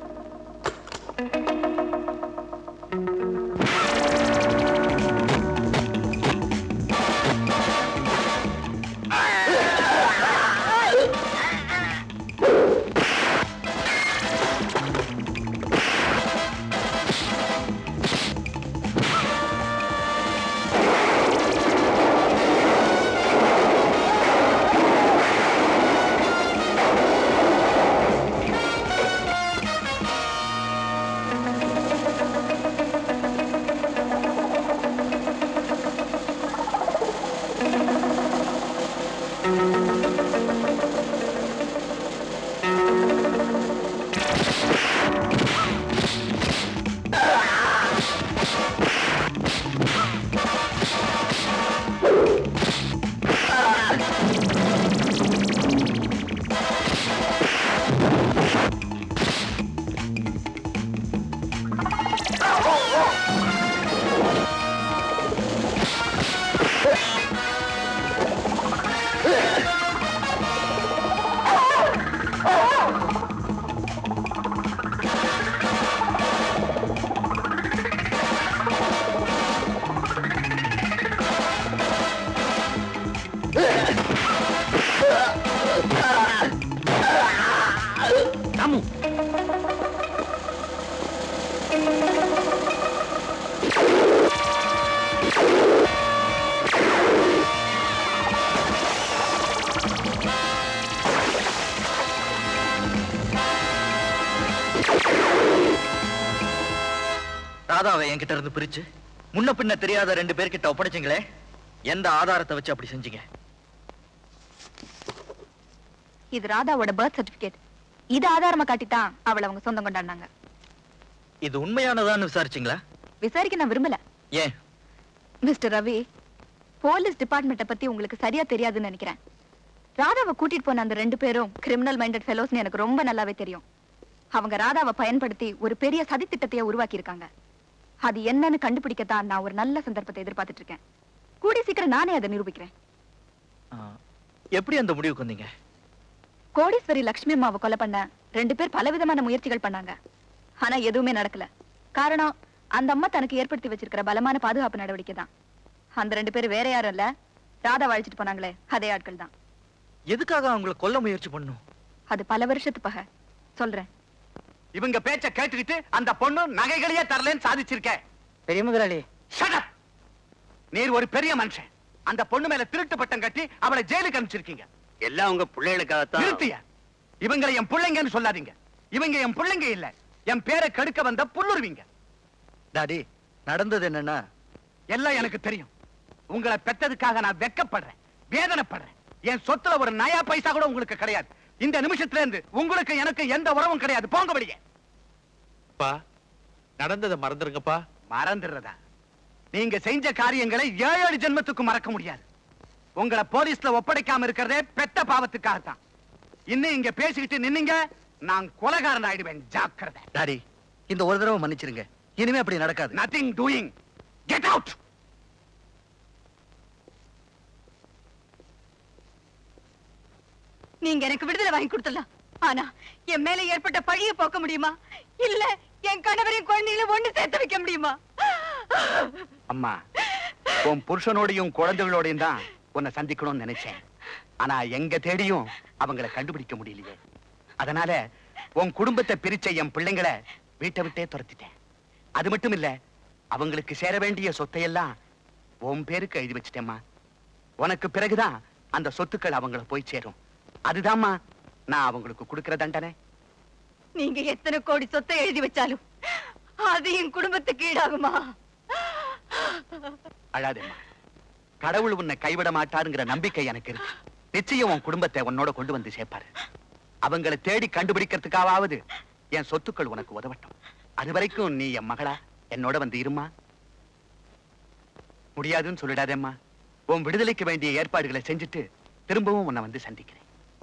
Speaker 6: ராமு
Speaker 12: ராதாவை என்கிட்ட இருந்து பிரிச்சு முன்ன பின்ன தெரியாத ரெண்டு பேர்கிட்ட ஒப்படைச்சிங்களே எந்த ஆதாரத்தை வச்சு அப்படி செஞ்சீங்க
Speaker 17: இது ராதாவோட பர்த் சர்டிபிகேட் இது ஆதாரமா காட்டித்தான் அவளை அவங்க சொந்தம் கொண்டாடினாங்க
Speaker 12: இது உண்மையானதான்னு விசாரிச்சீங்களா
Speaker 17: விசாரிக்க நான் விரும்பல
Speaker 12: ஏன்
Speaker 17: மிஸ்டர் ரவி போலீஸ் டிபார்ட்மெண்ட்டை பத்தி உங்களுக்கு சரியா தெரியாதுன்னு நினைக்கிறேன் ராதாவை கூட்டிட்டு போன அந்த ரெண்டு பேரும் கிரிமினல் மைண்டட் ஃபெலோஸ்னு எனக்கு ரொம்ப நல்லாவே தெரியும் அவங்க ராதாவை பயன்படுத்தி ஒரு பெரிய சதி திட்டத்தையே உருவாக்கி இருக்காங்க அது என்னன்னு கண்டுபிடிக்கத்தான் நான் ஒரு நல்ல சந்தர்ப்பத்தை எதிர்பார்த்துட்டு இருக்கேன் கூடி சீக்கிரம் நானே அதை நிரூபிக்கிறேன்
Speaker 12: எப்படி அந்த முடிவுக்கு வந்தீங்க
Speaker 17: கோடீஸ்வரி லக்ஷ்மி அம்மாவை கொலை பண்ண ரெண்டு பேர் பலவிதமான முயற்சிகள் பண்ணாங்க ஆனா எதுவுமே நடக்கல காரணம் அந்த அம்மா தனக்கு ஏற்படுத்தி வச்சிருக்கிற பலமான பாதுகாப்பு நடவடிக்கை தான் அந்த ரெண்டு பேரும் வேற யாரும் இல்ல ராதா அழைச்சிட்டு போனாங்களே அதே ஆட்கள் தான்
Speaker 12: எதுக்காக அவங்கள கொல்ல முயற்சி பண்ணும்
Speaker 17: அது பல வருஷத்து பகை சொல்றேன்
Speaker 14: இவங்க பேச்ச கேட்டுக்கிட்டு அந்த பொண்ணு நகைகளையே தரலன்னு சாதிச்சிருக்க
Speaker 7: பெரிய முதலாளி
Speaker 14: நீர் ஒரு பெரிய மனுஷன் அந்த பொண்ணு மேல திருட்டு பட்டம் கட்டி அவளை ஜெயிலுக்கு அனுப்பிச்சிருக்கீங்க
Speaker 6: எல்லாம் உங்க பிள்ளைகளுக்காகத்தான்
Speaker 14: நிறுத்திய இவங்களை என் பிள்ளைங்கன்னு சொல்லாதீங்க இவங்க என் பிள்ளைங்க இல்ல என் பேரை கெடுக்க வந்த புல்லுருவீங்க
Speaker 5: டாடி நடந்தது என்னன்னா
Speaker 1: எல்லாம் எனக்கு தெரியும் உங்களை பெத்ததுக்காக நான் வெக்கப்படுறேன் வேதனைப்படுறேன் என் சொத்துல ஒரு நயா பைசா கூட உங்களுக்கு கிடையாது இந்த நிமிஷத்துல இருந்து உங்களுக்கு எனக்கு எந்த உறவும் கிடையாது போங்க வெளியே
Speaker 4: அப்பா நடந்ததை மறந்துருங்கப்பா
Speaker 1: மறந்துடுறதா நீங்க செஞ்ச காரியங்களை ஏழு ஏழு ஜென்மத்துக்கு மறக்க முடியாது உங்களை போலீஸ்ல ஒப்படைக்காம இருக்கிறதே பெத்த பாவத்துக்காகத்தான் இன்னும் இங்க பேசிக்கிட்டு நின்னீங்க நான் கொலகாரன் ஆயிடுவேன் ஜாக்கிரதை
Speaker 5: டாடி இந்த ஒரு தடவை மன்னிச்சிருங்க இனிமே அப்படி நடக்காது
Speaker 1: நத்திங் டூயிங் கெட் அவுட்
Speaker 3: நீங்க எனக்கு விடுதலை வாங்கி கொடுத்துடலாம் ஆனா என் மேல ஏற்பட்ட பழிய போக்க முடியுமா இல்ல என் கணவரையும் குழந்தைகளும் ஒண்ணு சேர்த்து வைக்க முடியுமா
Speaker 1: அம்மா உன் புருஷனோடையும் குழந்தைகளோடையும் தான் உன்னை சந்திக்கணும்னு நினைச்சேன் ஆனா எங்க தேடியும் அவங்கள கண்டுபிடிக்க முடியலையே அதனால உன் குடும்பத்தை பிரிச்ச என் பிள்ளைங்களை வீட்டை விட்டே துரத்திட்டேன் அது மட்டும் இல்ல அவங்களுக்கு சேர வேண்டிய சொத்தையெல்லாம் உன் பேருக்கு எழுதி வச்சிட்டேம்மா உனக்கு பிறகுதான் அந்த சொத்துக்கள் அவங்கள போய் சேரும் அதுதாம்மா நான் அவங்களுக்கு கொடுக்கிற தண்டனை
Speaker 3: நீங்க எத்தனை கோடி சொத்தை எழுதி வச்சாலும் அது என் குடும்பத்துக்கு ஈடாகுமா
Speaker 1: அழாதேம்மா கடவுள் உன்னை கைவிட மாட்டாருங்கிற நம்பிக்கை எனக்கு இருக்கு நிச்சயம் உன் குடும்பத்தை உன்னோட கொண்டு வந்து சேர்ப்பாரு அவங்களை தேடி கண்டுபிடிக்கிறதுக்காவது என் சொத்துக்கள் உனக்கு உதவட்டும் அது வரைக்கும் நீ என் மகளா என்னோட வந்து இருமா முடியாதுன்னு சொல்லிடாதேம்மா உன் விடுதலைக்கு வேண்டிய ஏற்பாடுகளை செஞ்சுட்டு திரும்பவும் உன்னை வந்து சந்திக்கிறேன்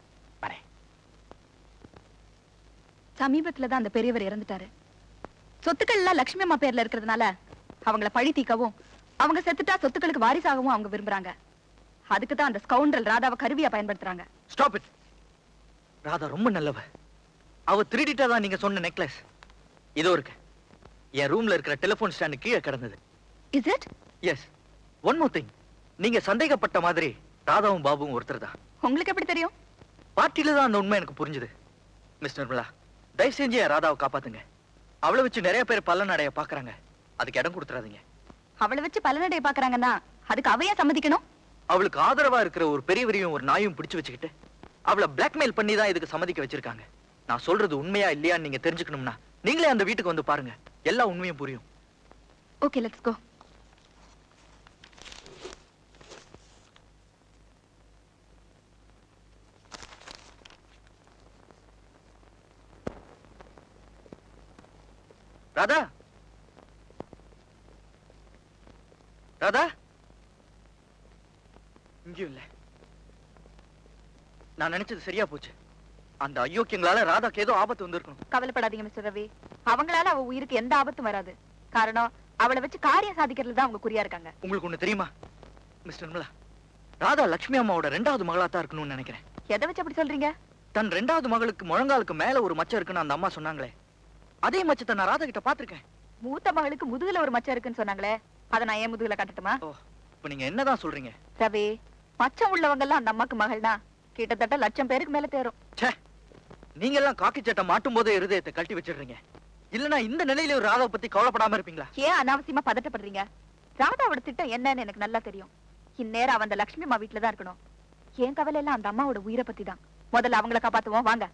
Speaker 17: சமீபத்துல தான் அந்த பெரியவர் இறந்துட்டாரு சொத்துக்கள் எல்லாம் லட்சுமி அம்மா பேர்ல இருக்கிறதுனால அவங்கள பழி தீக்கவும் அவங்க செத்துட்டா சொத்துக்களுக்கு வாரிசாகவும் அவங்க விரும்புறாங்க அதுக்கு தான் அந்த ஸ்கவுண்டல் ராதாவை கருவியா பயன்படுத்துறாங்க
Speaker 12: ஸ்டாப் இட் ராதா ரொம்ப நல்லவ அவ திருடிட்டா தான் நீங்க சொன்ன நெக்லஸ் இதோ இருக்கு என் ரூம்ல இருக்கிற டெலிபோன் ஸ்டாண்டு கீழே கிடந்தது
Speaker 17: is it
Speaker 12: yes one more thing நீங்க சந்தேகப்பட்ட மாதிரி ராதாவும் பாபுவும் ஒருத்தர் தான்
Speaker 17: உங்களுக்கு எப்படி தெரியும்
Speaker 12: பார்ட்டில தான் அந்த உண்மை எனக்கு புரிஞ்சுது மிஸ்டர் நிர்மலா தயவு செஞ்சு என் ராதாவை காப்பாத்துங்க அவளை வச்சு நிறைய பேர் பலன் அடைய பாக்குறாங்க அதுக்கு இடம் கொடுத்துறாதீங்க
Speaker 17: அவளை வச்சு பலனடைய பாக்குறாங்கன்னா அதுக்கு அவையா சம்மதிக்கணும்
Speaker 12: அவளுக்கு ஆதரவா இருக்கிற ஒரு பெரியவரையும் ஒரு நாயும் பிடிச்சு வச்சுக்கிட்டு அவளை பிளாக்மெயில் பண்ணி தான் இதுக்கு சம்மதிக்க வச்சிருக்காங்க நான் சொல்றது உண்மையா இல்லையான்னு நீங்க தெரிஞ்சுக்கணும்னா நீங்களே அந்த வீட்டுக்கு வந்து பாருங்க எல்லா உண்மையும் புரியும்
Speaker 17: okay let's go
Speaker 12: Radha Radha இங்கேயும் இல்ல நான் நினைச்சது சரியா போச்சு அந்த அயோக்கியங்களால ராதாக்கு ஏதோ ஆபத்து வந்திருக்கணும்
Speaker 17: கவலைப்படாதீங்க மிஸ்டர் ரவி அவங்களால அவ உயிருக்கு எந்த ஆபத்தும் வராது காரணம் அவளை வச்சு காரியம் சாதிக்கிறதுல தான் அவங்க குறியா இருக்காங்க
Speaker 12: உங்களுக்கு ஒண்ணு தெரியுமா மிஸ்டர் நிர்மலா ராதா லட்சுமி அம்மாவோட ரெண்டாவது மகளா தான் இருக்கணும்னு நினைக்கிறேன்
Speaker 17: எதை வச்சு அப்படி சொல்றீங்க
Speaker 12: தன் ரெண்டாவது மகளுக்கு முழங்காலுக்கு மேல ஒரு மச்சம் இருக்குன்னு அந்த அம்மா சொன்னாங்களே அதே மச்சத்தை நான் ராதா கிட்ட பாத்திருக்கேன்
Speaker 17: மூத்த மகளுக்கு முதுகுல ஒரு மச்சம் இருக்குன்னு சொன்னாங்களே அதை நான் ஏன் முதுகுல காட்டட்டுமா
Speaker 12: இப்ப நீங்க என்னதான் சொல்றீங்க
Speaker 17: ரவி மச்சம் உள்ளவங்க எல்லாம் அந்த அம்மாக்கு மகள்னா கிட்டத்தட்ட லட்சம் பேருக்கு மேல தேரும்
Speaker 12: ச்சே நீங்க எல்லாம் காக்கி சட்டை மாட்டும் போதே இருதயத்தை கழட்டி வச்சிடுறீங்க இல்லனா இந்த நிலையில ஒரு ராதாவை பத்தி கவலைப்படாம இருப்பீங்களா
Speaker 17: ஏன் அனாவசியமா பதட்டப்படுறீங்க ராதாவோட திட்டம் என்னன்னு எனக்கு நல்லா தெரியும் இந்நேரம் அவன் அந்த லட்சுமி அம்மா வீட்டுல தான் இருக்கணும் என் கவலை எல்லாம் அந்த அம்மாவோட உயிரை பத்தி தான் முதல்ல அவங்கள காப்பாத்துவோம் வாங்க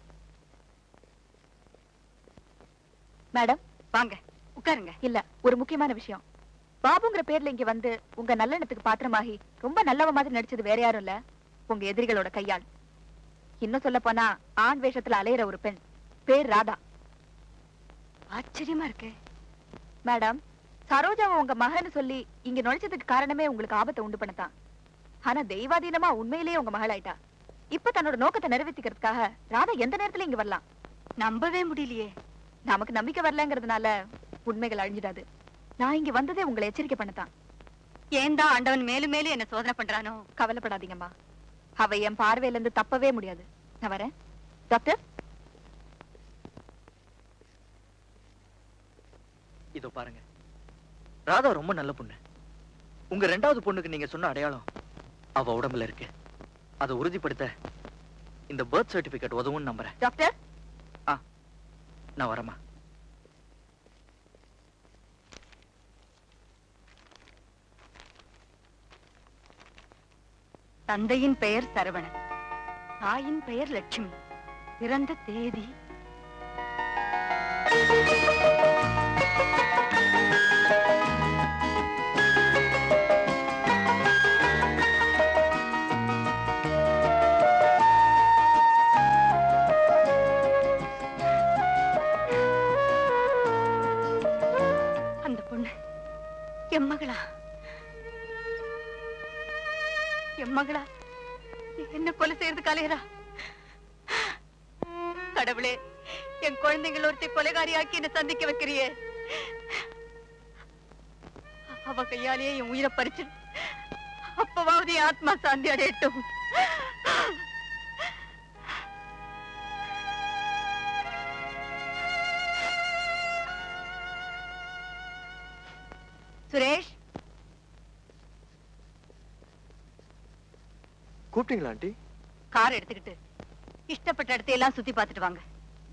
Speaker 17: மேடம்
Speaker 3: வாங்க உட்காருங்க
Speaker 17: இல்ல ஒரு முக்கியமான விஷயம் பாபுங்கிற பேர்ல இங்க வந்து உங்க நல்லெண்ணத்துக்கு பாத்திரமாகி ரொம்ப நல்லவ மாதிரி நடிச்சது வேற யாரும் இல்ல உங்க எதிரிகளோட கையால் இன்னும் சொல்ல போனா ஆண் வேஷத்துல அலையிற ஒரு பெண் பேர் ராதா
Speaker 3: ஆச்சரியமா இருக்கு
Speaker 17: மேடம் சரோஜாவை உங்க மகன்னு சொல்லி இங்க நுழைச்சதுக்கு காரணமே உங்களுக்கு ஆபத்தை உண்டு பண்ணத்தான் ஆனா தெய்வாதீனமா உண்மையிலேயே உங்க மகள் ஆயிட்டா இப்ப தன்னோட நோக்கத்தை நிறைவேற்றிக்கிறதுக்காக ராதா எந்த நேரத்துல இங்க வரலாம்
Speaker 3: நம்பவே முடியலையே
Speaker 17: நமக்கு நம்பிக்கை வரலங்கிறதுனால உண்மைகள் அழிஞ்சிடாது நான் இங்க வந்ததே உங்களை எச்சரிக்கை பண்ணத்தான்
Speaker 3: ஏன் தான் ஆண்டவன் மேலும் மேலும் என்ன சோதனை பண்றானோ
Speaker 17: கவலைப்படாதீங்கம்மா அவ என் பார்வையில இருந்து தப்பவே முடியாது நான் வரேன் டாக்டர்
Speaker 12: இதோ பாருங்க ராதா ரொம்ப நல்ல பொண்ணு உங்க ரெண்டாவது பொண்ணுக்கு நீங்க சொன்ன அடையாளம் அவ உடம்புல இருக்கு அதை உறுதிப்படுத்த இந்த பர்த் சர்டிபிகேட் உதவும் நம்புறேன்
Speaker 17: டாக்டர்
Speaker 12: நான் வரமா
Speaker 3: தந்தையின் பெயர் சரவணன் தாயின் பெயர் லட்சுமி பிறந்த தேதி என் மகளா என் மகளா என்ன கொலை செய்யறதுக்கு அலையறா கடவுளே என் குழந்தைகள் ஒருத்தி கொலைகாரியாக்கி என்ன சந்திக்க வைக்கிறியே அவ கையாலேயே என் உயிரை பறிச்சு அப்பவாவது என் ஆத்மா சாந்தி அடையட்டும் சுரேஷ்
Speaker 16: கூப்பிட்டீங்களா ஆண்டி
Speaker 3: கார் எடுத்துக்கிட்டு இஷ்டப்பட்ட இடத்தை எல்லாம் சுத்தி பார்த்துட்டு வாங்க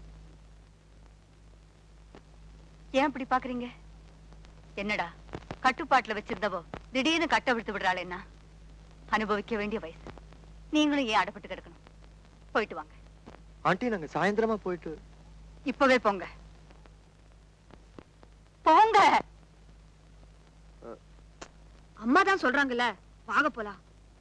Speaker 3: ஏன் இப்படி பாக்குறீங்க என்னடா கட்டுப்பாட்டுல வச்சிருந்தவோ திடீர்னு கட்ட விழுத்து விடுறாள் என்ன அனுபவிக்க வேண்டிய வயசு நீங்களும் ஏன் அடப்பட்டு கிடக்கணும் போயிட்டு வாங்க
Speaker 16: ஆண்டி நாங்க சாயந்தரமா போயிட்டு
Speaker 3: இப்பவே போங்க போங்க
Speaker 15: அம்மா தான் சொல்றாங்கல்ல வாங்க போலாம்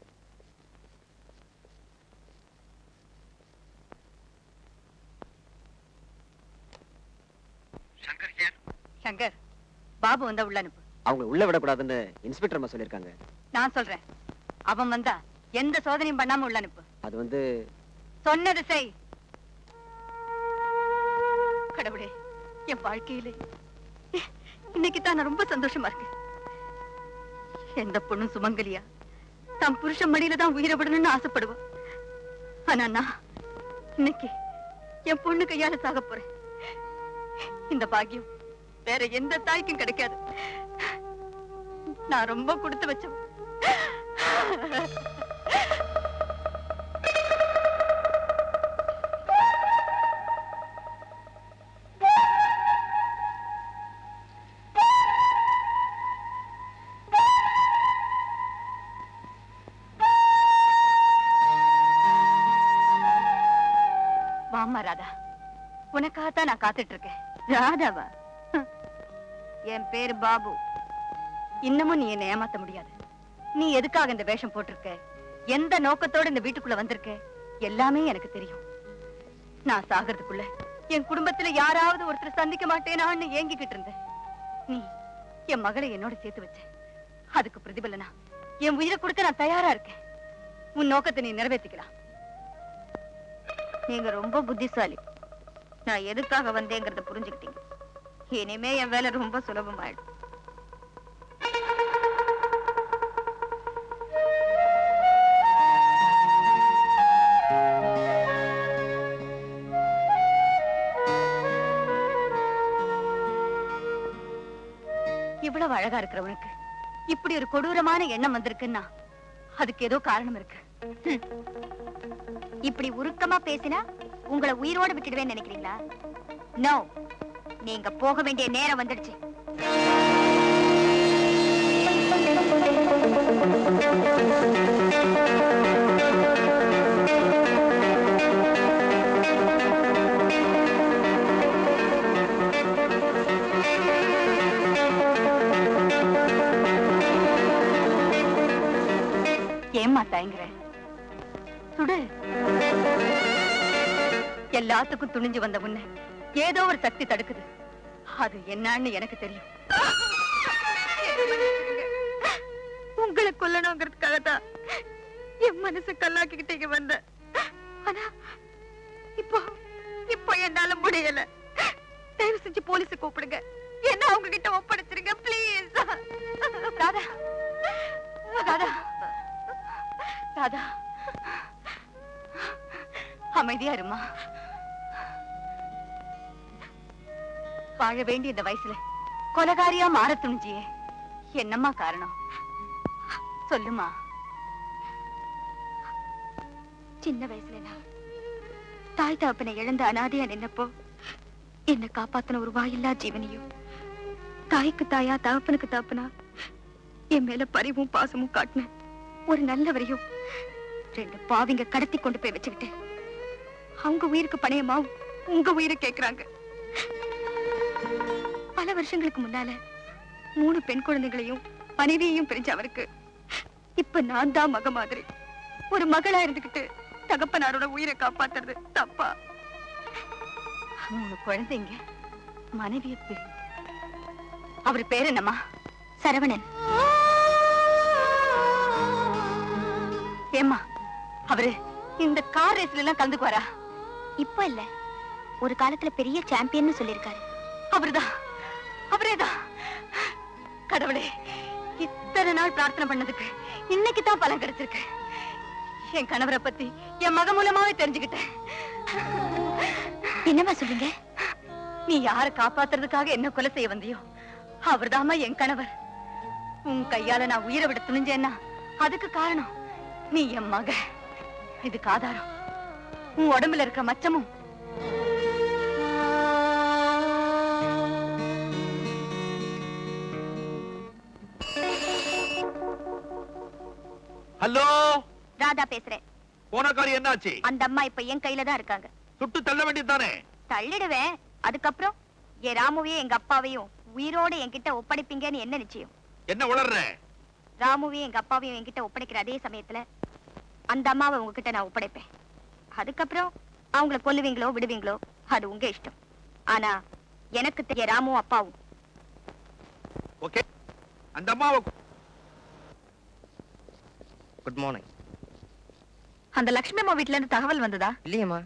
Speaker 3: சங்கர் பாபு வந்தா உள்ள அனுப்பு
Speaker 18: அவங்களை உள்ள விடக்கூடாதுன்னு இன்ஸ்பெக்டர் அம்மா சொல்லியிருக்காங்க
Speaker 3: நான் சொல்றேன் அவன் வந்தா எந்த சோதனையும் பண்ணாம உள்ள அனுப்பு
Speaker 18: அது வந்து
Speaker 3: சொன்னது செய் கடவுளே என் வாழ்க்கையிலே இன்னைக்கு தான் நான் ரொம்ப சந்தோஷமா இருக்கு எந்த பொண்ணும் சுமங்கலியா தம் புருஷன் மடியில தான் உயிரை விடணும்னு ஆசைப்படுவா ஆனா நான் இன்னைக்கு என் பொண்ணு கையால சாக போறேன் இந்த பாக்கியம் வேற எந்த தாய்க்கும் கிடைக்காது நான் ரொம்ப கொடுத்து வச்சவன் வாமா ராதா உனக்காகத்தான் நான் காத்துட்டு இருக்கேன் ராதாவா ஹம். என் பேரு பாபு இன்னமும் நீ என்னை ஏமாத்த முடியாது நீ எதுக்காக இந்த வேஷம் போட்டிருக்க எந்த நோக்கத்தோட இந்த வீட்டுக்குள்ள வந்திருக்க எல்லாமே எனக்கு தெரியும் நான் சாகிறதுக்குள்ள என் குடும்பத்துல யாராவது ஒருத்தர் சந்திக்க மாட்டேனான்னு ஏங்கிக்கிட்டு இருந்தேன் நீ என் மகளை என்னோட சேர்த்து வச்ச அதுக்கு பிரதிபலனா என் உயிரை கொடுக்க நான் தயாரா இருக்கேன் உன் நோக்கத்தை நீ நிறைவேற்றிக்கலாம்
Speaker 15: நீங்க ரொம்ப புத்திசாலி நான் எதுக்காக வந்தேங்கிறத புரிஞ்சுக்கிட்டீங்க இனிமே என் வேலை ரொம்ப சுலபமாயிடும்
Speaker 3: இவ்வளவு அழகா இருக்கிறவனுக்கு இப்படி ஒரு கொடூரமான எண்ணம் வந்திருக்குன்னா அதுக்கு ஏதோ காரணம் இருக்கு
Speaker 15: இப்படி உருக்கமா பேசினா உங்களை உயிரோட விட்டுடுவேன்னு நினைக்கிறீங்களா நோ நீங்க போக வேண்டிய நேரம் வந்துடுச்சு
Speaker 3: ஏம்மா தயங்குற சுடு எல்லாத்துக்கும் துணிஞ்சு வந்த உன்னை ஏதோ ஒரு சக்தி தடுக்குது அது என்னன்னு எனக்கு தெரியும் உங்களை கொல்லணுங்கிறதுக்காக தான் என் மனசு கல்லாக்கிக்கிட்டு இங்க வந்தேன் ஆனா இப்போ இப்போ என்னால முடியல தயவு செஞ்சு போலீஸ் கூப்பிடுங்க என்ன அவங்க கிட்ட ஒப்படைச்சிருங்க ப்ளீஸ் ராதா ராதா ராதா அமைதியா இருமா வாழ வேண்டிய இந்த வயசுல கொலகாரியா மாற துணிஞ்சியே என்னம்மா காரணம் சொல்லுமா
Speaker 15: சின்ன வயசுல நான் தாய் தகப்பனை இழந்த அனாதையா நின்னப்போ என்ன காப்பாத்தின ஒரு வாயில்லா ஜீவனையும் தாய்க்கு தாயா தகப்பனுக்கு தகப்பனா என் மேல பரிவும் பாசமும் காட்டின ஒரு நல்லவரையும் ரெண்டு பாவிங்க கடத்தி கொண்டு போய் வச்சுக்கிட்டு அவங்க உயிருக்கு பணையமா உங்க உயிரை கேக்குறாங்க பல வருஷங்களுக்கு முன்னால மூணு பெண் குழந்தைகளையும் மனைவியையும் பிரிஞ்ச அவருக்கு இப்ப நான் தான் மக மாதிரி ஒரு மகளா இருந்துகிட்டு தகப்பனாரோட உயிரை காப்பாத்துறது தப்பா
Speaker 3: மூணு குழந்தைங்க மனைவிய பிரி அவர் பேர் என்னம்மா
Speaker 15: சரவணன்
Speaker 3: ஏம்மா அவரு இந்த கார் ரேஸ்ல எல்லாம் கலந்துக்குவாரா
Speaker 15: இப்ப இல்ல ஒரு காலத்துல பெரிய சாம்பியன் சொல்லிருக்காரு
Speaker 3: அவர்தான் அவரேதான் கடவுளே இத்தனை நாள் பிரார்த்தனை பண்ணதுக்கு இன்னைக்கு தான் பலன் கிடைச்சிருக்கு என் கணவரை பத்தி என் மக மூலமாவே தெரிஞ்சுக்கிட்டேன்
Speaker 15: என்னமா சொல்லுங்க
Speaker 3: நீ யார காப்பாத்துறதுக்காக என்ன கொலை செய்ய வந்தியோ அவர்தாம்மா என் கணவர் உன் கையால நான் உயிரை விட துணிஞ்சேன்னா அதுக்கு காரணம் நீ என் மக இதுக்கு ஆதாரம் உன் உடம்புல இருக்க மச்சமும்
Speaker 4: ஹலோ
Speaker 15: ராதா பேசுறேன்
Speaker 4: போன காரியம் என்னாச்சு
Speaker 15: அந்த அம்மா இப்ப என் கையில தான் இருக்காங்க
Speaker 4: சுட்டு தள்ள வேண்டியதுதானே
Speaker 15: தள்ளிடுவேன் அதுக்கப்புறம் என் ராமுவையும் எங்க அப்பாவையும் உயிரோட என்கிட்ட ஒப்படைப்பீங்கன்னு என்ன நிச்சயம்
Speaker 4: என்ன உளர்ற
Speaker 15: ராமுவையும் எங்க அப்பாவையும் என்கிட்ட ஒப்படைக்கிற அதே சமயத்துல அந்த அம்மாவை உங்ககிட்ட நான் ஒப்படைப்பேன் அதுக்கப்புறம் அவங்கள கொல்லுவீங்களோ விடுவீங்களோ அது உங்க இஷ்டம் ஆனா எனக்கு தெரிய ராமுவும் அப்பாவும்
Speaker 4: ஓகே அந்த அம்மாவை
Speaker 19: குட் மார்னிங்
Speaker 17: அந்த லக்ஷ்மி அம்மா வீட்ல இருந்து தகவல் வந்ததா
Speaker 19: இல்லையம்மா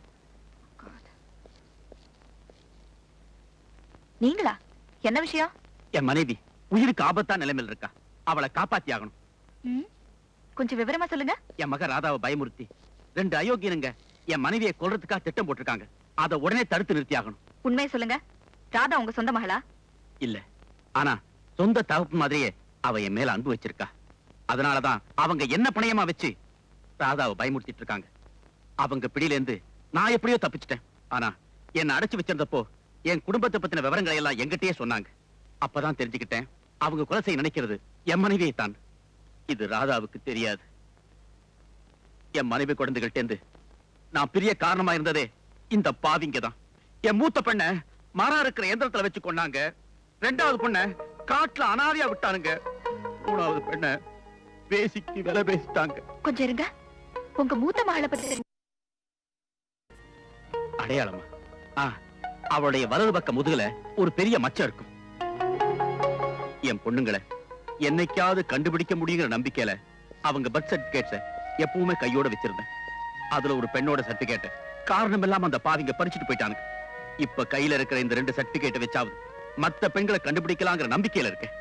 Speaker 17: நீங்களா என்ன விஷயம்
Speaker 6: என் மனைவி உயிருக்கு ஆபத்தா நிலைமையில் இருக்கா அவளை காப்பாத்தி ஆகணும்
Speaker 17: ம், கொஞ்சம் விவரமா சொல்லுங்க
Speaker 6: என் மக ராதாவை பயமுறுத்தி ரெண்டு அயோக்கியனுங்க என் மனைவியை கொல்றதுக்காக திட்டம் போட்டிருக்காங்க அதை உடனே தடுத்து நிறுத்தி ஆகணும்
Speaker 17: உண்மையை சொல்லுங்க ராதா உங்க சொந்த மகளா
Speaker 6: இல்ல ஆனா சொந்த தகப்பு மாதிரியே அவ என் மேல அன்பு வச்சிருக்கா அதனாலதான் அவங்க என்ன பணையமா வச்சு ராதாவை பயமுறுத்திட்டு இருக்காங்க அவங்க பிடியில இருந்து நான் எப்படியோ தப்பிச்சிட்டேன் ஆனா என்ன அடைச்சு வச்சிருந்தப்போ என் குடும்பத்தை பத்தின விவரங்களை எல்லாம் எங்கிட்டயே சொன்னாங்க அப்பதான் தெரிஞ்சுக்கிட்டேன் அவங்க கொலை செய்ய நினைக்கிறது என் மனைவியை தான் இது ராதாவுக்கு தெரியாது என் மனைவி குழந்தைகள்ட்ட இருந்து நான் பெரிய காரணமா இருந்ததே இந்த பாவிங்க தான் என் மூத்த பெண்ண மரம் இருக்கிற எந்திரத்துல வச்சு கொண்டாங்க ரெண்டாவது பொண்ண காட்டுல அனாதையா விட்டானுங்க மூணாவது பெண்ண பேசிக்கு விலை பேசிட்டாங்க
Speaker 17: கொஞ்சம் இருங்க உங்க மூத்த மகளை பத்தி தெரிஞ்சு-
Speaker 6: அடையாளமா ஆ, அவளுடைய வலது பக்க முதுகுல ஒரு பெரிய மச்சம் இருக்கும் என் பொண்ணுங்களை என்னைக்காவது கண்டுபிடிக்க முடியுங்கிற நம்பிக்கையில அவங்க பர்த் சர்டிபிகேட்ஸ எப்பவுமே கையோட வச்சிருந்தேன் அதுல ஒரு பெண்ணோட சர்டிபிகேட் காரணம் இல்லாம அந்த பாவிங்க பறிச்சுட்டு போயிட்டானுங்க இப்ப கையில இருக்கிற இந்த ரெண்டு சர்டிபிகேட்டை வச்சாவது மத்த பெண்களை கண்டுபிடிக்கலாங்கிற நம்பிக்கையில இருக்கேன்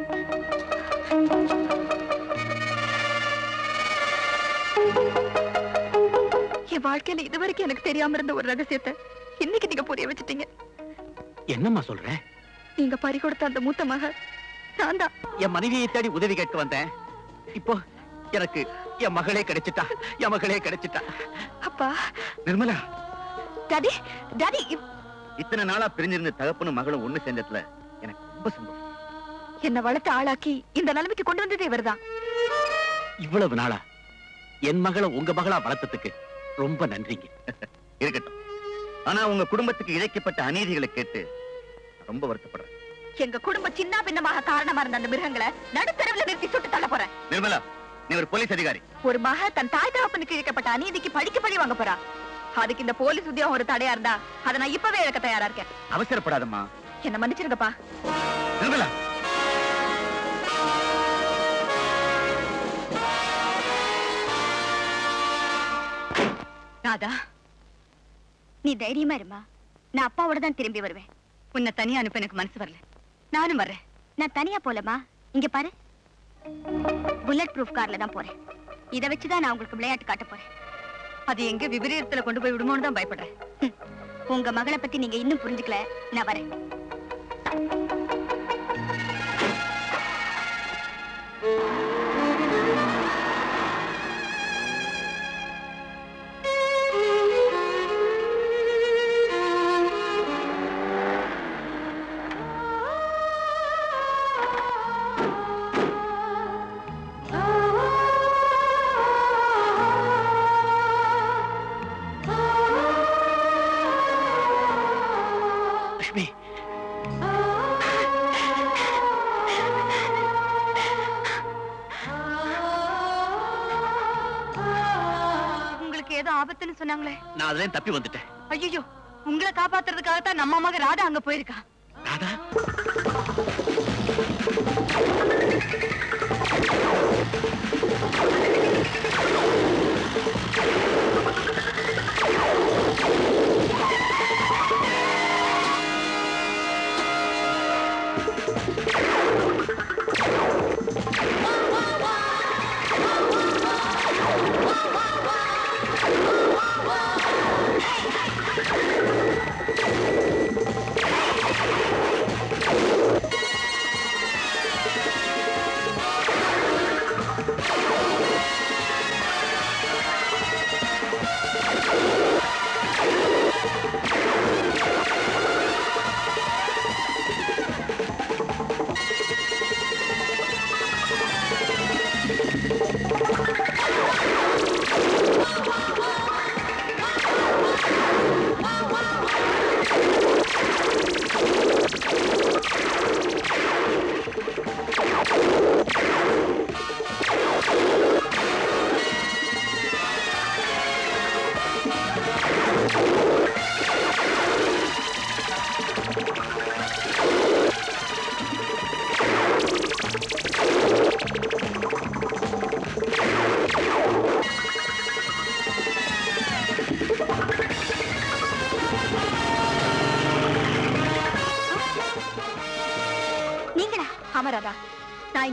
Speaker 17: என் வாழ்க்கையில இதுவரைக்கும் எனக்கு தெரியாம இருந்த ஒரு ரகசியத்தை இன்னைக்கு நீங்க புரிய வச்சுட்டீங்க
Speaker 6: என்னம்மா சொல்ற
Speaker 17: நீங்க பறி கொடுத்த அந்த மூத்த மக நான் தான்
Speaker 6: என் மனைவியை தேடி உதவி கேட்க வந்தேன் இப்போ எனக்கு என் மகளே கிடைச்சிட்டா என் மகளே கிடைச்சிட்டா
Speaker 17: அப்பா
Speaker 1: நிர்மலா
Speaker 17: டாடி டாடி இவ்-
Speaker 1: இத்தனை நாளா பிரிஞ்சிருந்த தகப்பனும் மகளும் ஒண்ணு சேர்ந்ததுல எனக்கு ரொம்ப சந்தோஷம்
Speaker 17: என்னை வளர்த்து ஆளாக்கி இந்த நிலைமைக்கு கொண்டு வந்ததே இவர்தான்
Speaker 6: இவ்வளவு நாளா என் மகளை உங்க மகளா வளர்த்ததுக்கு ரொம்ப நன்றிங்க
Speaker 1: இருக்கட்டும் ஆனா உங்க குடும்பத்துக்கு இழைக்கப்பட்ட அநீதிகளை கேட்டு ரொம்ப வருத்தப்படுறேன்
Speaker 17: எங்க குடும்ப சின்ன பின்னமாக காரணமா இருந்த அந்த மிருகங்களை நடுத்தரவுல நிறுத்தி சுட்டு தள்ள போறேன்
Speaker 1: நிர்மலா நீ ஒரு போலீஸ் அதிகாரி
Speaker 17: ஒரு மக தன் தாய் தகப்பனுக்கு இழைக்கப்பட்ட அநீதிக்கு படிக்க பழி வாங்க போறா அதுக்கு இந்த போலீஸ் உத்தியோகம் ஒரு தடையா இருந்தா அதை நான் இப்பவே இழக்க தயாரா இருக்கேன்
Speaker 1: அவசரப்படாதம்மா
Speaker 17: என்ன மன்னிச்சிருங்கப்பா
Speaker 1: நிர்மலா
Speaker 3: ராதா
Speaker 15: நீ தைரியமா இருமா நான் அப்பாவோட தான் திரும்பி வருவேன்
Speaker 3: உன்னை தனியா அனுப்ப எனக்கு மனசு வரல நானும் வர்றேன்
Speaker 15: நான் தனியா போலமா இங்க பாரு புல்லட் ப்ரூஃப் கார்ல தான் போறேன் இத வச்சுதான் நான் உங்களுக்கு விளையாட்டு காட்ட போறேன்
Speaker 3: அது எங்க விபரீதத்துல கொண்டு போய் விடுமோன்னு தான் பயப்படுறேன்
Speaker 15: உங்க மகளை பத்தி நீங்க இன்னும் புரிஞ்சுக்கல நான் வரேன்
Speaker 6: லட்சுமி
Speaker 3: உங்களுக்கு ஏதோ ஆபத்துன்னு சொன்னாங்களே
Speaker 6: நான் அதுல தப்பி வந்துட்டேன்
Speaker 3: ஐயோ உங்களை காப்பாத்துறதுக்காகத்தான் நம்ம மக ராதா அங்க போயிருக்கா
Speaker 6: ராதா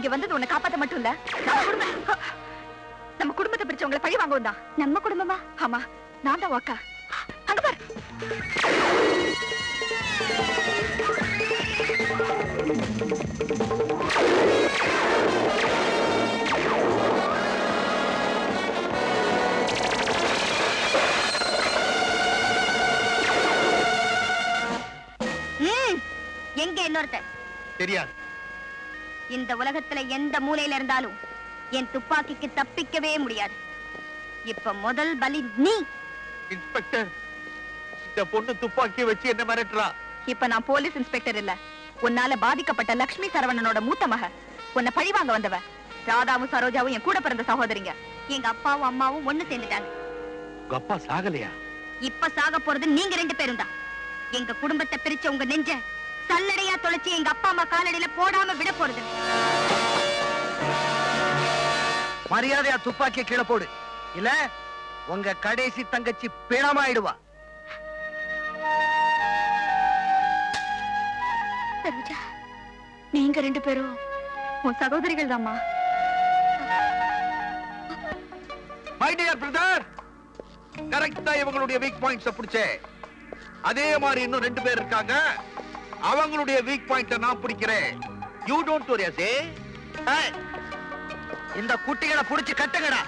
Speaker 17: இங்க வந்தது உன்னை காப்பாத்த மட்டும் இல்ல நம்ம குடும்பம் நம்ம குடும்பத்தை பிரிச்சவங்களை பழி வாங்கவும் தான்
Speaker 15: நம்ம குடும்பமா
Speaker 17: ஆமா நான் தான் வாக்கா அங்க பாரு
Speaker 15: ம், எங்க இன்னொருத்தன்
Speaker 4: தெரியாது
Speaker 15: இந்த உலகத்துல எந்த மூலையில இருந்தாலும் என் துப்பாக்கிக்கு தப்பிக்கவே முடியாது இப்ப முதல் பலி நீ
Speaker 4: இன்ஸ்பெக்டர் இந்த பொண்ணு துப்பாக்கி வச்சு என்ன மிரட்டுறா
Speaker 17: இப்ப நான் போலீஸ் இன்ஸ்பெக்டர் இல்ல உன்னால பாதிக்கப்பட்ட லக்ஷ்மி சரவணனோட மூத்த மக உன்னை பழி வாங்க வந்தவ ராதாவும் சரோஜாவும் என் கூட பிறந்த சகோதரிங்க
Speaker 15: எங்க அப்பாவும் அம்மாவும் ஒண்ணு சேர்ந்துட்டாங்க
Speaker 4: உங்க அப்பா சாகலையா
Speaker 15: இப்ப சாக போறது நீங்க ரெண்டு பேரும் தான் எங்க குடும்பத்தை பிரிச்ச உங்க நெஞ்ச சல்லடையா தொலைச்சு எங்க அப்பா அம்மா காலடியில போடாம விட போறது
Speaker 5: மரியாதையா துப்பாக்கிய கீழே போடு இல்ல உங்க கடைசி தங்கச்சி பிணமாயிடுவா
Speaker 17: சரோஜா நீங்க ரெண்டு பேரும் உன் சகோதரிகள் தாம்மா
Speaker 4: மை டியர் பிரதர் கரெக்டா இவங்களுடைய வீக் பாயிண்ட்ஸ் பிடிச்சே அதே மாதிரி இன்னும் ரெண்டு பேர் இருக்காங்க அவங்களுடைய வீக் பாயிண்ட நான் பிடிக்கிறேன் யூ டோன்ட் வரி அசே
Speaker 5: இந்த குட்டிகளை புடிச்சு கட்டுங்கடா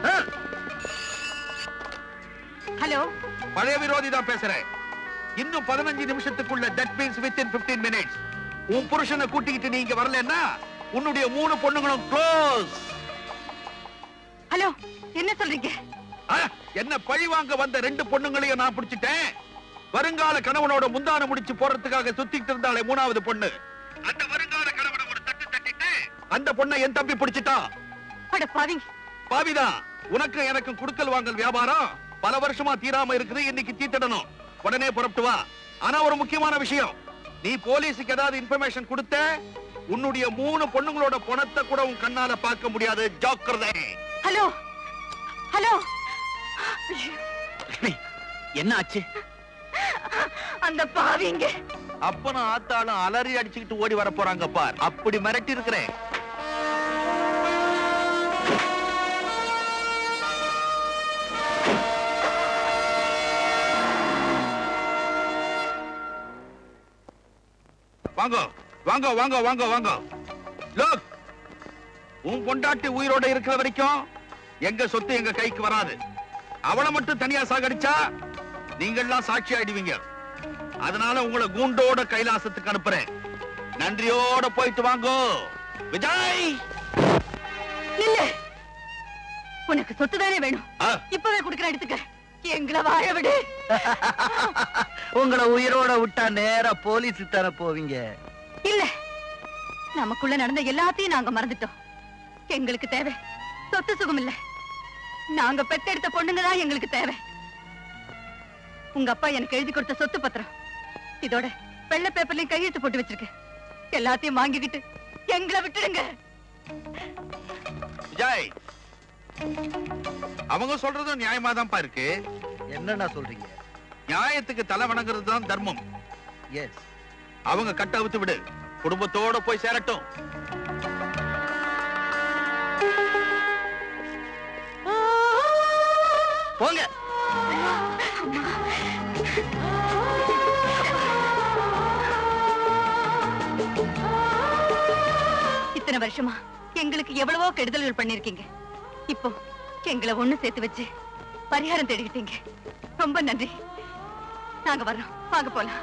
Speaker 17: ஹலோ
Speaker 4: பழைய விரோதி தான் பேசுறேன் இன்னும் பதினஞ்சு நிமிஷத்துக்குள்ள that means within 15 minutes உன் புருஷனை கூட்டிக்கிட்டு நீங்க வரலன்னா உன்னுடைய மூணு பொண்ணுங்களும் க்ளோஸ்
Speaker 17: ஹலோ என்ன சொல்றீங்க
Speaker 4: என்ன பழி வாங்க வந்த ரெண்டு பொண்ணுங்களையும் நான் பிடிச்சிட்டேன் வருங்கால கணவனோட முந்தான முடிச்சு போறதுக்காக சுத்திட்டு இருந்தாலே மூணாவது பொண்ணு அந்த வருங்கால கணவனை ஒரு தட்டு தட்டிட்டு அந்த பொண்ணை என் தம்பி பிடிச்சிட்டான்
Speaker 17: அட பாவிங்க
Speaker 4: பாவிதான் உனக்கு எனக்கும் குடுக்கல் வாங்கல் வியாபாரம் பல வருஷமா தீராம இருக்குது இன்னைக்கு தீத்திடணும் உடனே புறப்பட்டு வா ஆனா ஒரு முக்கியமான விஷயம் நீ போலீஸுக்கு ஏதாவது இன்ஃபர்மேஷன் கொடுத்த உன்னுடைய மூணு பொண்ணுங்களோட பணத்தை கூட உன் கண்ணால பார்க்க முடியாது ஜாக்கிரதை
Speaker 17: ஹலோ ஹலோ
Speaker 6: என்ன ஆச்சு
Speaker 17: அந்த பாவிங்க
Speaker 4: அப்பனும் ஆத்தாளும் அலறி அடிச்சுக்கிட்டு ஓடி வர போறாங்க பார் அப்படி மிரட்டி இருக்கிறேன் வாங்க வாங்க வாங்க வாங்க வாங்க லோக் உன் பொண்டாட்டி உயிரோட இருக்கிற வரைக்கும் எங்க சொத்து எங்க கைக்கு வராது அவளை மட்டும் தனியா சாகடிச்சா நீங்கள்லாம் சாட்சி ஆயிடுவீங்க அதனால உங்களை கூண்டோட கைலாசத்துக்கு அனுப்புறேன் நன்றியோட போயிட்டு வாங்கோ விஜய்
Speaker 17: நில்லு உனக்கு சொத்து தானே வேணும்
Speaker 4: ஆ.
Speaker 17: இப்பவே குடுக்கிற எடுத்துக்க எங்களை வாழ விடு
Speaker 5: உங்களை உயிரோட விட்டா நேரா போலீஸ் தர போவீங்க
Speaker 17: இல்ல நமக்குள்ள நடந்த எல்லாத்தையும் நாங்க மறந்துட்டோம் எங்களுக்கு தேவை சொத்து சுகம் இல்ல நாங்க பெத்தெடுத்த பொண்ணுங்க தான் எங்களுக்கு தேவை உங்க அப்பா எனக்கு எழுதி கொடுத்த சொத்து பத்திரம் இதோட வெள்ளை பேப்பர்லயும் கையெழுத்து போட்டு வச்சிருக்கு எல்லாத்தையும் வாங்கிக்கிட்டு எங்களை விட்டுடுங்க
Speaker 4: விஜய் அவங்க சொல்றதும் நியாயமா தான்ப்பா இருக்கு
Speaker 5: என்னண்ணா சொல்றீங்க
Speaker 4: நியாயத்துக்கு தலை வணங்குறது தான் தர்மம்
Speaker 5: எஸ்
Speaker 4: அவங்க கட்ட அவுத்து விடு குடும்பத்தோட போய் சேரட்டும்
Speaker 5: போங்க
Speaker 17: இத்தனை வருஷமா எங்களுக்கு எவ்வளவோ கெடுதல்கள் பண்ணிருக்கீங்க இப்போ எங்களை ஒண்ணு சேர்த்து வச்சு பரிகாரம் தேடிக்கிட்டீங்க ரொம்ப நன்றி நாங்க வர்றோம் வாங்க போலாம்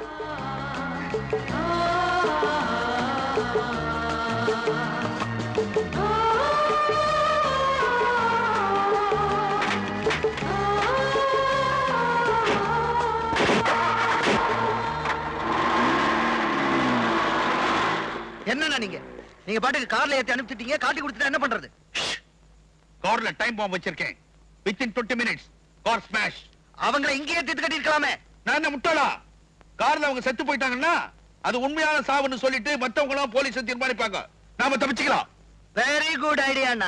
Speaker 5: என்னண்ணா நீங்க நீங்க பாட்டுக்கு கார்ல ஏத்தி அனுப்பிச்சிட்டீங்க காட்டி கொடுத்துட்டா என்ன பண்றது
Speaker 4: கார்ல டைம் பாம்பு வச்சிருக்கேன் within twenty minutes car smash
Speaker 5: அவங்கள இங்கேயே தீர்த்து கட்டிருக்கலாமே
Speaker 4: நான் என்ன முட்டாளா கார்ல அவங்க செத்து போயிட்டாங்கன்னா அது உண்மையான சாவுன்னு சொல்லிட்டு மத்தவங்க எல்லாம் போலீஸ் தீர்மானிப்பாங்க நாம தப்பிச்சுக்கலாம்
Speaker 5: வெரி குட் ஐடியா அண்ணா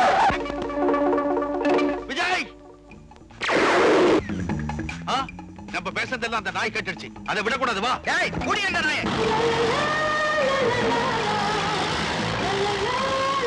Speaker 4: விஜய் ஆ, நம்ம பேசுறதெல்லாம் அந்த நாய் கட்டிடுச்சு அதை விடக்கூடாது வா
Speaker 5: ஏய் குடி அந்த நாயே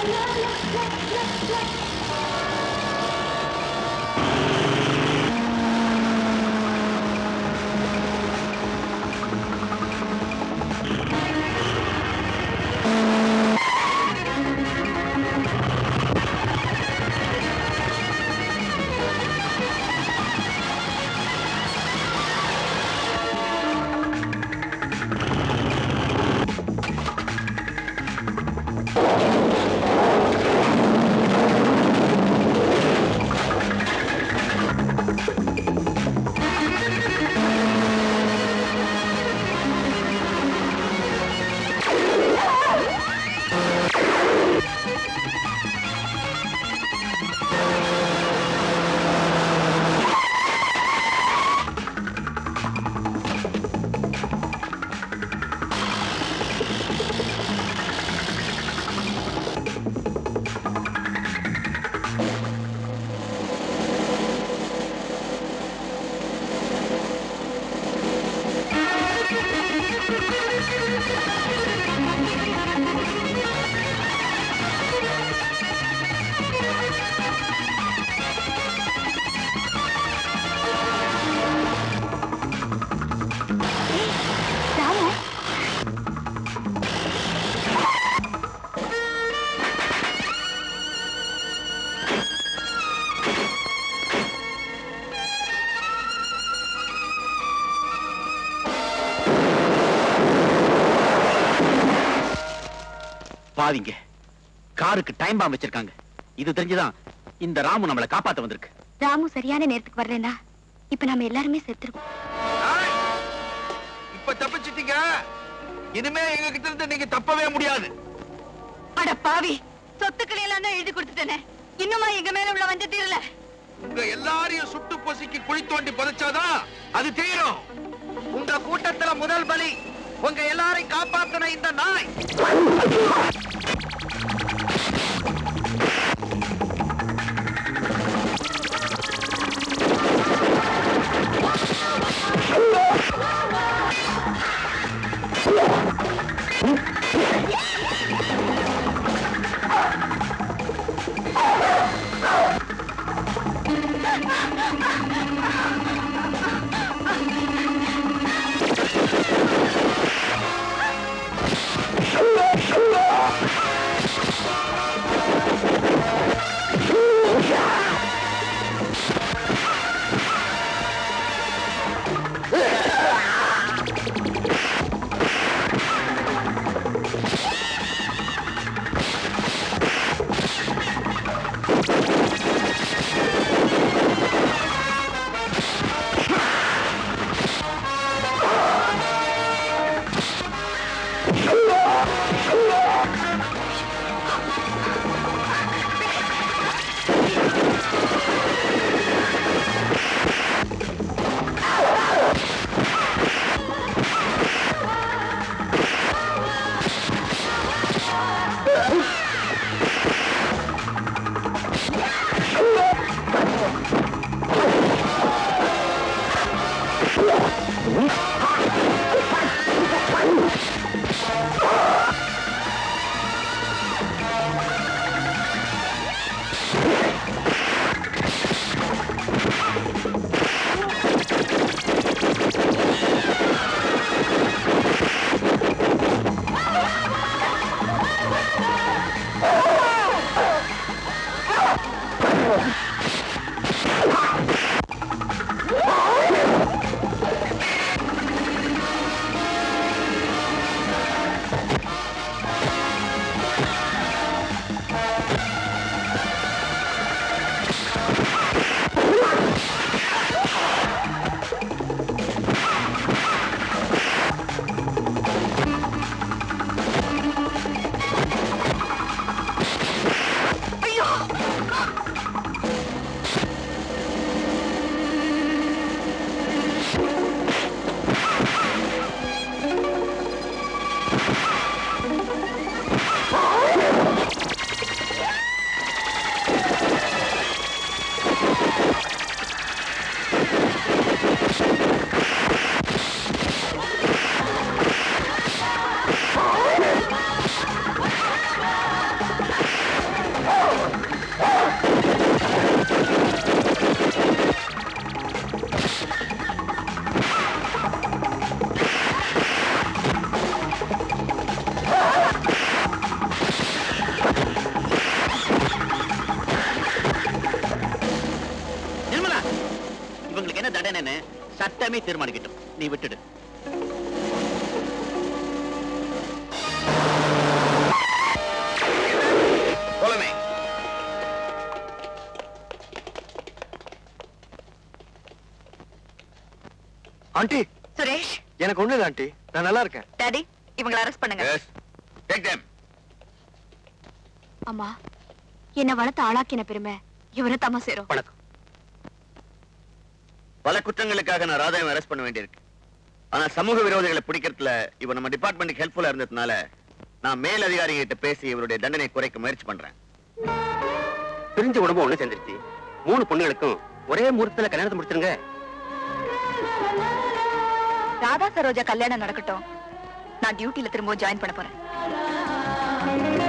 Speaker 6: பாவிங்க காருக்கு டைம் பாம் வச்சிருக்காங்க இது தெரிஞ்சுதான் இந்த ராமு நம்மளை காப்பாத்த வந்திருக்கு
Speaker 15: ராமு சரியான நேரத்துக்கு வரலனா இப்ப நாம எல்லாருமே செத்துருக்கோம்
Speaker 4: இப்ப தப்பிச்சிட்டீங்க இனிமே எங்க கிட்ட இருந்து நீங்க தப்பவே முடியாது
Speaker 3: அட பாவி சொத்துக்களை எல்லாம் தான் எழுதி கொடுத்துட்டேனே இன்னுமா எங்க மேல உள்ள வஞ்ச தீரல
Speaker 4: உங்க எல்லாரையும் சுட்டு பொசுக்கி குழி தோண்டி புதைச்சாதான் அது தீரும்
Speaker 5: உங்க கூட்டத்துல முதல் பலி உங்க எல்லாரையும் காப்பாத்தின இந்த நாய்
Speaker 13: Ah!
Speaker 6: என்னன்னு சட்டமே தீர்மானிக்கட்டும் நீ விட்டுடு போலமே
Speaker 16: ஆண்டி
Speaker 17: சுரேஷ்
Speaker 16: எனக்கு ஒண்ணு ஆண்டி நான் நல்லா இருக்கேன்
Speaker 17: டாடி இவங்களை அரெஸ்ட் பண்ணுங்க
Speaker 15: அம்மா என்ன வளர்த்து ஆளாக்கின பெருமை இவரை தம சேரும்
Speaker 6: பல குற்றங்களுக்காக நான் ராதாவை அரெஸ்ட் பண்ண வேண்டியிருக்கு ஆனா சமூக விரோதிகளை பிடிக்கிறதுல இவன் நம்ம டிபார்ட்மெண்ட்டுக்கு ஹெல்ப்ஃபுல்லா இருந்ததுனால நான் மேல் அதிகாரிகிட்ட பேசி இவருடைய தண்டனை குறைக்க முயற்சி பண்றேன்
Speaker 9: பிரிஞ்ச குடும்பம் ஒண்ணு சேர்ந்துருச்சு மூணு பொண்ணுகளுக்கும் ஒரே முகூர்த்தத்துல கல்யாணத்தை முடிச்சிருங்க
Speaker 17: ராதா சரோஜா கல்யாணம் நடக்கட்டும் நான் டியூட்டில திரும்ப ஜாயின் பண்ண போறேன்